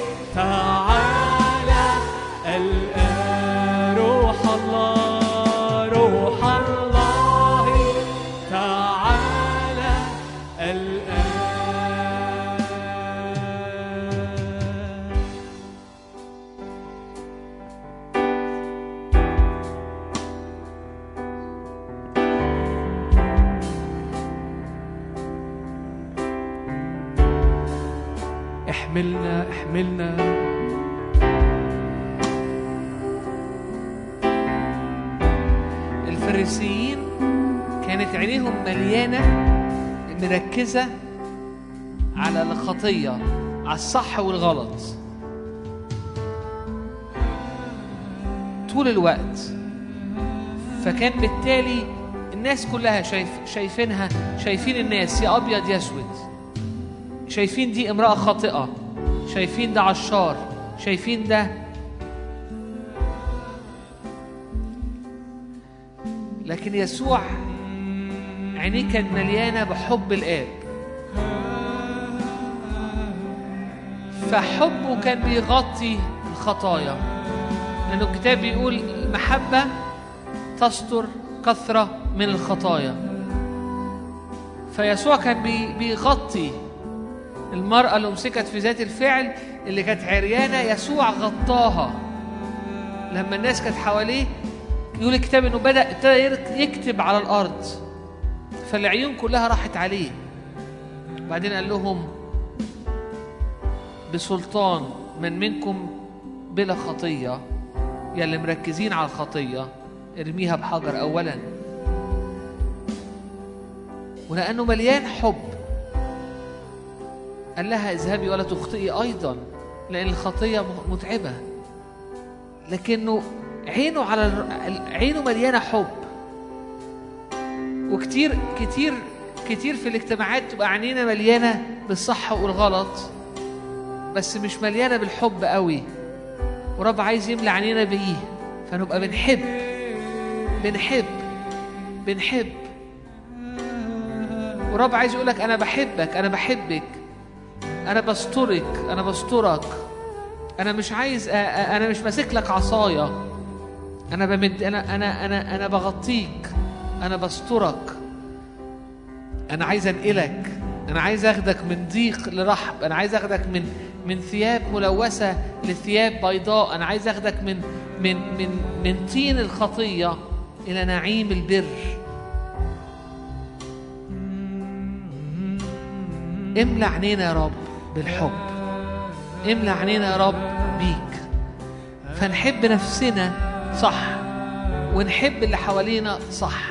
تعالى الآن روح الله روح الله تعالى الآن احملنا احملنا الفريسيين كانت عينيهم مليانة مركزة على الخطية على الصح والغلط طول الوقت فكان بالتالي الناس كلها شايف شايفينها شايفين الناس يا ابيض يا اسود شايفين دي امرأة خاطئة شايفين ده عشار شايفين ده لكن يسوع عينيه كانت مليانة بحب الآب فحبه كان بيغطي الخطايا لأنه الكتاب بيقول المحبة تستر كثرة من الخطايا فيسوع كان بي- بيغطي المرأة اللي أمسكت في ذات الفعل اللي كانت عريانة يسوع غطاها لما الناس كانت حواليه يقول الكتاب انه بدأ ابتدى يرك- يكتب على الأرض فالعيون كلها راحت عليه بعدين قال لهم بسلطان من منكم بلا خطية يا اللي مركزين على الخطية ارميها بحجر أولا ولأنه مليان حب قال لها اذهبي ولا تخطئي أيضا لأن الخطية م- متعبة لكنه عينه على الر- عينه مليانة حب وكتير كتير كتير في الاجتماعات تبقى عينينا مليانة بالصح والغلط بس مش مليانة بالحب قوي ورب عايز يملى عينينا بيه فنبقى بنحب بنحب بنحب ورب عايز يقولك أنا بحبك أنا بحبك أنا بسترك أنا بسترك أنا مش عايز أ- أ- أنا مش ماسك لك عصاية أنا بمد أنا أنا أنا أنا بغطيك أنا بسترك أنا عايز أنقلك أنا عايز أخدك من ضيق لرحب أنا عايز أخدك من من ثياب ملوثة لثياب بيضاء أنا عايز أخدك من من من من طين الخطية إلى نعيم البر املى عينينا يا رب بالحب املى عينينا يا رب بيك فنحب نفسنا صح ونحب اللي حوالينا صح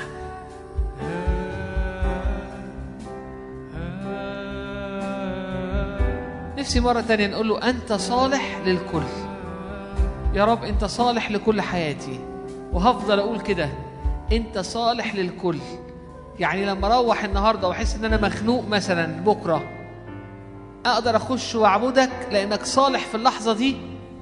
نفسي مرة تانية نقول له أنت صالح للكل يا رب أنت صالح لكل حياتي وهفضل أقول كده أنت صالح للكل يعني لما أروح النهاردة وأحس إن أنا مخنوق مثلا بكرة اقدر اخش واعبدك لانك صالح في اللحظه دي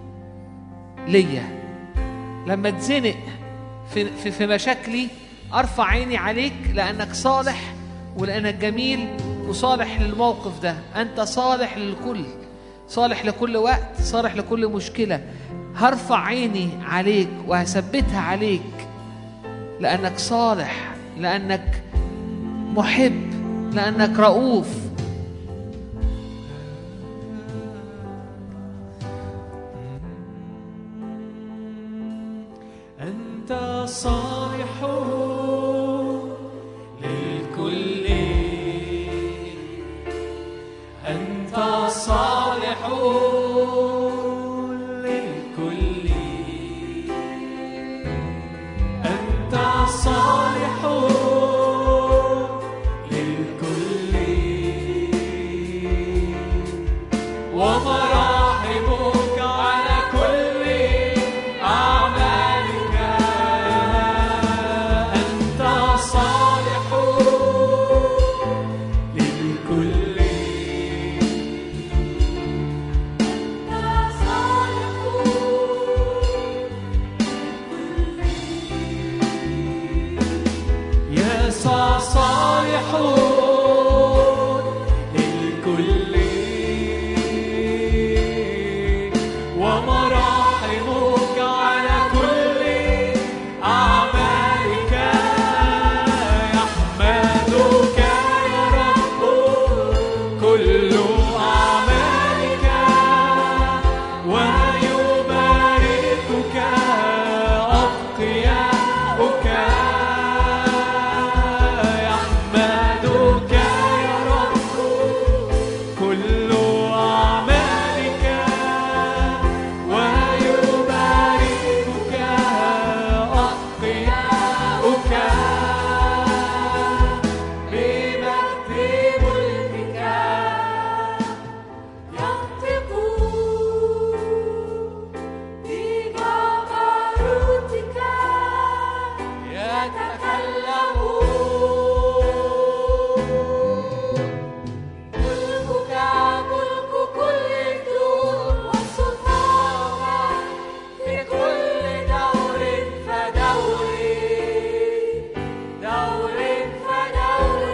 ليا لما اتزنق في, في, في مشاكلي ارفع عيني عليك لانك صالح ولانك جميل وصالح للموقف ده انت صالح للكل صالح لكل وقت صالح لكل مشكله هرفع عيني عليك وهثبتها عليك لانك صالح لانك محب لانك رؤوف أنت صالح للكل أنت صالح للكل أنت صالح للكل ومراحمك على كل أعمالك أنت صالح للكل يسوع صالح للكل ومراحمك على كل أعمالك يحمدك يا رب كل أعمالك ويباركك أتقياؤك يحمدك يا رب كل أعمالك ويباركك أتقياؤك بمجد ملكك ملكك ملك كل الدور وسلطانك في كل دور فدور دور فدور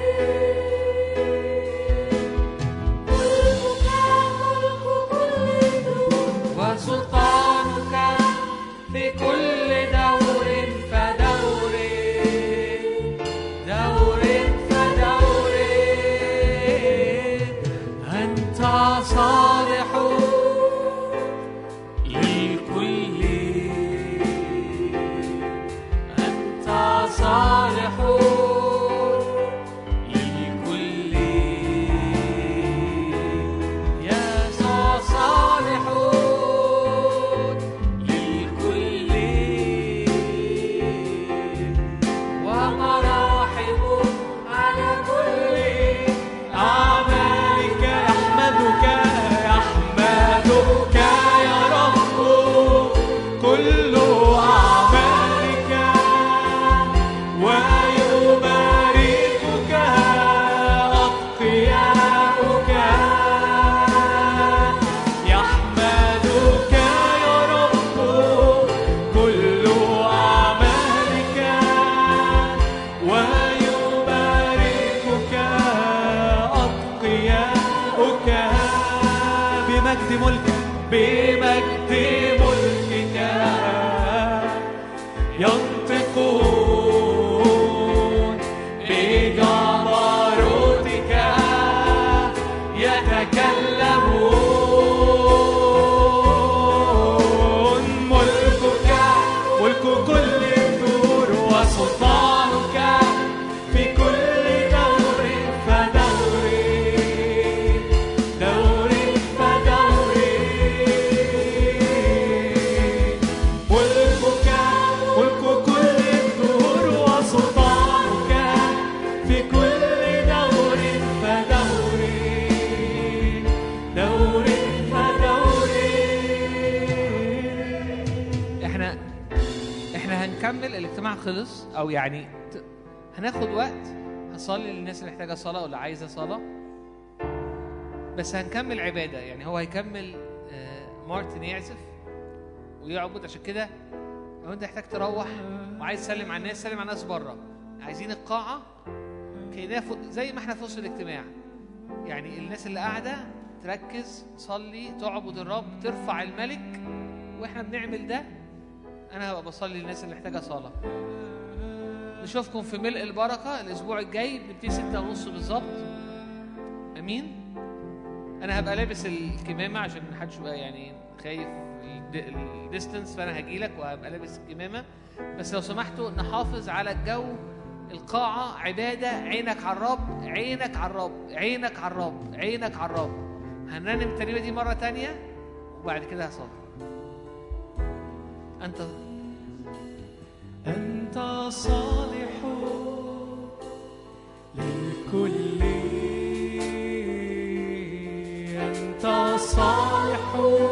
ملكك ملك كل الدور وسلطانك في كل دور فدور دور فدور أنت صالح للكل أنت صالح للكل يسوع صالح للكل ومراحم على كل أعمالك يحمدك يحمدك يا رب كل أعمالك ويباركك أتقياؤك يحمدك يا رب كل أعمالك ويباركك أتقياؤك بمجد ملكك بمجد ملكك ينطقون بجبروتك يتكلمون ملكك ملك كل الدور وسلطانك في كل دور فدور دور فدور ملكك ملك كل الدور وسلطانك في كل دور فدور دور فدور احنا احنا هنكمل الاجتماع خلص او يعني ت- هناخد وقت هصلي للناس اللي محتاجه صلاه واللي عايزه صلاه بس هنكمل عباده يعني هو هيكمل آه، مارتن يعزف ويعبد عشان كده لو انت محتاج تروح وعايز تسلم على الناس سلم على الناس بره عايزين القاعه كأنها فوق- زي ما احنا في وسط الاجتماع يعني الناس اللي قاعده تركز تصلي تعبد الرب ترفع الملك واحنا بنعمل ده انا هبقى بصلي للناس اللي محتاجه صلاه نشوفكم في ملء البركه الاسبوع الجاي بنبتدي ستة ونص بالظبط امين انا هبقى لابس الكمامه عشان محدش يبقى يعني خايف الد- الديستنس فانا هجيلك وهبقى لابس الكمامه بس لو سمحتوا نحافظ على الجو القاعة عبادة عينك على الرب عينك على الرب عينك على الرب عينك على الرب هنرنم الترنيمة دي مرة تانية وبعد كده هصلي أنت أنت صالح للكل أنت صالح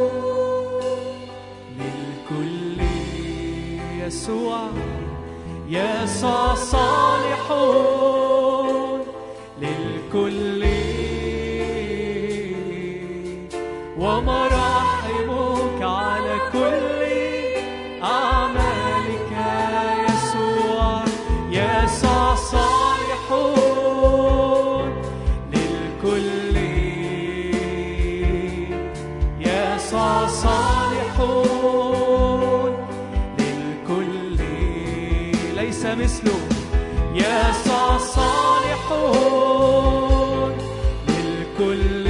للكل يسوع يسوع صالح للكل ومراحمك على كل أعمالك يسوع يسوع صالح للكل يسوع صالح للكل ليس مثله يسوع صالح للكل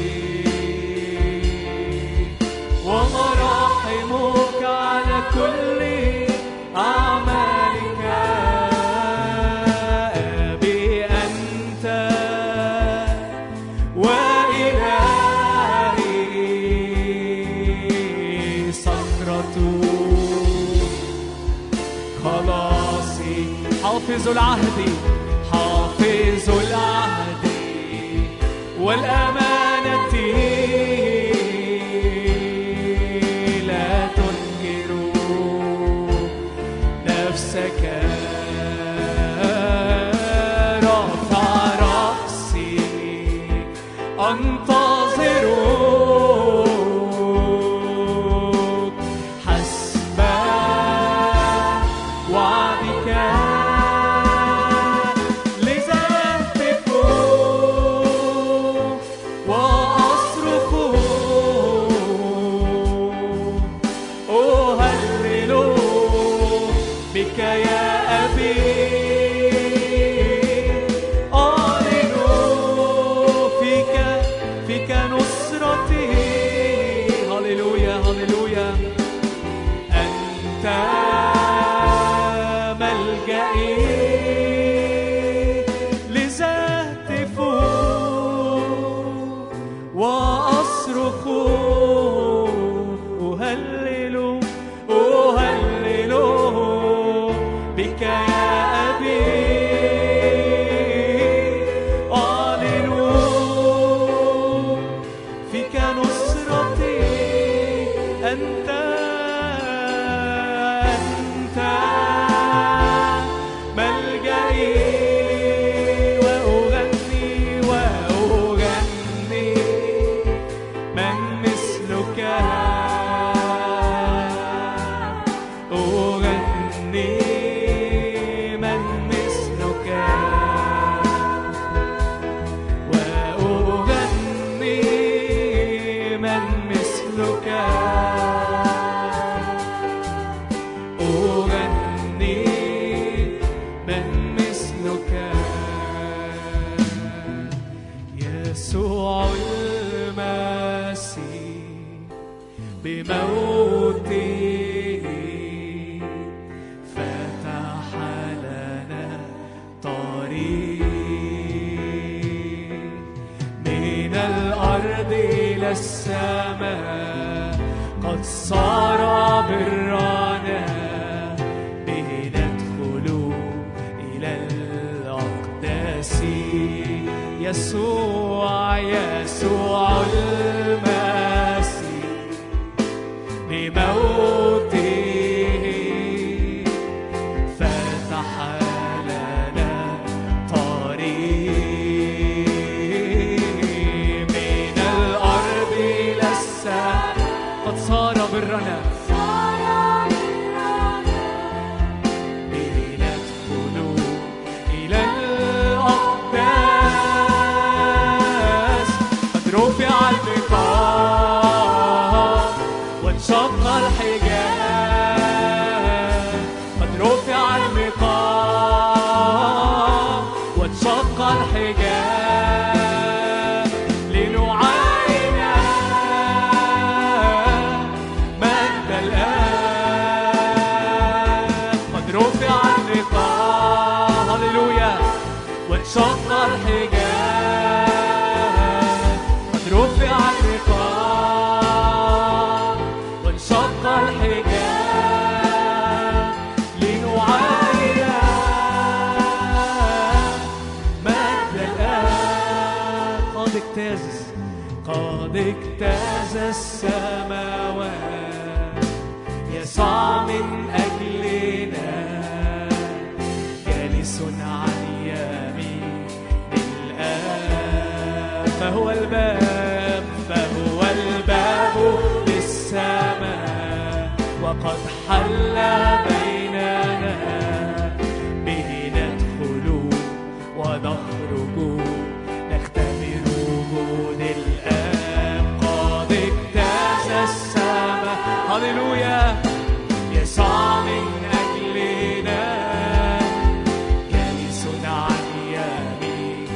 ومراحمك على كل أعمالك أبي أنت وإلهي صخرة خلاصي حافظ العهد حافظ العهد والأمانة لا تنكر نفسك رفع رأسي أنتظرك حسب وعدك لذا أهتف وأصرخ أهلل بك يا أبي أعلن فيك فيك نصرتي هللويا هللويا أنت ملجئي لذا أهتف وأصرخ أهلل أهلل بك يا أبي أعلن فيك نصرتي أنت أنت ملجئي وأغني وأغني من مثلك أغني من مثلك وأغني من مثلك أغني من مثلك يسوع المسيح بموته فتح لنا طريق من الأرض إلى السماء قد صار برانا به ندخل إلى الأقداس يسوع يسوع المسيح بموته فتح لنا طريق من اجتاز قد اجتاز السماوات يسوع من أجلنا جالس عن يمين الآب فهو الباب فهو الباب للسماء وقد حل بيننا به ندخل ونخرج نختبر وجود الآب قد اجتاز السماء هللويا يسوع من أجلنا جالس عن يمين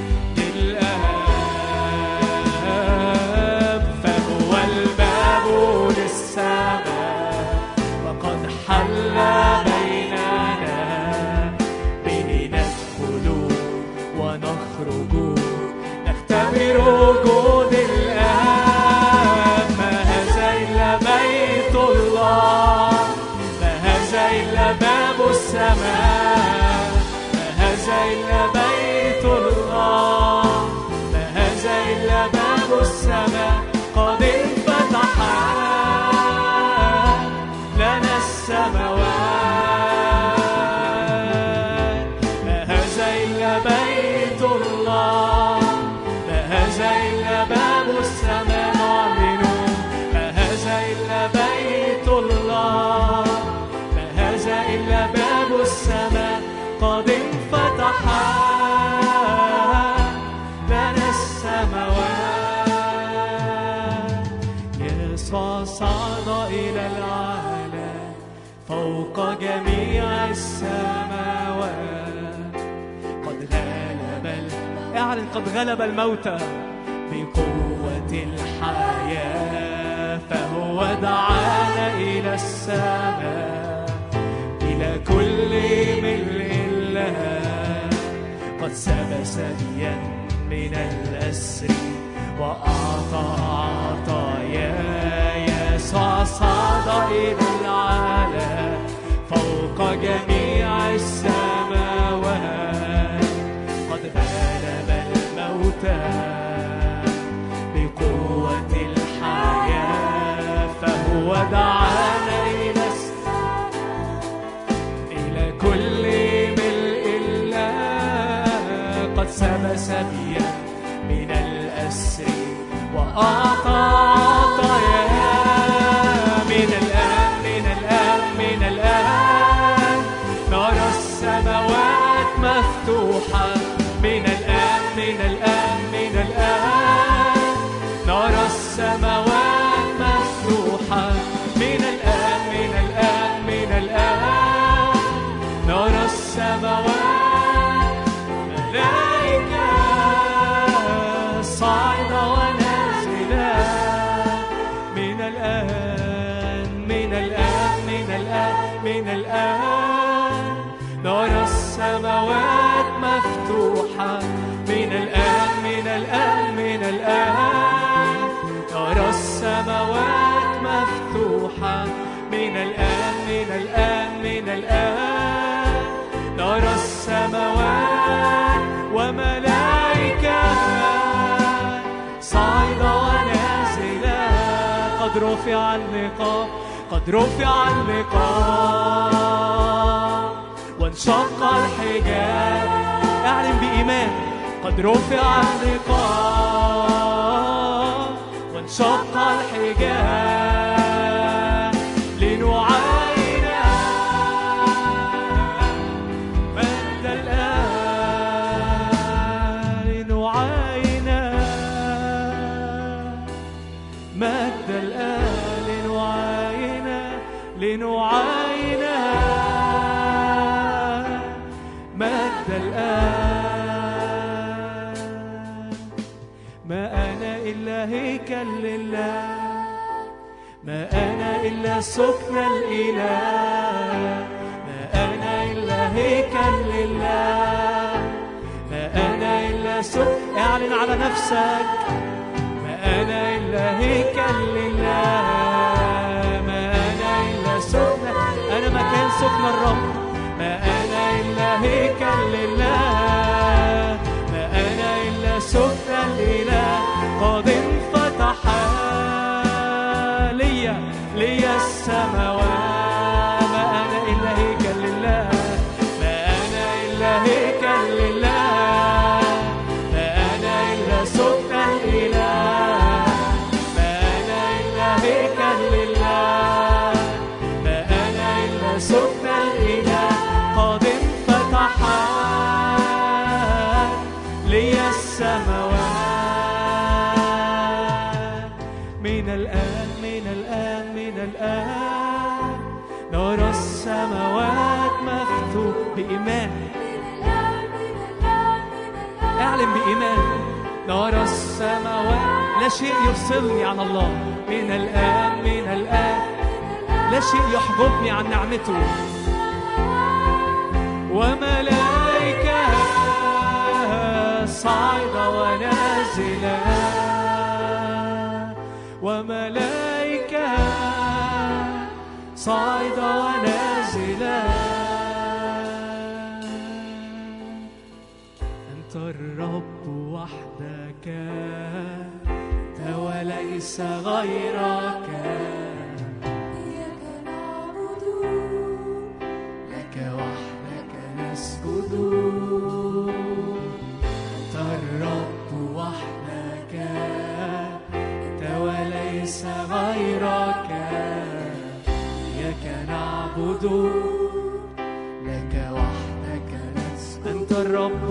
الآب فهو الباب للسماء وقد حل بيننا به ندخل ونخرج نختبر وجود الآب ما هذا إلا بيت الله ما هذا إلا باب السماء ما هذا إلا بيت الله ما هذا إلا باب السماء قد انفتح لنا السماوات ما هذا إلا بيت الله ما هذا إلا باب السماء نعلن ما هذا إلا بيت الله ما هذا إلا باب السماء قد انفتح لنا السماوات يسوع صعد إلى العالم فوق جميع السماوات قد غلب ال- اعلن قد غلب الموتى بقوة الحياة فهو دعانا إلى السماء إلى كل ملء الله قد سب سبيا من الأسر وأعطى عطايا يسوع صعد إلى العالم فوق جميع السماوات قد غلب الموتى بقوة الحياة فهو دعانا إلى السماء إلى كل ملء الله قد سب سبيا من الأسر وأعطى عطايا من الآن من الآن من الآن نرى السماوات مفتوحة من الآن من الآن من الآن نرى السماوات مفتوحة من الآن من الآن من الآن نرى السماوات ملائكة صاعدة ونازلة من الآن من الآن من الآن من الآن نرى السماوات مفتوحة من الآن من الآن من الآن نرى السماوات مفتوحة من الآن من الآن من الآن نرى السماوات وملائكة صاعدة ونازلة قد رفع اللقاء قد رفع اللقاء وانشق الحجاب اعلن بإيمان قد رفع اللقاء وانشق الحجاب لنعاين مجد الآن لنعاين مجد الآن لنعاين لنعاين مجد الآن ما أنا إلا هيكل لله ما أنا إلا سكن الإله ما أنا إلا هيكل لله ما أنا إلا سكن اعلن على نفسك ما أنا إلا هيكل لله ما أنا إلا سكن أنا مكان سكن الرب ما أنا إلا هيكل لله ما أنا إلا سكن الإله من الآن من الآن من الآن نرى السماوات مفتوح بإيمان اعلن بإيمان نرى السماوات لا شيء يفصلني عن الله من الآن من الآن لا شيء يحجبني عن نعمته وملائكة صاعدة ونازلة وملائكة صاعدة ونازلة أنت الرب وحدك أنت وليس غيرك لك وحدك نسجد أنت الرب وحدك أنت وليس غيرك إياك نعبد لك وحدك نسجد أنت الرب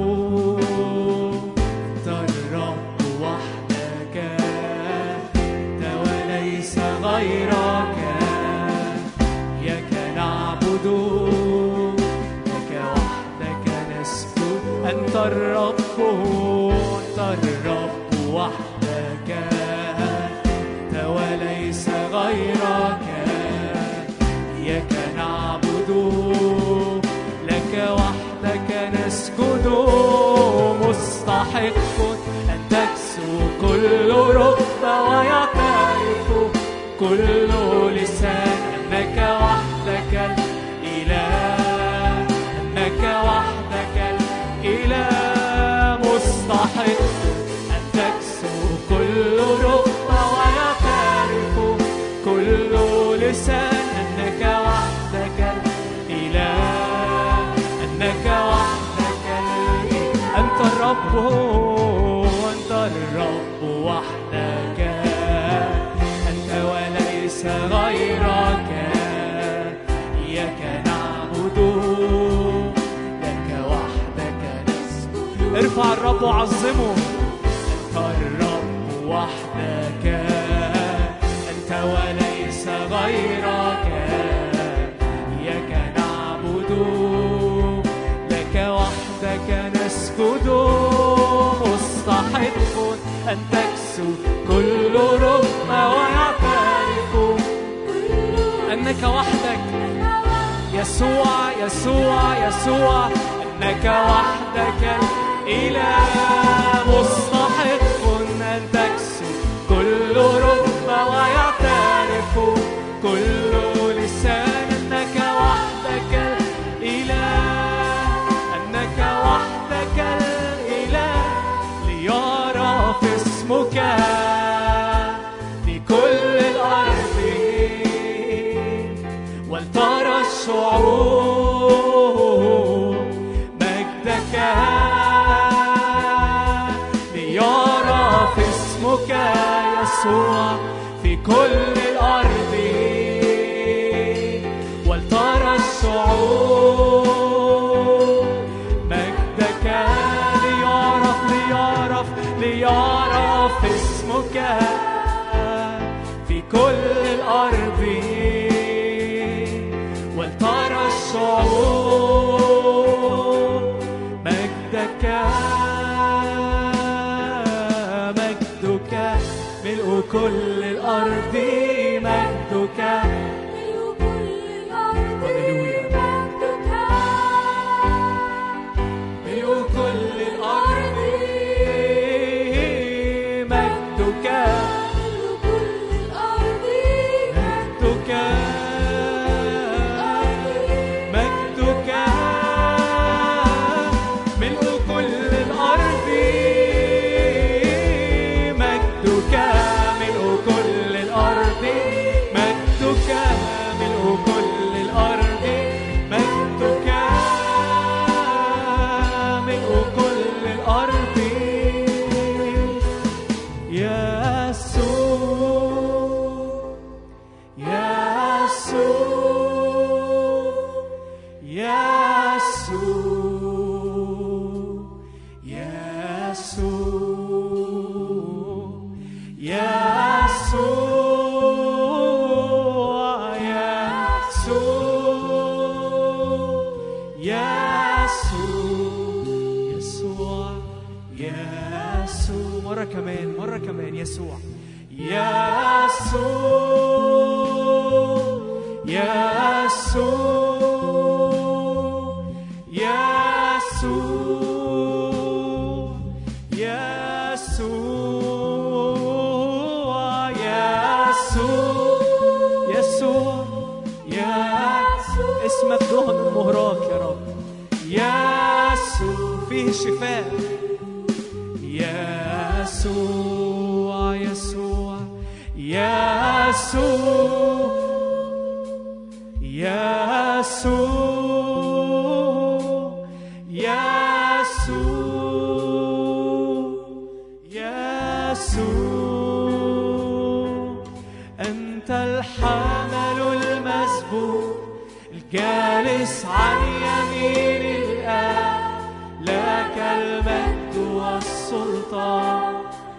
أنت الرب وحدك أنت وليس غيرك إياك نعبد لك وحدك نسجد أنت الرب أنت الرب وحدك أنت وليس غيرك إياك نعبد لك وحدك نسجد مستحق أن تكسو كل ركبة ويعترف كل لسان أنك وحدك الإله أنك وحدك الإله مستحق أن تكسو كل ركبة ويعترف كل لسان أنك وحدك الإله أنك وحدك الإله أنت الرب أنت الرب وحدك أنت وليس غيرك إياك نعبد لك وحدك نسجد ارفع الرب وعظمه أنت الرب وحدك أنت وليس غيرك إياك نعبد لك وحدك نسجد مستحق أن تكسو كل ركبة ويعترف أنك وحدك يسوع يسوع يسوع أنك وحدك الإله مستحق أن تكسو كل ركبة ويعترف كل لسان أنك وحدك الإله أنك وحدك الإله ليرى في اسمك في كل الأرض ولترى الشعوب مجدك ليرى في اسمك يسوع في كل الأرض ولترى الشعوب مجدك ليعرف ليعرف ليعرف اسمك في كل الأرض ولترى الشعوب مجدك مجدك ملء كل الأرض مجدك ملء كل الأرض مجدك مجدك مجدك ملء كل الأرض مجدك ملء كل الأرض مجدك ملء كل الأرض مجدك ملء كل الأرض يسوع يسوع يسوع يسوع يسوع مرة كمان يسوع يسوع يسوع يسوع يسوع يسوع يسوع يا اسمك دهن المهراق يا رب يسوع فيه شفاء يسوع يسوع يسوع يسوع يسوع يسوع أنت الحمل المسبوق الجالس عن يمين الآب لك المجد والسلطان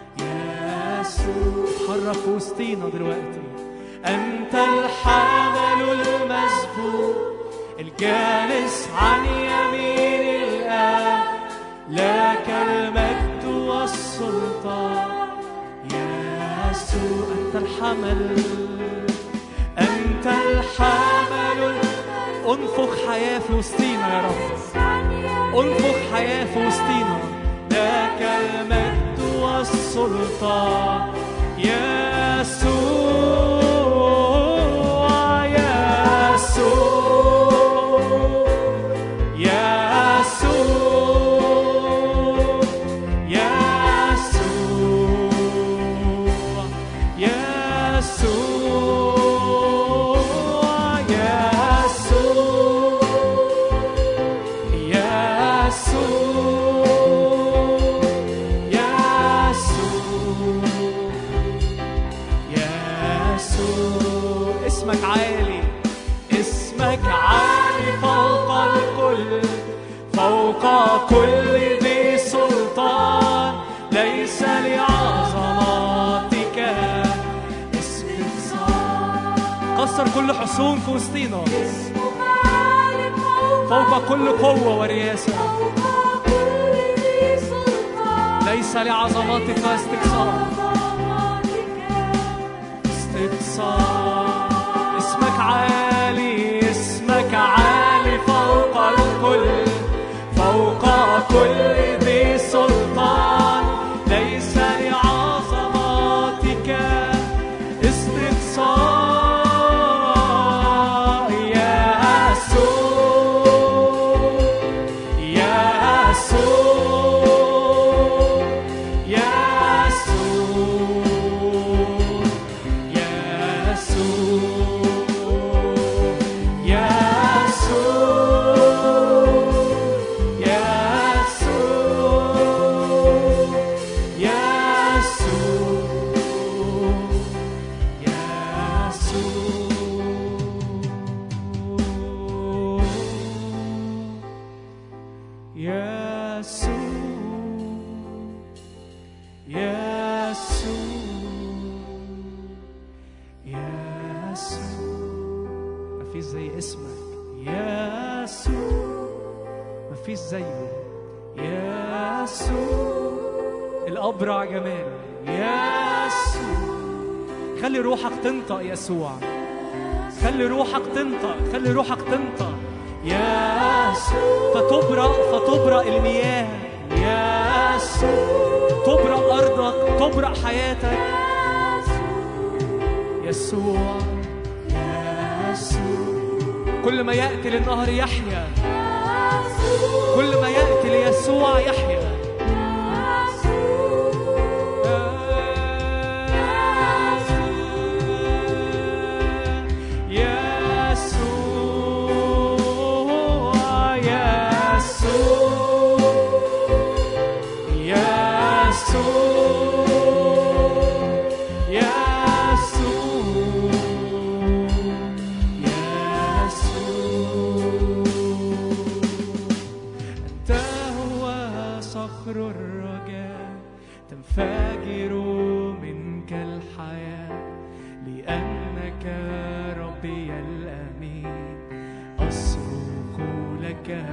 يسوع اتحرك في وسطينا دلوقتي أنت الحمل المسبوق الجالس عن يمين الآب لك المجد والسلطان يسوع أنت الحمل أنت الحمل انفخ حياة في وسطينا يا رب انفخ حياة في وسطينا لك المجد والسلطان يسوع يسوع يسوع يسوع يسوع يسوع يسوع يسوع اسمك عالي اسمك عالي فوق الكل فوق كل ذي سلطان ليس لعظماتك استقصاء كسر كل حصون في وسطينا فوق كل قوة ورياسة ليس لعظماتك استقصاء استقصاء اسمك عالي اسمك عالي فوق الكل فوق كل ذي سلطان ليس لعظماتك استقصاء يسوع يسوع يسوع يسوع يسوع مفيش زي اسمك يسوع مفيش زيه يسوع الأبرع جمال يسوع خلي روحك تنطق يسوع خلي روحك تنطق خلي روحك تنطق يسوع فتبرأ فتبرأ المياه يسوع تبرأ أرضك تبرأ حياتك يسوع يسوع كل ما يأتي للنهر يحيا كل ما يأتي ليسوع يحيا يسوع يسوع أنت هو صخر الرجاء تنفجر منك الحياة لأنك ربي الأمين أصرخ لك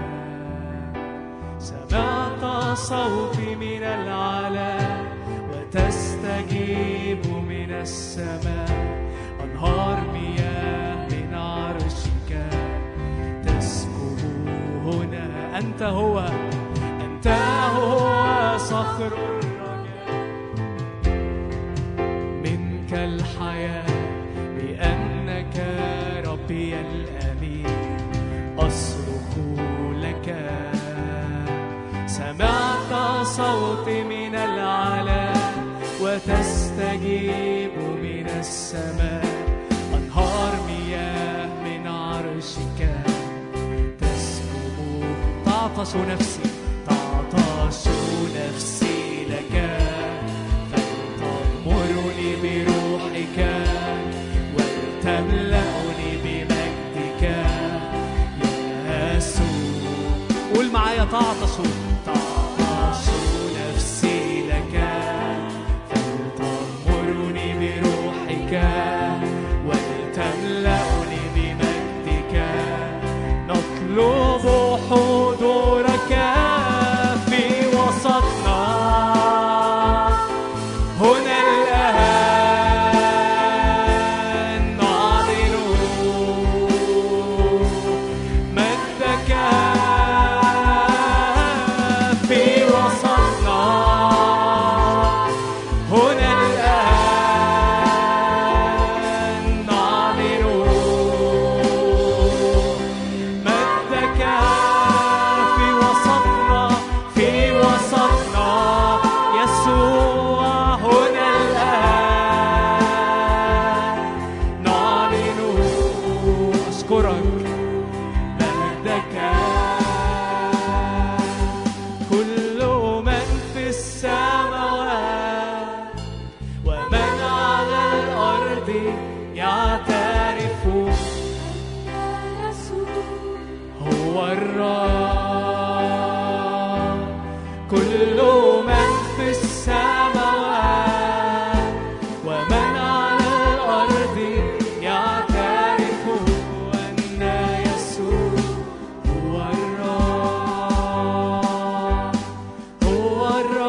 سمعت صوتي من العلا وتستجيب تستجيب من السماء أنهار مياه من عرشك تسكب هنا أنت هو أنت هو صخر الرجاء منك الحياة بأنك ربي الأمين أصرخ لك سمعت صوتي من العلا وتستجيب من السماء أنهار مياه من عرشك تسكب تعطش نفسي تعطش نفسي لك فلتغمرني بروحك ولتملأني بمجدك يا يسوع قول معايا تعطش تعطش نفسي لك فلتغمرني بروحك ولتملأني بمجدك نطلب حضورك في وسطنا هنا الآن نعلن مجدك في وسطنا هنا الآن نعلن مجدك في وسطنا في وسطنا يسوع هنا الآن نعلن أشكرك مجدك كل من في السماوات ومن على الأرض يعترف هو الرب كل من في السماوات ومن على الأرض يعترف أن يسوع هو الرب هو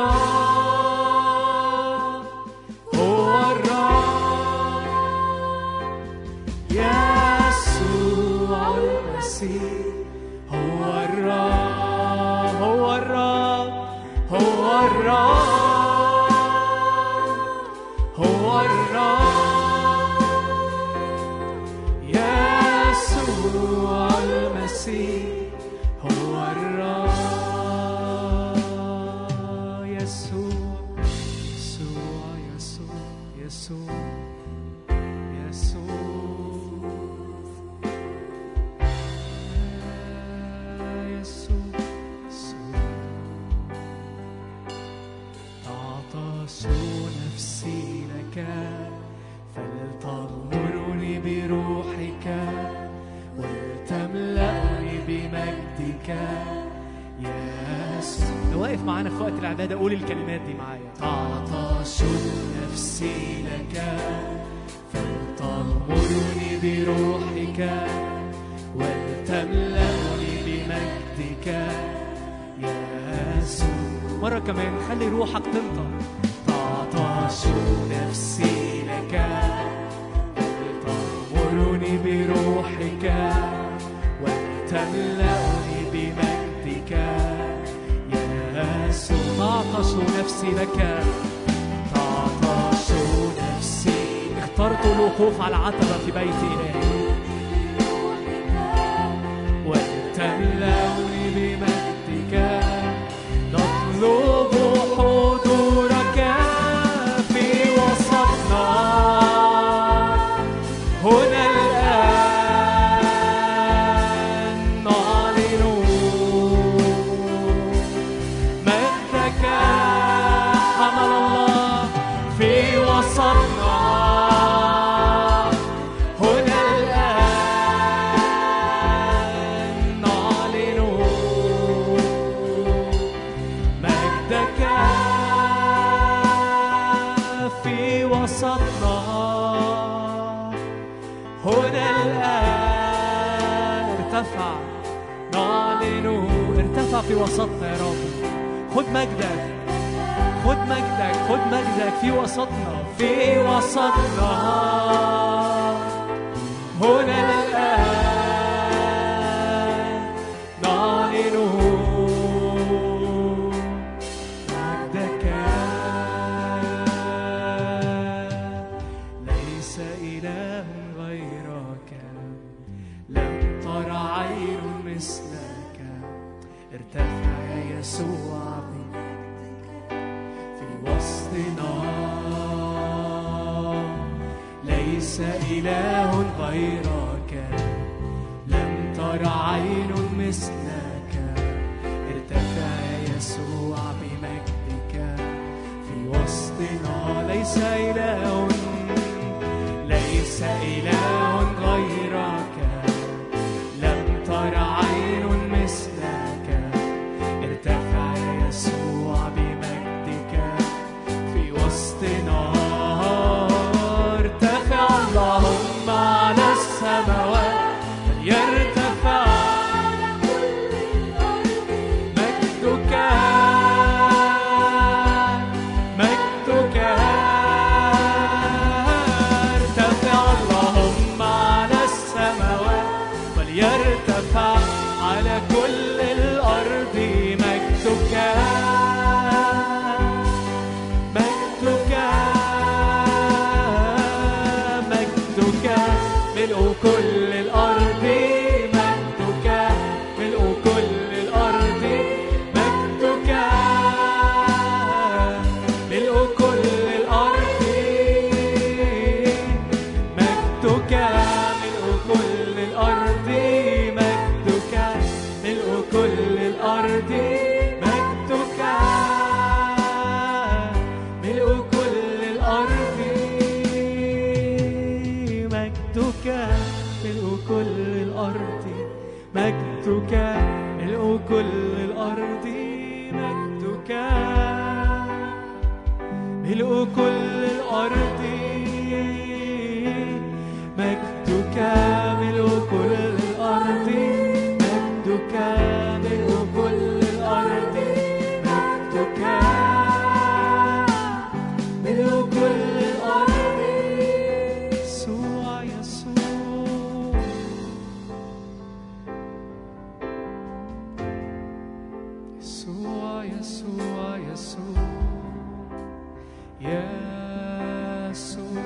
الرب هو الرب يسوع المسيح هو الرب هو الرب هو الرب هو الرب يسوع المسيح هو الرب يسوع يسوع يسوع يسوع يسوع يسوع يسوع تعطش نفسي لك فلتغمرني بروحك ولتملأني بمجدك يا يسوع لو واقف معانا في وقت العبادة قول الكلمات دي معايا تعطش نفسي لك فلتغمرني بروحك ولتملأني بمجدك يا يسوع مرة كمان خلي روحك تنطق تعطش نفسي لك فلتغمرني بروحك ولتملأني بمجدك يا يسوع تعطش نفسي لك تعطش نفسي اخترت الوقوف على العتبة في بيت إلهي ولتملأني بمجدك نطلب حضورك في وسطنا هنا الآن نعلن مجدك حمل الله في وسطنا هنا الآن نعلن مجدك في وسطنا هنا الآن ارتفع نعلن ارتفع في وسطنا يا رب خد مجدك خد مجدك خد مجدك في وسطنا في وسطنا هنا الآن نعلن مجدك ليس إله غيرك لم تر عين مثلك ارتفع يا يسوع في وسطنا ليس إله غيرك لم تر عين مثلك ارتفع يسوع بمجدك في وسطنا ليس إله ليس إله غيرك لم تر عين مثلك ارتفع يسوع بمجدك في وسطنا ارتفع اللهم على السماوات يرتفع مجدك مجدك ارتفع اللهم على السماوات وليرتفع على كل الأرض مجدك مجدك مجدك ملء كل الأرض مجدك ملء كل الأرض مجدك ملء كل الأرض مجدك ملء كل الأرض مجدك ملء كل الأرض مجدك ملء كل الأرض مجدك ملء كل الأرض مجدك ملء كل الأرض مجدك ملء كل الأرض مجدك ملء كل الأرض مجدك ملء كل الأرض مجدك ملء كل الأرض يسوع يسوع يسوع يسوع يسوع يسوع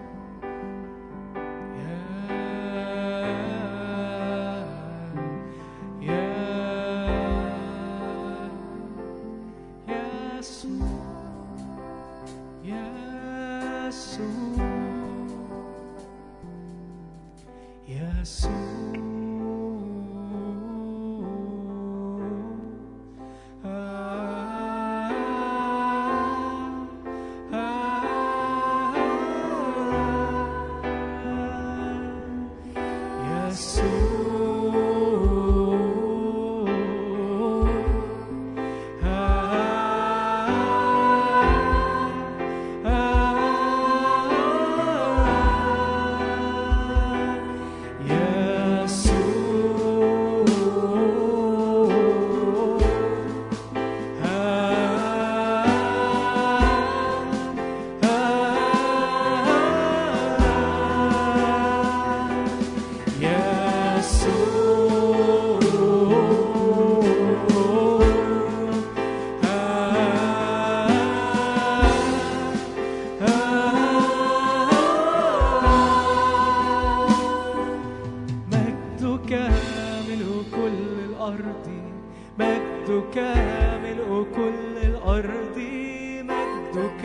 مجدك ملء كل الأرض مجدك ملء كل الأرض مجدك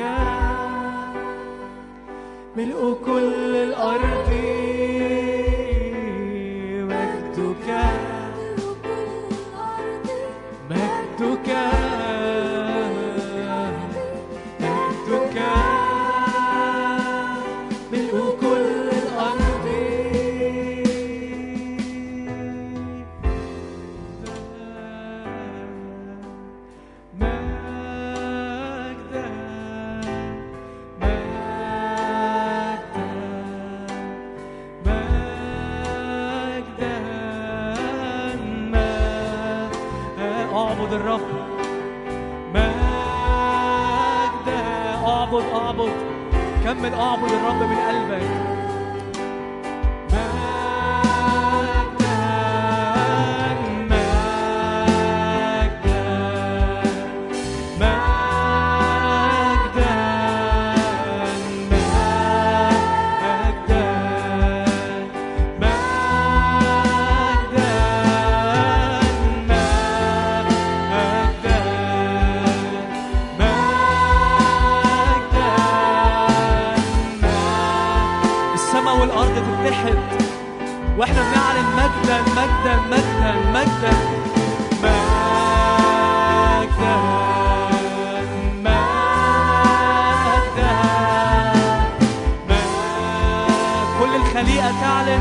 ملء كل الأرض مجدك مجدك مجدك ملء كل الأرض مجدا مجدا مجدا ما- اعبد الرب مجدا اعبد كمل اعبد الرب من قلبك السماء والارض تتحد واحنا بنعلن مجدا مجدا مجدا مجدا مجدا مجدا مجدا كل الخليقة تعلن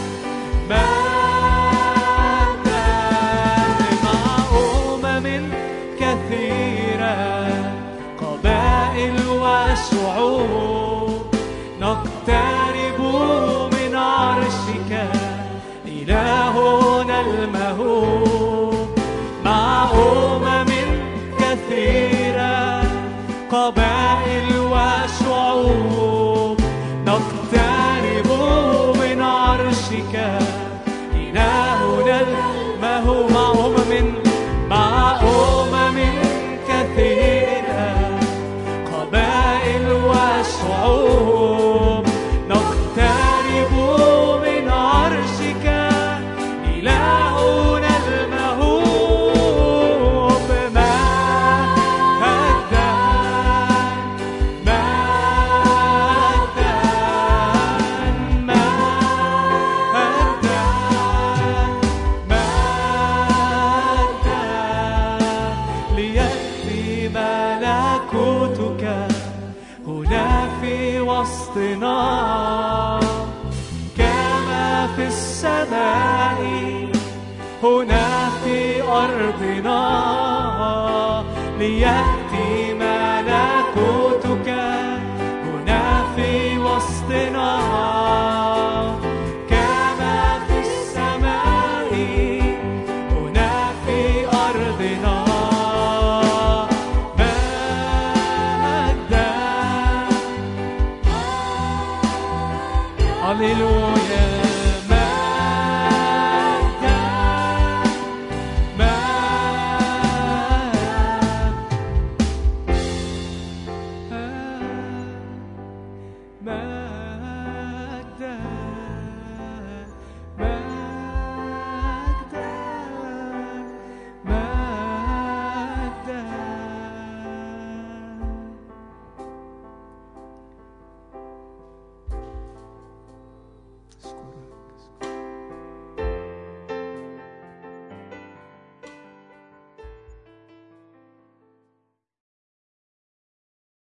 مجدا مع أمم كثيرة قبائل وشعوب نقترب من عرشك إلهنا المهوب مع أمم كثيرة قبائل وشعوب نقترب من عرشك إلهنا المهوب مع أمم مع أمم كثيرة قبائل وشعوب نقترب من عرشك إلهنا المهوب مجدا مجدا مجدا مجدا ليأتي ملكوتك هنا في وسطنا كما في السماء هنا في أرضنا ليأتي ملكوتك هنا في وسطنا كما في السماء هنا في أرضنا مجدا هللويا